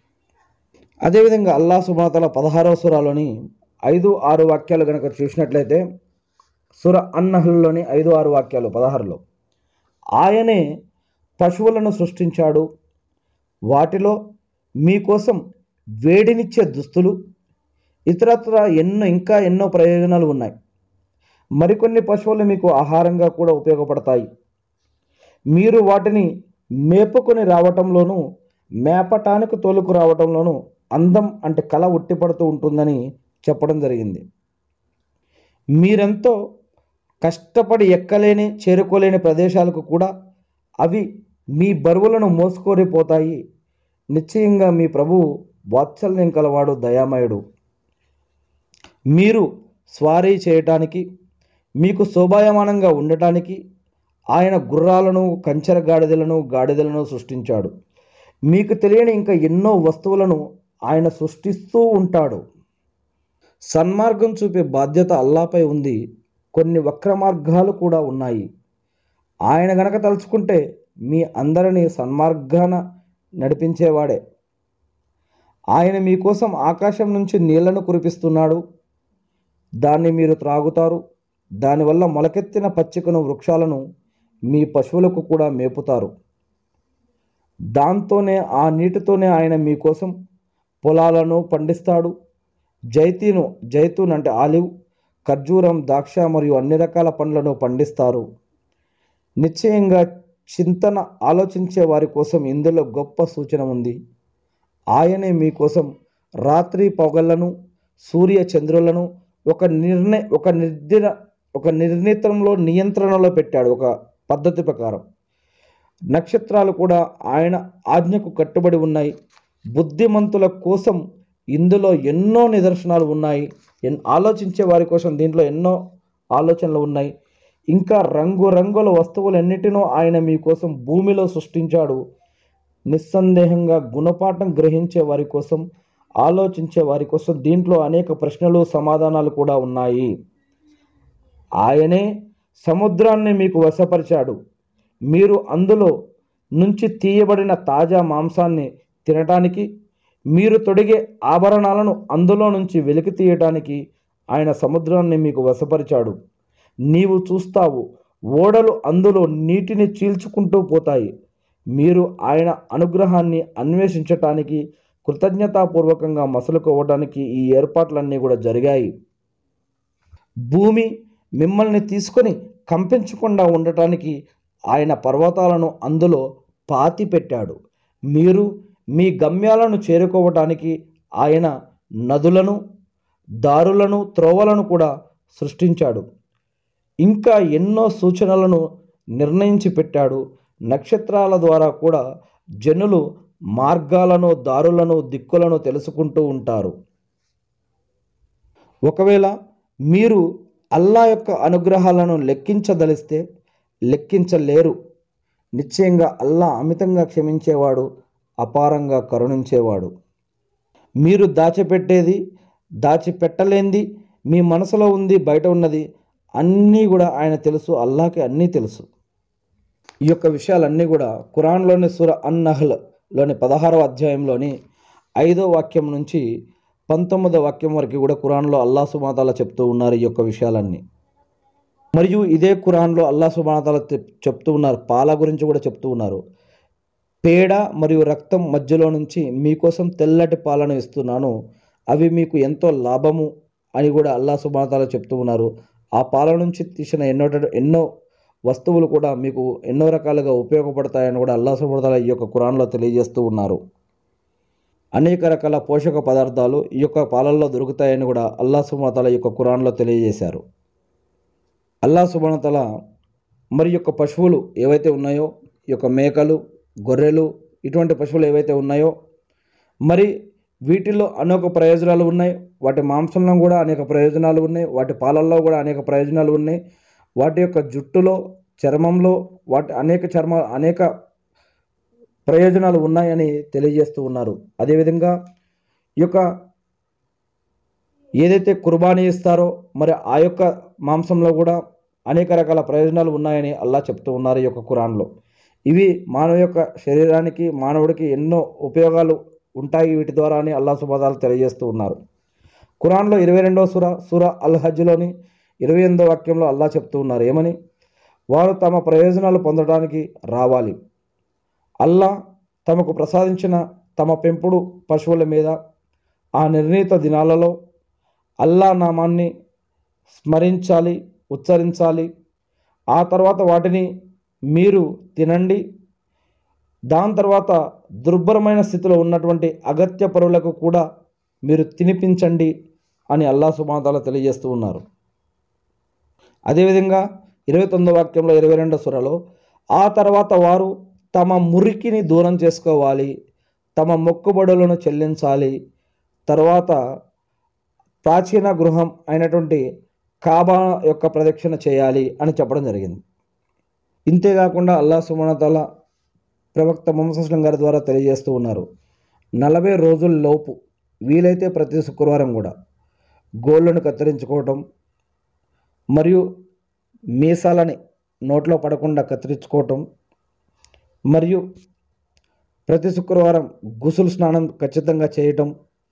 అదేవిధంగా అల్లా సుమాతల పదహారవ సురాలోని ఐదు ఆరు వాక్యాలు కనుక చూసినట్లయితే సుర అన్నహల్లోని ఐదు ఆరు వాక్యాలు పదహారులో ఆయనే పశువులను సృష్టించాడు వాటిలో మీకోసం వేడినిచ్చే దుస్తులు ఇతరత్ర ఎన్నో ఇంకా ఎన్నో ప్రయోజనాలు ఉన్నాయి మరికొన్ని పశువులు మీకు ఆహారంగా కూడా ఉపయోగపడతాయి మీరు వాటిని మేపుకొని రావటంలోనూ మేపటానికి తోలుకు రావటంలోనూ అందం అంటే కళ ఉట్టిపడుతూ ఉంటుందని చెప్పడం జరిగింది మీరెంతో కష్టపడి ఎక్కలేని చేరుకోలేని ప్రదేశాలకు కూడా అవి మీ బరువులను మోసుకొనిపోతాయి నిశ్చయంగా మీ ప్రభువు వాత్సల్యం కలవాడు దయామయుడు మీరు స్వారీ చేయటానికి మీకు శోభాయమానంగా ఉండటానికి ఆయన గుర్రాలను కంచెర గాడిదలను గాడిదలను సృష్టించాడు మీకు తెలియని ఇంకా ఎన్నో వస్తువులను ఆయన సృష్టిస్తూ ఉంటాడు సన్మార్గం చూపే బాధ్యత అల్లాపై ఉంది కొన్ని వక్ర మార్గాలు కూడా ఉన్నాయి ఆయన గనక తలుచుకుంటే మీ అందరినీ సన్మార్గాన నడిపించేవాడే ఆయన మీకోసం ఆకాశం నుంచి నీళ్లను కురిపిస్తున్నాడు దాన్ని మీరు త్రాగుతారు దానివల్ల మొలకెత్తిన పచ్చికను వృక్షాలను మీ పశువులకు కూడా మేపుతారు దాంతోనే ఆ నీటితోనే ఆయన మీకోసం పొలాలను పండిస్తాడు జైతీను జైతూన్ అంటే ఆలివ్ ఖర్జూరం ద్రాక్ష మరియు అన్ని రకాల పండ్లను పండిస్తారు నిశ్చయంగా చింతన ఆలోచించే వారి కోసం ఇందులో గొప్ప సూచన ఉంది ఆయనే మీకోసం రాత్రి పొగళ్లను సూర్య చంద్రులను ఒక నిర్ణయ ఒక నిర్దిన ఒక నిర్ణీతంలో నియంత్రణలో పెట్టాడు ఒక పద్ధతి ప్రకారం నక్షత్రాలు కూడా ఆయన ఆజ్ఞకు కట్టుబడి ఉన్నాయి బుద్ధిమంతుల కోసం ఇందులో ఎన్నో నిదర్శనాలు ఉన్నాయి ఎన్ ఆలోచించే వారి కోసం దీంట్లో ఎన్నో ఆలోచనలు ఉన్నాయి ఇంకా రంగురంగుల వస్తువులన్నిటినో ఆయన మీకోసం భూమిలో సృష్టించాడు నిస్సందేహంగా గుణపాఠం గ్రహించే వారి కోసం ఆలోచించే వారి కోసం దీంట్లో అనేక ప్రశ్నలు సమాధానాలు కూడా ఉన్నాయి ఆయనే సముద్రాన్ని మీకు వశపరిచాడు మీరు అందులో నుంచి తీయబడిన తాజా మాంసాన్ని తినటానికి మీరు తొడిగే ఆభరణాలను అందులో నుంచి వెలికి తీయటానికి ఆయన సముద్రాన్ని మీకు వశపరిచాడు నీవు చూస్తావు ఓడలు అందులో నీటిని చీల్చుకుంటూ పోతాయి మీరు ఆయన అనుగ్రహాన్ని అన్వేషించటానికి కృతజ్ఞతాపూర్వకంగా మసలుకోవడానికి ఈ ఏర్పాట్లన్నీ కూడా జరిగాయి భూమి మిమ్మల్ని తీసుకొని కంపించకుండా ఉండటానికి ఆయన పర్వతాలను అందులో పాతి పెట్టాడు మీరు మీ గమ్యాలను చేరుకోవటానికి ఆయన నదులను దారులను త్రోవలను కూడా సృష్టించాడు ఇంకా ఎన్నో సూచనలను నిర్ణయించి పెట్టాడు నక్షత్రాల ద్వారా కూడా జనులు మార్గాలను దారులను దిక్కులను తెలుసుకుంటూ ఉంటారు ఒకవేళ మీరు అల్లా యొక్క అనుగ్రహాలను లెక్కించదలిస్తే లెక్కించలేరు నిశ్చయంగా అల్లా అమితంగా క్షమించేవాడు అపారంగా కరుణించేవాడు మీరు దాచిపెట్టేది దాచిపెట్టలేంది మీ మనసులో ఉంది బయట ఉన్నది అన్నీ కూడా ఆయన తెలుసు అల్లాకి అన్నీ తెలుసు ఈ యొక్క విషయాలన్నీ కూడా ఖురాన్లోని సుర అన్నహ్లోని పదహారవ అధ్యాయంలోని ఐదో వాక్యం నుంచి పంతొమ్మిదో వాక్యం వరకు కూడా ఖురాన్లో అల్లా సుమాతాల చెప్తూ ఉన్నారు ఈ యొక్క విషయాలన్నీ మరియు ఇదే ఖురాన్లో అల్లా సుమాతాల చెప్తూ ఉన్నారు పాల గురించి కూడా చెప్తూ ఉన్నారు పేడ మరియు రక్తం మధ్యలో నుంచి మీకోసం తెల్లటి పాలను ఇస్తున్నాను అవి మీకు ఎంతో లాభము అని కూడా అల్లా సుమాతాల చెప్తూ ఉన్నారు ఆ పాల నుంచి తీసిన ఎన్నో ఎన్నో వస్తువులు కూడా మీకు ఎన్నో రకాలుగా ఉపయోగపడతాయని కూడా అల్లా సుమాతాల ఈ యొక్క ఖురాన్లో తెలియజేస్తూ ఉన్నారు అనేక రకాల పోషక పదార్థాలు ఈ యొక్క పాలల్లో దొరుకుతాయని కూడా అల్లా సుమాతాల యొక్క ఖురాన్లో తెలియజేశారు అల్లా సుబానతల మరి యొక్క పశువులు ఏవైతే ఉన్నాయో ఈ యొక్క మేకలు గొర్రెలు ఇటువంటి పశువులు ఏవైతే ఉన్నాయో మరి వీటిల్లో అనేక ప్రయోజనాలు ఉన్నాయి వాటి మాంసంలో కూడా అనేక ప్రయోజనాలు ఉన్నాయి వాటి పాలల్లో కూడా అనేక ప్రయోజనాలు ఉన్నాయి వాటి యొక్క జుట్టులో చర్మంలో వాటి అనేక చర్మ అనేక ప్రయోజనాలు ఉన్నాయని తెలియజేస్తూ ఉన్నారు అదేవిధంగా ఈ యొక్క ఏదైతే కుర్బానీ ఇస్తారో మరి ఆ యొక్క మాంసంలో కూడా అనేక రకాల ప్రయోజనాలు ఉన్నాయని అల్లా చెప్తూ ఉన్నారు ఈ యొక్క ఖురాన్లో ఇవి మానవ యొక్క శరీరానికి మానవుడికి ఎన్నో ఉపయోగాలు ఉంటాయి వీటి ద్వారా అని అల్లా సుబాదాలు తెలియజేస్తూ ఉన్నారు ఖురాన్లో ఇరవై రెండవ సుర సుర అల్ హజ్లోని ఇరవై ఎనిమిదో వాక్యంలో అల్లా చెప్తూ ఉన్నారు ఏమని వారు తమ ప్రయోజనాలు పొందడానికి రావాలి అల్లా తమకు ప్రసాదించిన తమ పెంపుడు పశువుల మీద ఆ నిర్ణీత దినాలలో అల్లా నామాన్ని స్మరించాలి ఉచ్చరించాలి ఆ తర్వాత వాటిని మీరు తినండి దాని తర్వాత దుర్భరమైన స్థితిలో ఉన్నటువంటి అగత్య పరులకు కూడా మీరు తినిపించండి అని అల్లా సుమాతాల తెలియజేస్తూ ఉన్నారు అదేవిధంగా ఇరవై తొమ్మిదో వాక్యంలో ఇరవై రెండో సురలో ఆ తర్వాత వారు తమ మురికిని దూరం చేసుకోవాలి తమ మొక్కుబడులను చెల్లించాలి తర్వాత ప్రాచీన గృహం అయినటువంటి కాబా యొక్క ప్రదక్షిణ చేయాలి అని చెప్పడం జరిగింది ఇంతేకాకుండా అల్లా సుమనతల ప్రవక్త మొహమ్మద్ గారి ద్వారా తెలియజేస్తూ ఉన్నారు నలభై రోజుల లోపు వీలైతే ప్రతి శుక్రవారం కూడా గోళ్ళను కత్తిరించుకోవటం మరియు మీసాలని నోట్లో పడకుండా కత్తిరించుకోవటం మరియు ప్రతి శుక్రవారం గుసులు స్నానం ఖచ్చితంగా చేయటం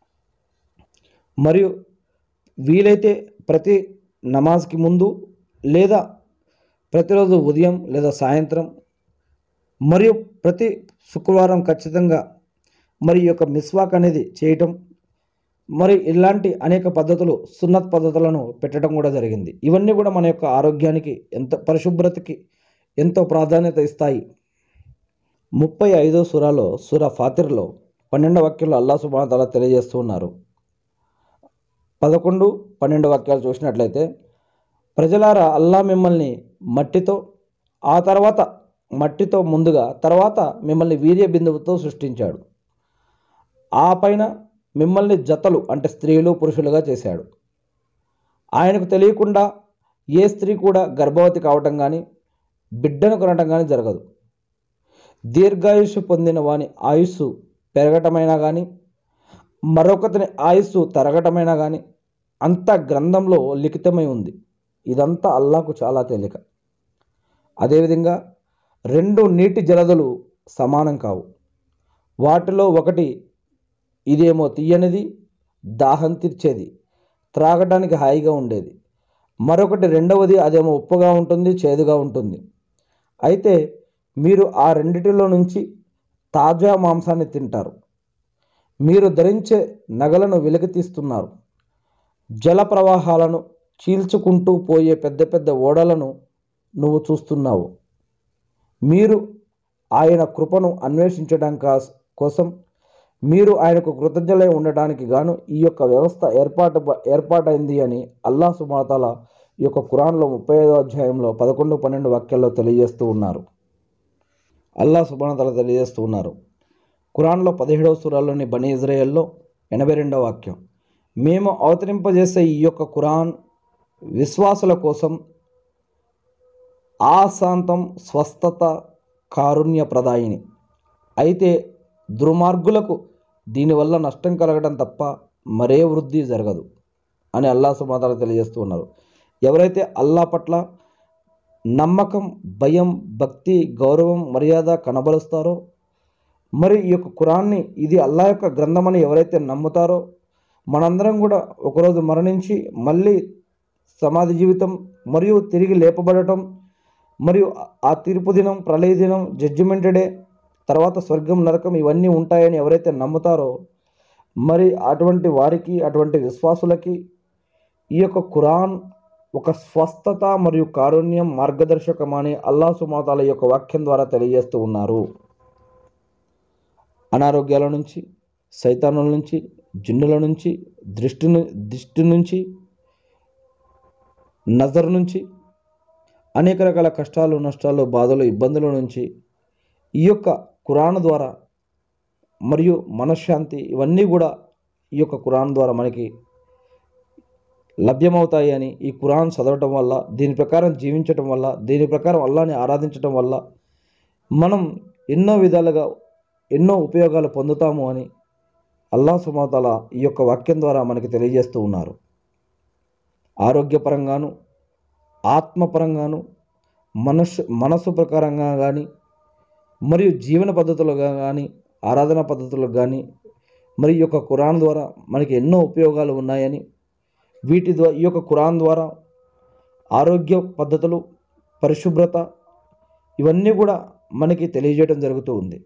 మరియు వీలైతే ప్రతి నమాజ్కి ముందు లేదా ప్రతిరోజు ఉదయం లేదా సాయంత్రం మరియు ప్రతి శుక్రవారం ఖచ్చితంగా మరి ఈ యొక్క మిస్వాక్ అనేది చేయటం మరి ఇలాంటి అనేక పద్ధతులు సున్నత్ పద్ధతులను పెట్టడం కూడా జరిగింది ఇవన్నీ కూడా మన యొక్క ఆరోగ్యానికి ఎంత పరిశుభ్రతకి ఎంతో ప్రాధాన్యత ఇస్తాయి ముప్పై ఐదో సురాలో సుర ఫాతిర్లో పన్నెండవ వాక్యంలో అల్లా సుబానతల తెలియజేస్తూ ఉన్నారు పదకొండు పన్నెండు వాక్యాలు చూసినట్లయితే ప్రజలారా అల్లా మిమ్మల్ని మట్టితో ఆ తర్వాత మట్టితో ముందుగా తర్వాత మిమ్మల్ని వీర్య బిందువుతో సృష్టించాడు ఆ పైన మిమ్మల్ని జతలు అంటే స్త్రీలు పురుషులుగా చేశాడు ఆయనకు తెలియకుండా ఏ స్త్రీ కూడా గర్భవతి కావటం కానీ బిడ్డను కొనటం కానీ జరగదు దీర్ఘాయుష్ పొందిన వాని ఆయుస్సు పెరగటమైనా కానీ మరొకతని ఆయుస్సు తరగటమైనా కానీ అంత గ్రంథంలో లిఖితమై ఉంది ఇదంతా అల్లాకు చాలా తేలిక అదేవిధంగా రెండు నీటి జలదులు సమానం కావు వాటిలో ఒకటి ఇదేమో తీయనిది దాహం తీర్చేది త్రాగడానికి హాయిగా ఉండేది మరొకటి రెండవది అదేమో ఉప్పుగా ఉంటుంది చేదుగా ఉంటుంది అయితే మీరు ఆ రెండిటిలో నుంచి తాజా మాంసాన్ని తింటారు మీరు ధరించే నగలను వెలికితీస్తున్నారు జల ప్రవాహాలను చీల్చుకుంటూ పోయే పెద్ద పెద్ద ఓడలను నువ్వు చూస్తున్నావు మీరు ఆయన కృపను అన్వేషించడం కాస్ కోసం మీరు ఆయనకు కృతజ్ఞలై ఉండటానికి గాను ఈ యొక్క వ్యవస్థ ఏర్పాటు ఏర్పాటైంది అని అల్లా సుమాతాల ఈ యొక్క కురాన్లో ముప్పై ఐదో అధ్యాయంలో పదకొండు పన్నెండు వాక్యాల్లో తెలియజేస్తూ ఉన్నారు అల్లా సుబానతల తెలియజేస్తూ ఉన్నారు ఖురాన్లో పదిహేడవ సూరాల్లోని బనీ ఇజ్రాయెల్లో ఎనభై రెండవ వాక్యం మేము అవతరింపజేసే ఈ యొక్క ఖురాన్ విశ్వాసుల కోసం ఆశాంతం స్వస్థత కారుణ్య ప్రదాయిని అయితే దుర్మార్గులకు దీనివల్ల నష్టం కలగడం తప్ప మరే వృద్ధి జరగదు అని అల్లా సుమాతాలు తెలియజేస్తూ ఉన్నారు ఎవరైతే అల్లా పట్ల నమ్మకం భయం భక్తి గౌరవం మర్యాద కనబరుస్తారో మరి ఈ యొక్క కురాన్ని ఇది అల్లా యొక్క గ్రంథమని ఎవరైతే నమ్ముతారో మనందరం కూడా ఒకరోజు మరణించి మళ్ళీ సమాధి జీవితం మరియు తిరిగి లేపబడటం మరియు ఆ తీర్పు దినం ప్రళయ దినం జడ్జిమెంట్ డే తర్వాత స్వర్గం నరకం ఇవన్నీ ఉంటాయని ఎవరైతే నమ్ముతారో మరి అటువంటి వారికి అటువంటి విశ్వాసులకి ఈ యొక్క ఖురాన్ ఒక స్వస్థత మరియు కారుణ్యం మార్గదర్శకం అని అల్లా సుమాతాల యొక్క వాక్యం ద్వారా తెలియజేస్తూ ఉన్నారు అనారోగ్యాల నుంచి సైతానుల నుంచి జిన్నుల నుంచి దృష్టి ను- దృష్టి నుంచి నజర్ నుంచి అనేక రకాల కష్టాలు నష్టాలు బాధలు ఇబ్బందుల నుంచి ఈ యొక్క కురాన్ ద్వారా మరియు మనశ్శాంతి ఇవన్నీ కూడా ఈ యొక్క కురాన్ ద్వారా మనకి లభ్యమవుతాయి అని ఈ కురాన్ చదవటం వల్ల దీని ప్రకారం జీవించటం వల్ల దీని ప్రకారం అల్లాని ఆరాధించటం వల్ల మనం ఎన్నో విధాలుగా ఎన్నో ఉపయోగాలు పొందుతాము అని అల్లా సుమాతల ఈ యొక్క వాక్యం ద్వారా మనకి తెలియజేస్తూ ఉన్నారు ఆరోగ్యపరంగాను ఆత్మపరంగాను మనస్సు మనస్సు ప్రకారంగా కానీ మరియు జీవన పద్ధతులుగా కానీ ఆరాధన పద్ధతులకు కానీ మరి ఈ యొక్క ఖురాన్ ద్వారా మనకి ఎన్నో ఉపయోగాలు ఉన్నాయని వీటి ద్వారా ఈ యొక్క ఖురాన్ ద్వారా ఆరోగ్య పద్ధతులు పరిశుభ్రత ఇవన్నీ కూడా మనకి తెలియజేయడం జరుగుతూ ఉంది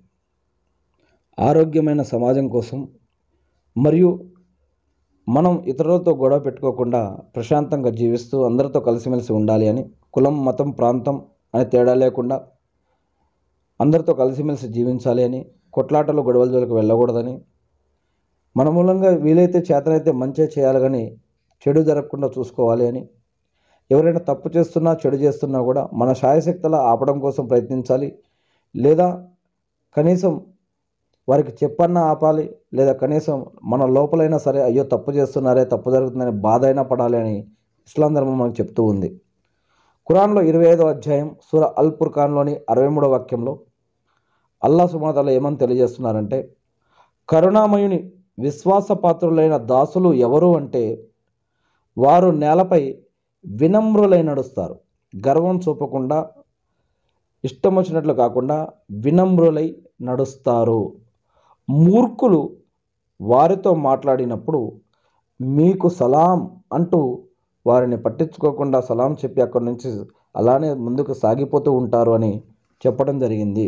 ఆరోగ్యమైన సమాజం కోసం మరియు మనం ఇతరులతో గొడవ పెట్టుకోకుండా ప్రశాంతంగా జీవిస్తూ అందరితో కలిసిమెలిసి ఉండాలి అని కులం మతం ప్రాంతం అనే తేడా లేకుండా అందరితో కలిసిమెలిసి జీవించాలి అని కొట్లాటలు గొడవల జోలికి వెళ్ళకూడదని మన మూలంగా వీలైతే చేతనైతే మంచి చేయాలి కానీ చెడు జరగకుండా చూసుకోవాలి అని ఎవరైనా తప్పు చేస్తున్నా చెడు చేస్తున్నా కూడా మన శాయశక్తుల ఆపడం కోసం ప్రయత్నించాలి లేదా కనీసం వారికి చెప్పన్నా ఆపాలి లేదా కనీసం మన లోపలైనా సరే అయ్యో తప్పు చేస్తున్నారే తప్పు జరుగుతుందని బాధ అయినా పడాలి అని ఇస్లాం ధర్మం మనకు చెప్తూ ఉంది ఖురాన్లో ఇరవై ఐదో అధ్యాయం సూర అల్ ఫుర్ఖాన్లోని అరవై మూడో వాక్యంలో అల్లా సుమాతల ఏమని తెలియజేస్తున్నారంటే కరుణామయుని విశ్వాసపాత్రులైన దాసులు ఎవరు అంటే వారు నేలపై వినమ్రులై నడుస్తారు గర్వం చూపకుండా ఇష్టం వచ్చినట్లు కాకుండా వినమ్రులై నడుస్తారు మూర్ఖులు వారితో మాట్లాడినప్పుడు మీకు సలాం అంటూ వారిని పట్టించుకోకుండా సలాం చెప్పి అక్కడి నుంచి అలానే ముందుకు సాగిపోతూ ఉంటారు అని చెప్పడం జరిగింది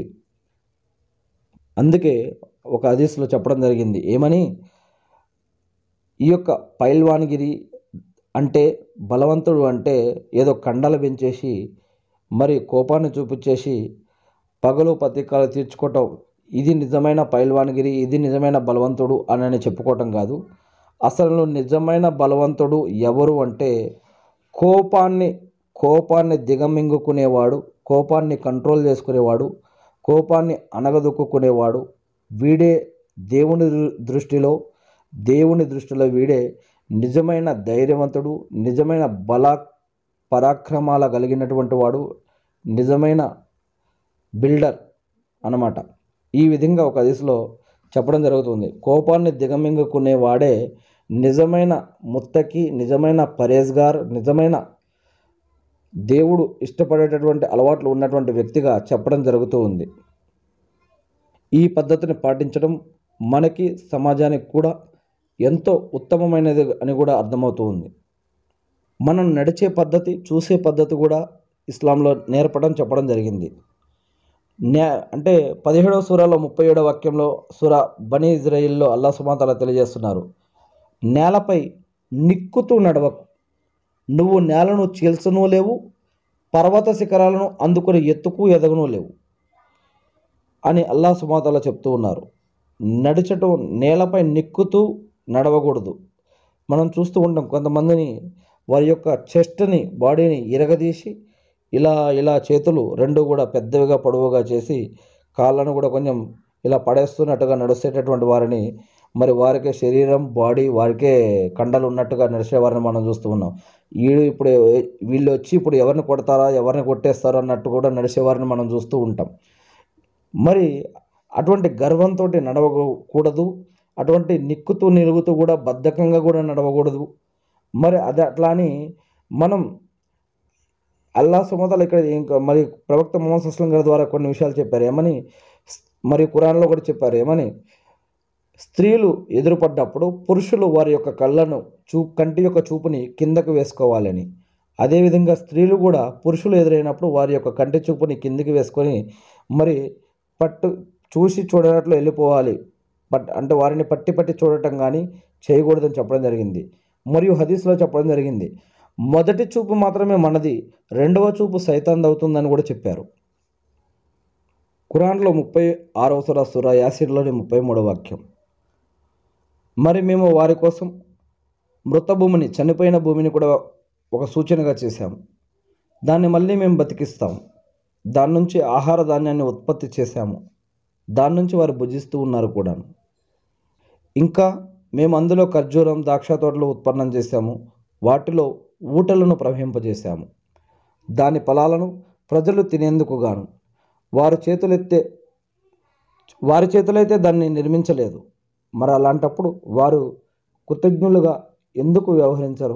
అందుకే ఒక హదీస్లో చెప్పడం జరిగింది ఏమని ఈ యొక్క పైల్వాన్గిరి అంటే బలవంతుడు అంటే ఏదో కండలు పెంచేసి మరి కోపాన్ని చూపించేసి పగలు పత్రికలు తీర్చుకోవటం ఇది నిజమైన పైల్వాన్గిరి ఇది నిజమైన బలవంతుడు అని చెప్పుకోవటం కాదు అసలు నిజమైన బలవంతుడు ఎవరు అంటే కోపాన్ని కోపాన్ని దిగమింగుకునేవాడు కోపాన్ని కంట్రోల్ చేసుకునేవాడు కోపాన్ని అనగదొక్కునేవాడు వీడే దేవుని దృ- దృష్టిలో దేవుని దృష్టిలో వీడే నిజమైన ధైర్యవంతుడు నిజమైన బల పరాక్రమాల కలిగినటువంటి వాడు నిజమైన బిల్డర్ అన్నమాట ఈ విధంగా ఒక దిశలో చెప్పడం జరుగుతుంది కోపాన్ని దిగమింగుకునేవాడే నిజమైన ముత్తకి నిజమైన పరేజ్గార్ నిజమైన దేవుడు ఇష్టపడేటటువంటి అలవాట్లు ఉన్నటువంటి వ్యక్తిగా చెప్పడం జరుగుతూ ఉంది ఈ పద్ధతిని పాటించడం మనకి సమాజానికి కూడా ఎంతో ఉత్తమమైనది అని కూడా అర్థమవుతూ ఉంది మనం నడిచే పద్ధతి చూసే పద్ధతి కూడా ఇస్లాంలో నేర్పడం చెప్పడం జరిగింది న్యా అంటే పదిహేడవ సూరాలో ముప్పై ఏడవ వాక్యంలో సూర బనీ ఇజ్రాయిల్లో అల్లా సుమాతల తెలియజేస్తున్నారు నేలపై నిక్కుతూ నడవకు నువ్వు నేలను చీల్చను లేవు పర్వత శిఖరాలను అందుకుని ఎత్తుకు ఎదగను లేవు అని అల్లా సుమాతల చెప్తూ ఉన్నారు నడిచటం నేలపై నిక్కుతూ నడవకూడదు మనం చూస్తూ ఉంటాం కొంతమందిని వారి యొక్క చెస్ట్ని బాడీని ఇరగదీసి ఇలా ఇలా చేతులు రెండు కూడా పెద్దవిగా పొడవుగా చేసి కాళ్ళను కూడా కొంచెం ఇలా పడేస్తున్నట్టుగా నడిచేటటువంటి వారిని మరి వారికే శరీరం బాడీ వారికే కండలు ఉన్నట్టుగా నడిచే వారిని మనం చూస్తూ ఉన్నాం వీళ్ళు ఇప్పుడు వీళ్ళు వచ్చి ఇప్పుడు ఎవరిని కొడతారా ఎవరిని కొట్టేస్తారా అన్నట్టు కూడా నడిచే వారిని మనం చూస్తూ ఉంటాం మరి అటువంటి గర్వంతో నడవకూడదు అటువంటి నిక్కుతూ నిలుగుతూ కూడా బద్ధకంగా కూడా నడవకూడదు మరి అది అట్లా అని మనం అల్లా సుమతలు ఇక్కడ ఇంకా మరి ప్రవక్త మొహమ్మద్ అస్లం గారి ద్వారా కొన్ని విషయాలు చెప్పారు ఏమని మరి ఖురాన్లో కూడా చెప్పారు ఏమని స్త్రీలు ఎదురుపడ్డప్పుడు పురుషులు వారి యొక్క కళ్ళను చూ కంటి యొక్క చూపుని కిందకు వేసుకోవాలని అదేవిధంగా స్త్రీలు కూడా పురుషులు ఎదురైనప్పుడు వారి యొక్క కంటి చూపుని కిందికి వేసుకొని మరి పట్టు చూసి చూడనట్లు వెళ్ళిపోవాలి బట్ అంటే వారిని పట్టి పట్టి చూడటం కానీ చేయకూడదని చెప్పడం జరిగింది మరియు హదీస్లో చెప్పడం జరిగింది మొదటి చూపు మాత్రమే మనది రెండవ చూపు సైతాన్ అవుతుందని కూడా చెప్పారు ఖురాన్లో ముప్పై ఆరవ సుర సుర యాసిడ్లోని ముప్పై మూడవ వాక్యం మరి మేము వారి కోసం మృత భూమిని చనిపోయిన భూమిని కూడా ఒక సూచనగా చేశాము దాన్ని మళ్ళీ మేము బతికిస్తాం దాని నుంచి ఆహార ధాన్యాన్ని ఉత్పత్తి చేశాము దాని నుంచి వారు భుజిస్తూ ఉన్నారు కూడా ఇంకా మేము అందులో ఖర్జూరం ద్రాక్ష తోటలు ఉత్పన్నం చేశాము వాటిలో ఊటలను ప్రవహింపజేశాము దాని ఫలాలను ప్రజలు తినేందుకు గాను వారి చేతులెత్తే వారి చేతులైతే దాన్ని నిర్మించలేదు మరి అలాంటప్పుడు వారు కృతజ్ఞులుగా ఎందుకు వ్యవహరించరు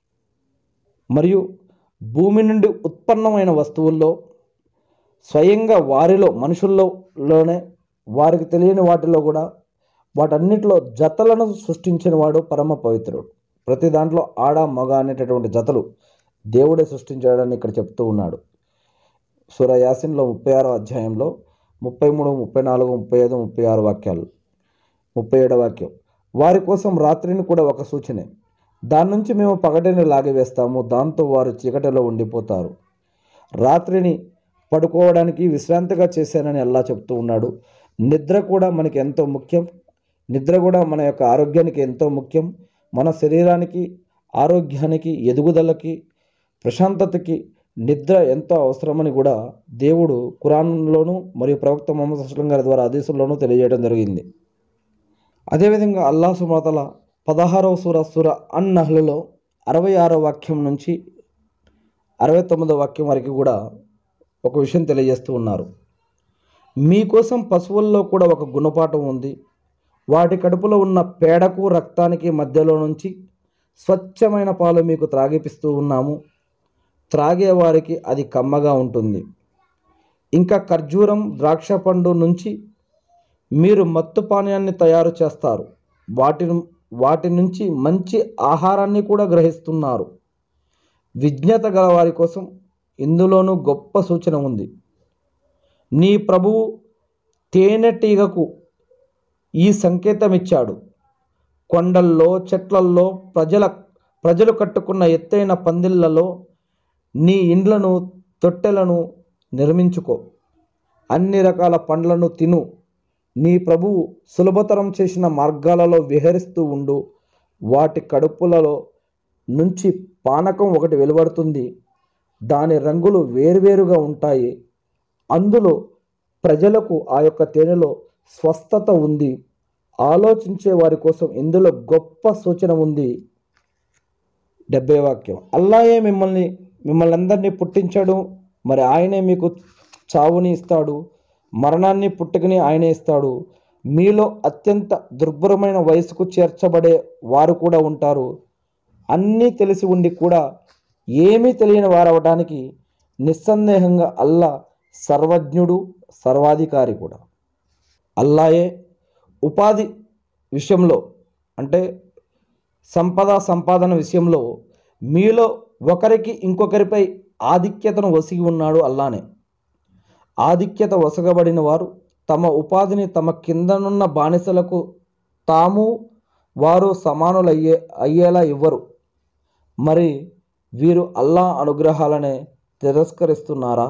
మరియు భూమి నుండి ఉత్పన్నమైన వస్తువుల్లో స్వయంగా వారిలో మనుషుల్లోనే వారికి తెలియని వాటిలో కూడా వాటన్నిటిలో జతలను సృష్టించిన వాడు పరమ పవిత్రుడు ప్రతి దాంట్లో ఆడ మగ అనేటటువంటి జతలు దేవుడే సృష్టించాడని ఇక్కడ చెప్తూ ఉన్నాడు సూర యాసిన్లో ముప్పై ఆరో అధ్యాయంలో ముప్పై మూడు ముప్పై నాలుగు ముప్పై ఐదు ముప్పై ఆరు వాక్యాలు ముప్పై ఏడో వాక్యం వారి కోసం రాత్రిని కూడా ఒక సూచనే దాని నుంచి మేము పగటిని లాగివేస్తాము దాంతో వారు చీకటిలో ఉండిపోతారు రాత్రిని పడుకోవడానికి విశ్రాంతిగా చేశానని అల్లా చెప్తూ ఉన్నాడు నిద్ర కూడా మనకి ఎంతో ముఖ్యం నిద్ర కూడా మన యొక్క ఆరోగ్యానికి ఎంతో ముఖ్యం మన శరీరానికి ఆరోగ్యానికి ఎదుగుదలకి ప్రశాంతతకి నిద్ర ఎంతో అవసరమని కూడా దేవుడు ఖురాన్లోను మరియు ప్రవక్త మొహమ్మద్ అస్లం గారి ద్వారా ఆదేశంలోనూ తెలియజేయడం జరిగింది అదేవిధంగా అల్లా సుమతల పదహారవ సూర సూర అన్ నహ్లలో అరవై ఆరో వాక్యం నుంచి అరవై తొమ్మిదో వాక్యం వరకు కూడా ఒక విషయం తెలియజేస్తూ ఉన్నారు మీకోసం పశువుల్లో కూడా ఒక గుణపాఠం ఉంది వాటి కడుపులో ఉన్న పేడకు రక్తానికి మధ్యలో నుంచి స్వచ్ఛమైన పాలు మీకు త్రాగిపిస్తూ ఉన్నాము త్రాగే వారికి అది కమ్మగా ఉంటుంది ఇంకా ఖర్జూరం ద్రాక్ష పండు నుంచి మీరు మత్తు పానీయాన్ని తయారు చేస్తారు వాటి వాటి నుంచి మంచి ఆహారాన్ని కూడా గ్రహిస్తున్నారు విజ్ఞత గల వారి కోసం ఇందులోనూ గొప్ప సూచన ఉంది నీ ప్రభువు తేనెటీగకు ఈ సంకేతం ఇచ్చాడు కొండల్లో చెట్లల్లో ప్రజల ప్రజలు కట్టుకున్న ఎత్తైన పందిళ్లలో నీ ఇండ్లను తొట్టెలను నిర్మించుకో అన్ని రకాల పండ్లను తిను నీ ప్రభువు సులభతరం చేసిన మార్గాలలో విహరిస్తూ ఉండు వాటి కడుపులలో నుంచి పానకం ఒకటి వెలువడుతుంది దాని రంగులు వేరువేరుగా ఉంటాయి అందులో ప్రజలకు ఆ యొక్క తేనెలో స్వస్థత ఉంది ఆలోచించే వారి కోసం ఇందులో గొప్ప సూచన ఉంది డెబ్బై వాక్యం అల్లాయే మిమ్మల్ని మిమ్మల్ని అందరినీ పుట్టించాడు మరి ఆయనే మీకు చావుని ఇస్తాడు మరణాన్ని పుట్టుకని ఆయనే ఇస్తాడు మీలో అత్యంత దుర్భరమైన వయసుకు చేర్చబడే వారు కూడా ఉంటారు అన్నీ తెలిసి ఉండి కూడా ఏమీ తెలియని వారవటానికి నిస్సందేహంగా అల్లా సర్వజ్ఞుడు సర్వాధికారి కూడా అల్లాయే ఉపాధి విషయంలో అంటే సంపద సంపాదన విషయంలో మీలో ఒకరికి ఇంకొకరిపై ఆధిక్యతను వసిగి ఉన్నాడు అల్లానే ఆధిక్యత వసగబడిన వారు తమ ఉపాధిని తమ కిందనున్న బానిసలకు తాము వారు సమానులయ్యే అయ్యేలా ఇవ్వరు మరి వీరు అల్లా అనుగ్రహాలనే తిరస్కరిస్తున్నారా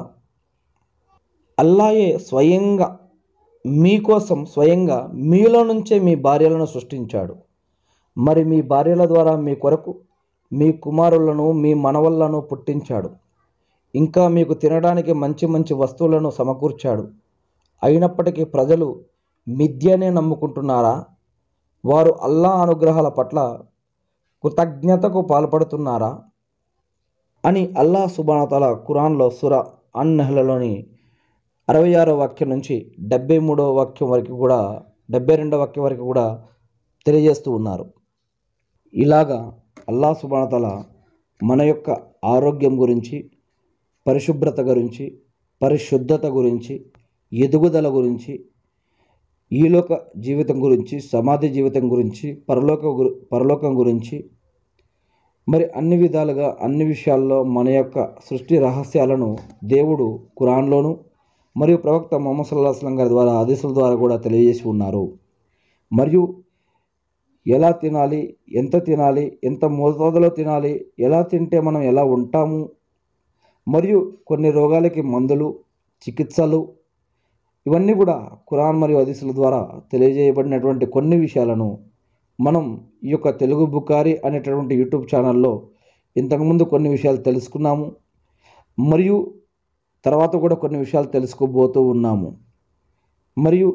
అల్లాయే స్వయంగా మీకోసం స్వయంగా మీలో నుంచే మీ భార్యలను సృష్టించాడు మరి మీ భార్యల ద్వారా మీ కొరకు మీ కుమారులను మీ మనవళ్లను పుట్టించాడు ఇంకా మీకు తినడానికి మంచి మంచి వస్తువులను సమకూర్చాడు అయినప్పటికీ ప్రజలు మిథ్యనే నమ్ముకుంటున్నారా వారు అల్లా అనుగ్రహాల పట్ల కృతజ్ఞతకు పాల్పడుతున్నారా అని అల్లా సుబానతల ఖురాన్లో సుర అన్ నెహ్లలోని అరవై ఆరో వాక్యం నుంచి డెబ్బై మూడో వాక్యం వరకు కూడా డెబ్బై రెండో వాక్యం వరకు కూడా తెలియజేస్తూ ఉన్నారు ఇలాగా అల్లా సుబానతల మన యొక్క ఆరోగ్యం గురించి పరిశుభ్రత గురించి పరిశుద్ధత గురించి ఎదుగుదల గురించి ఈలోక జీవితం గురించి సమాధి జీవితం గురించి పరలోక గురి పరలోకం గురించి మరి అన్ని విధాలుగా అన్ని విషయాల్లో మన యొక్క సృష్టి రహస్యాలను దేవుడు ఖురాన్లోను మరియు ప్రవక్త మొహమ్మద్ సల్లాహ్ అస్లం గారి ద్వారా ఆదేశాల ద్వారా కూడా తెలియజేసి ఉన్నారు మరియు ఎలా తినాలి ఎంత తినాలి ఎంత మోతాదులో తినాలి ఎలా తింటే మనం ఎలా ఉంటాము మరియు కొన్ని రోగాలకి మందులు చికిత్సలు ఇవన్నీ కూడా ఖురాన్ మరియు హదీసుల ద్వారా తెలియజేయబడినటువంటి కొన్ని విషయాలను మనం ఈ యొక్క తెలుగు బుకారి అనేటటువంటి యూట్యూబ్ ఛానల్లో ఇంతకుముందు కొన్ని విషయాలు తెలుసుకున్నాము మరియు తర్వాత కూడా కొన్ని విషయాలు తెలుసుకోబోతూ ఉన్నాము మరియు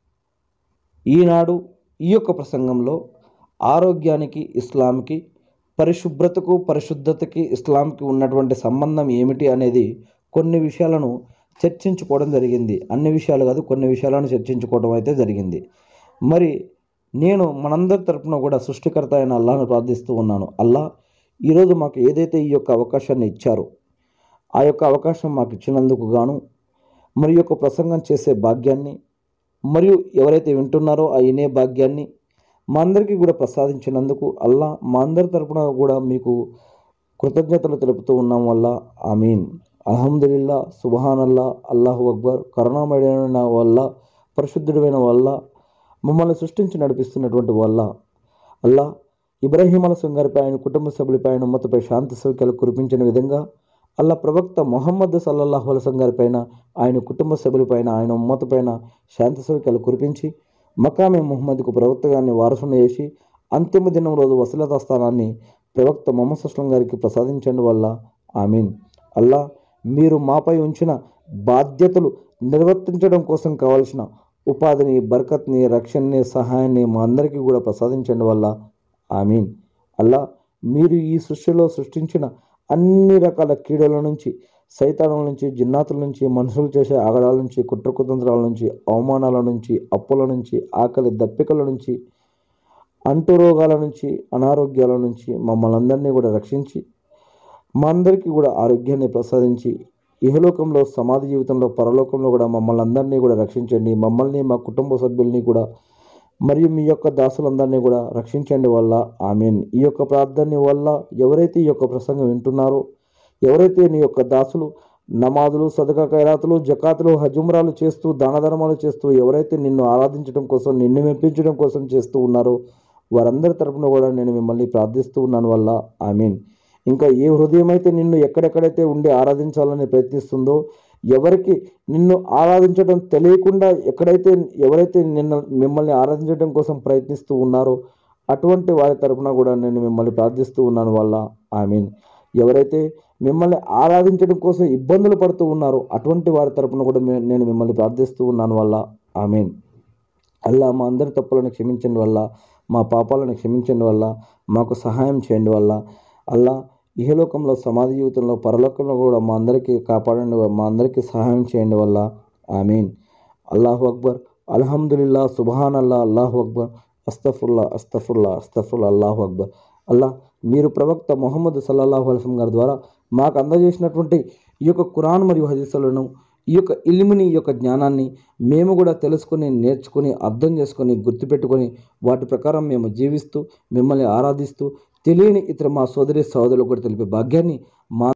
ఈనాడు ఈ యొక్క ప్రసంగంలో ఆరోగ్యానికి ఇస్లాంకి పరిశుభ్రతకు పరిశుద్ధతకి ఇస్లాంకి ఉన్నటువంటి సంబంధం ఏమిటి అనేది కొన్ని విషయాలను చర్చించుకోవడం జరిగింది అన్ని విషయాలు కాదు కొన్ని విషయాలను చర్చించుకోవడం అయితే జరిగింది మరి నేను మనందరి తరపున కూడా సృష్టికర్త అయిన అల్లాను ప్రార్థిస్తూ ఉన్నాను అల్లా ఈరోజు మాకు ఏదైతే ఈ యొక్క అవకాశాన్ని ఇచ్చారో ఆ యొక్క అవకాశం మాకు ఇచ్చినందుకు గాను మరి యొక్క ప్రసంగం చేసే భాగ్యాన్ని మరియు ఎవరైతే వింటున్నారో ఆ వినే భాగ్యాన్ని మా అందరికీ కూడా ప్రసాదించినందుకు అల్లా మా అందరి తరపున కూడా మీకు కృతజ్ఞతలు తెలుపుతూ ఉన్నాం వల్ల ఆమీన్ అల్హమ్దులిల్లా సుబహానల్లా అల్లాహు అక్బర్ కరుణామయుడైన వల్ల పరిశుద్ధుడైన వల్ల మమ్మల్ని సృష్టించి నడిపిస్తున్నటువంటి వల్ల అల్లా ఇబ్రాహీం అలసం గారిపై ఆయన కుటుంబ సభ్యులపై ఆయన ఉమ్మతపై శాంతి సౌఖ్యాలు కురిపించిన విధంగా అల్లా ప్రవక్త మొహమ్మద్ సల్లల్లాహు అలసం గారిపైన ఆయన కుటుంబ సభ్యులపైన ఆయన ఉమ్మతపైన శాంతి సౌఖ్యాలు కురిపించి మకామే ముహమ్మద్కు ప్రవక్త గారిని వారసును చేసి అంతిమ దినం రోజు వసలతా స్థానాన్ని ప్రవక్త మొహమ్మద్ అస్లం గారికి ప్రసాదించండి వల్ల ఆమీన్ అల్లా మీరు మాపై ఉంచిన బాధ్యతలు నిర్వర్తించడం కోసం కావలసిన ఉపాధిని బర్కత్ని రక్షణని సహాయాన్ని మా అందరికీ కూడా ప్రసాదించండి వల్ల ఆమీన్ అల్లా మీరు ఈ సృష్టిలో సృష్టించిన అన్ని రకాల కీడల నుంచి సైతానుల నుంచి జిన్నాతుల నుంచి మనుషులు చేసే ఆగడాల నుంచి కుట్రకుతంత్రాల నుంచి అవమానాల నుంచి అప్పుల నుంచి ఆకలి దప్పికల నుంచి అంటు రోగాల నుంచి అనారోగ్యాల నుంచి మమ్మల్ని అందరినీ కూడా రక్షించి మా అందరికీ కూడా ఆరోగ్యాన్ని ప్రసాదించి ఇహలోకంలో సమాధి జీవితంలో పరలోకంలో కూడా మమ్మల్ని అందరినీ కూడా రక్షించండి మమ్మల్ని మా కుటుంబ సభ్యుల్ని కూడా మరియు మీ యొక్క దాసులందరినీ కూడా రక్షించండి వల్ల ఆమెన్ ఈ యొక్క ప్రార్థన వల్ల ఎవరైతే ఈ యొక్క ప్రసంగం వింటున్నారో ఎవరైతే నీ యొక్క దాసులు నమాజులు సదకా ఖైరాతులు జకాతులు హజుమరాలు చేస్తూ దాన ధర్మాలు చేస్తూ ఎవరైతే నిన్ను ఆరాధించడం కోసం నిన్ను మెప్పించడం కోసం చేస్తూ ఉన్నారో వారందరి తరపున కూడా నేను మిమ్మల్ని ప్రార్థిస్తూ ఉన్నాను వల్ల ఆమీన్ ఇంకా ఏ హృదయం అయితే నిన్ను ఎక్కడెక్కడైతే ఉండి ఆరాధించాలని ప్రయత్నిస్తుందో ఎవరికి నిన్ను ఆరాధించడం తెలియకుండా ఎక్కడైతే ఎవరైతే నిన్న మిమ్మల్ని ఆరాధించడం కోసం ప్రయత్నిస్తూ ఉన్నారో అటువంటి వారి తరపున కూడా నేను మిమ్మల్ని ప్రార్థిస్తూ ఉన్నాను వల్ల ఆమీన్ ఎవరైతే మిమ్మల్ని ఆరాధించడం కోసం ఇబ్బందులు పడుతూ ఉన్నారో అటువంటి వారి తరపున కూడా మే- నేను మిమ్మల్ని ప్రార్థిస్తూ ఉన్నాను వల్ల ఆమీన్ అల్లా మా అందరి తప్పులను క్షమించండి వల్ల మా పాపాలను క్షమించండి వల్ల మాకు సహాయం చేయండి వల్ల అల్లా ఇహలోకంలో సమాధి జీవితంలో పరలోకంలో కూడా మా అందరికీ కాపాడండి వ- మా అందరికీ సహాయం చేయండి వల్ల ఆమీన్ అల్లాహు అక్బర్ అల్హమ్దుల్లా సుబహాన్ అల్లా అల్లాహు అక్బర్ అస్తఫుల్లా అస్తఫుల్లా అస్తఫుల్లా అల్లాహు అక్బర్ అల్లా మీరు ప్రవక్త మొహమ్మద్ సల్లల్లాహు అలసం గారి ద్వారా మాకు అందజేసినటువంటి ఈ యొక్క ఖురాన్ మరియు హదీసులను ఈ యొక్క ఇల్మిని ఈ యొక్క జ్ఞానాన్ని మేము కూడా తెలుసుకొని నేర్చుకొని అర్థం చేసుకొని గుర్తుపెట్టుకొని వాటి ప్రకారం మేము జీవిస్తూ మిమ్మల్ని ఆరాధిస్తూ తెలియని ఇతర మా సోదరి సహోదరులకు కూడా తెలిపే భాగ్యాన్ని మా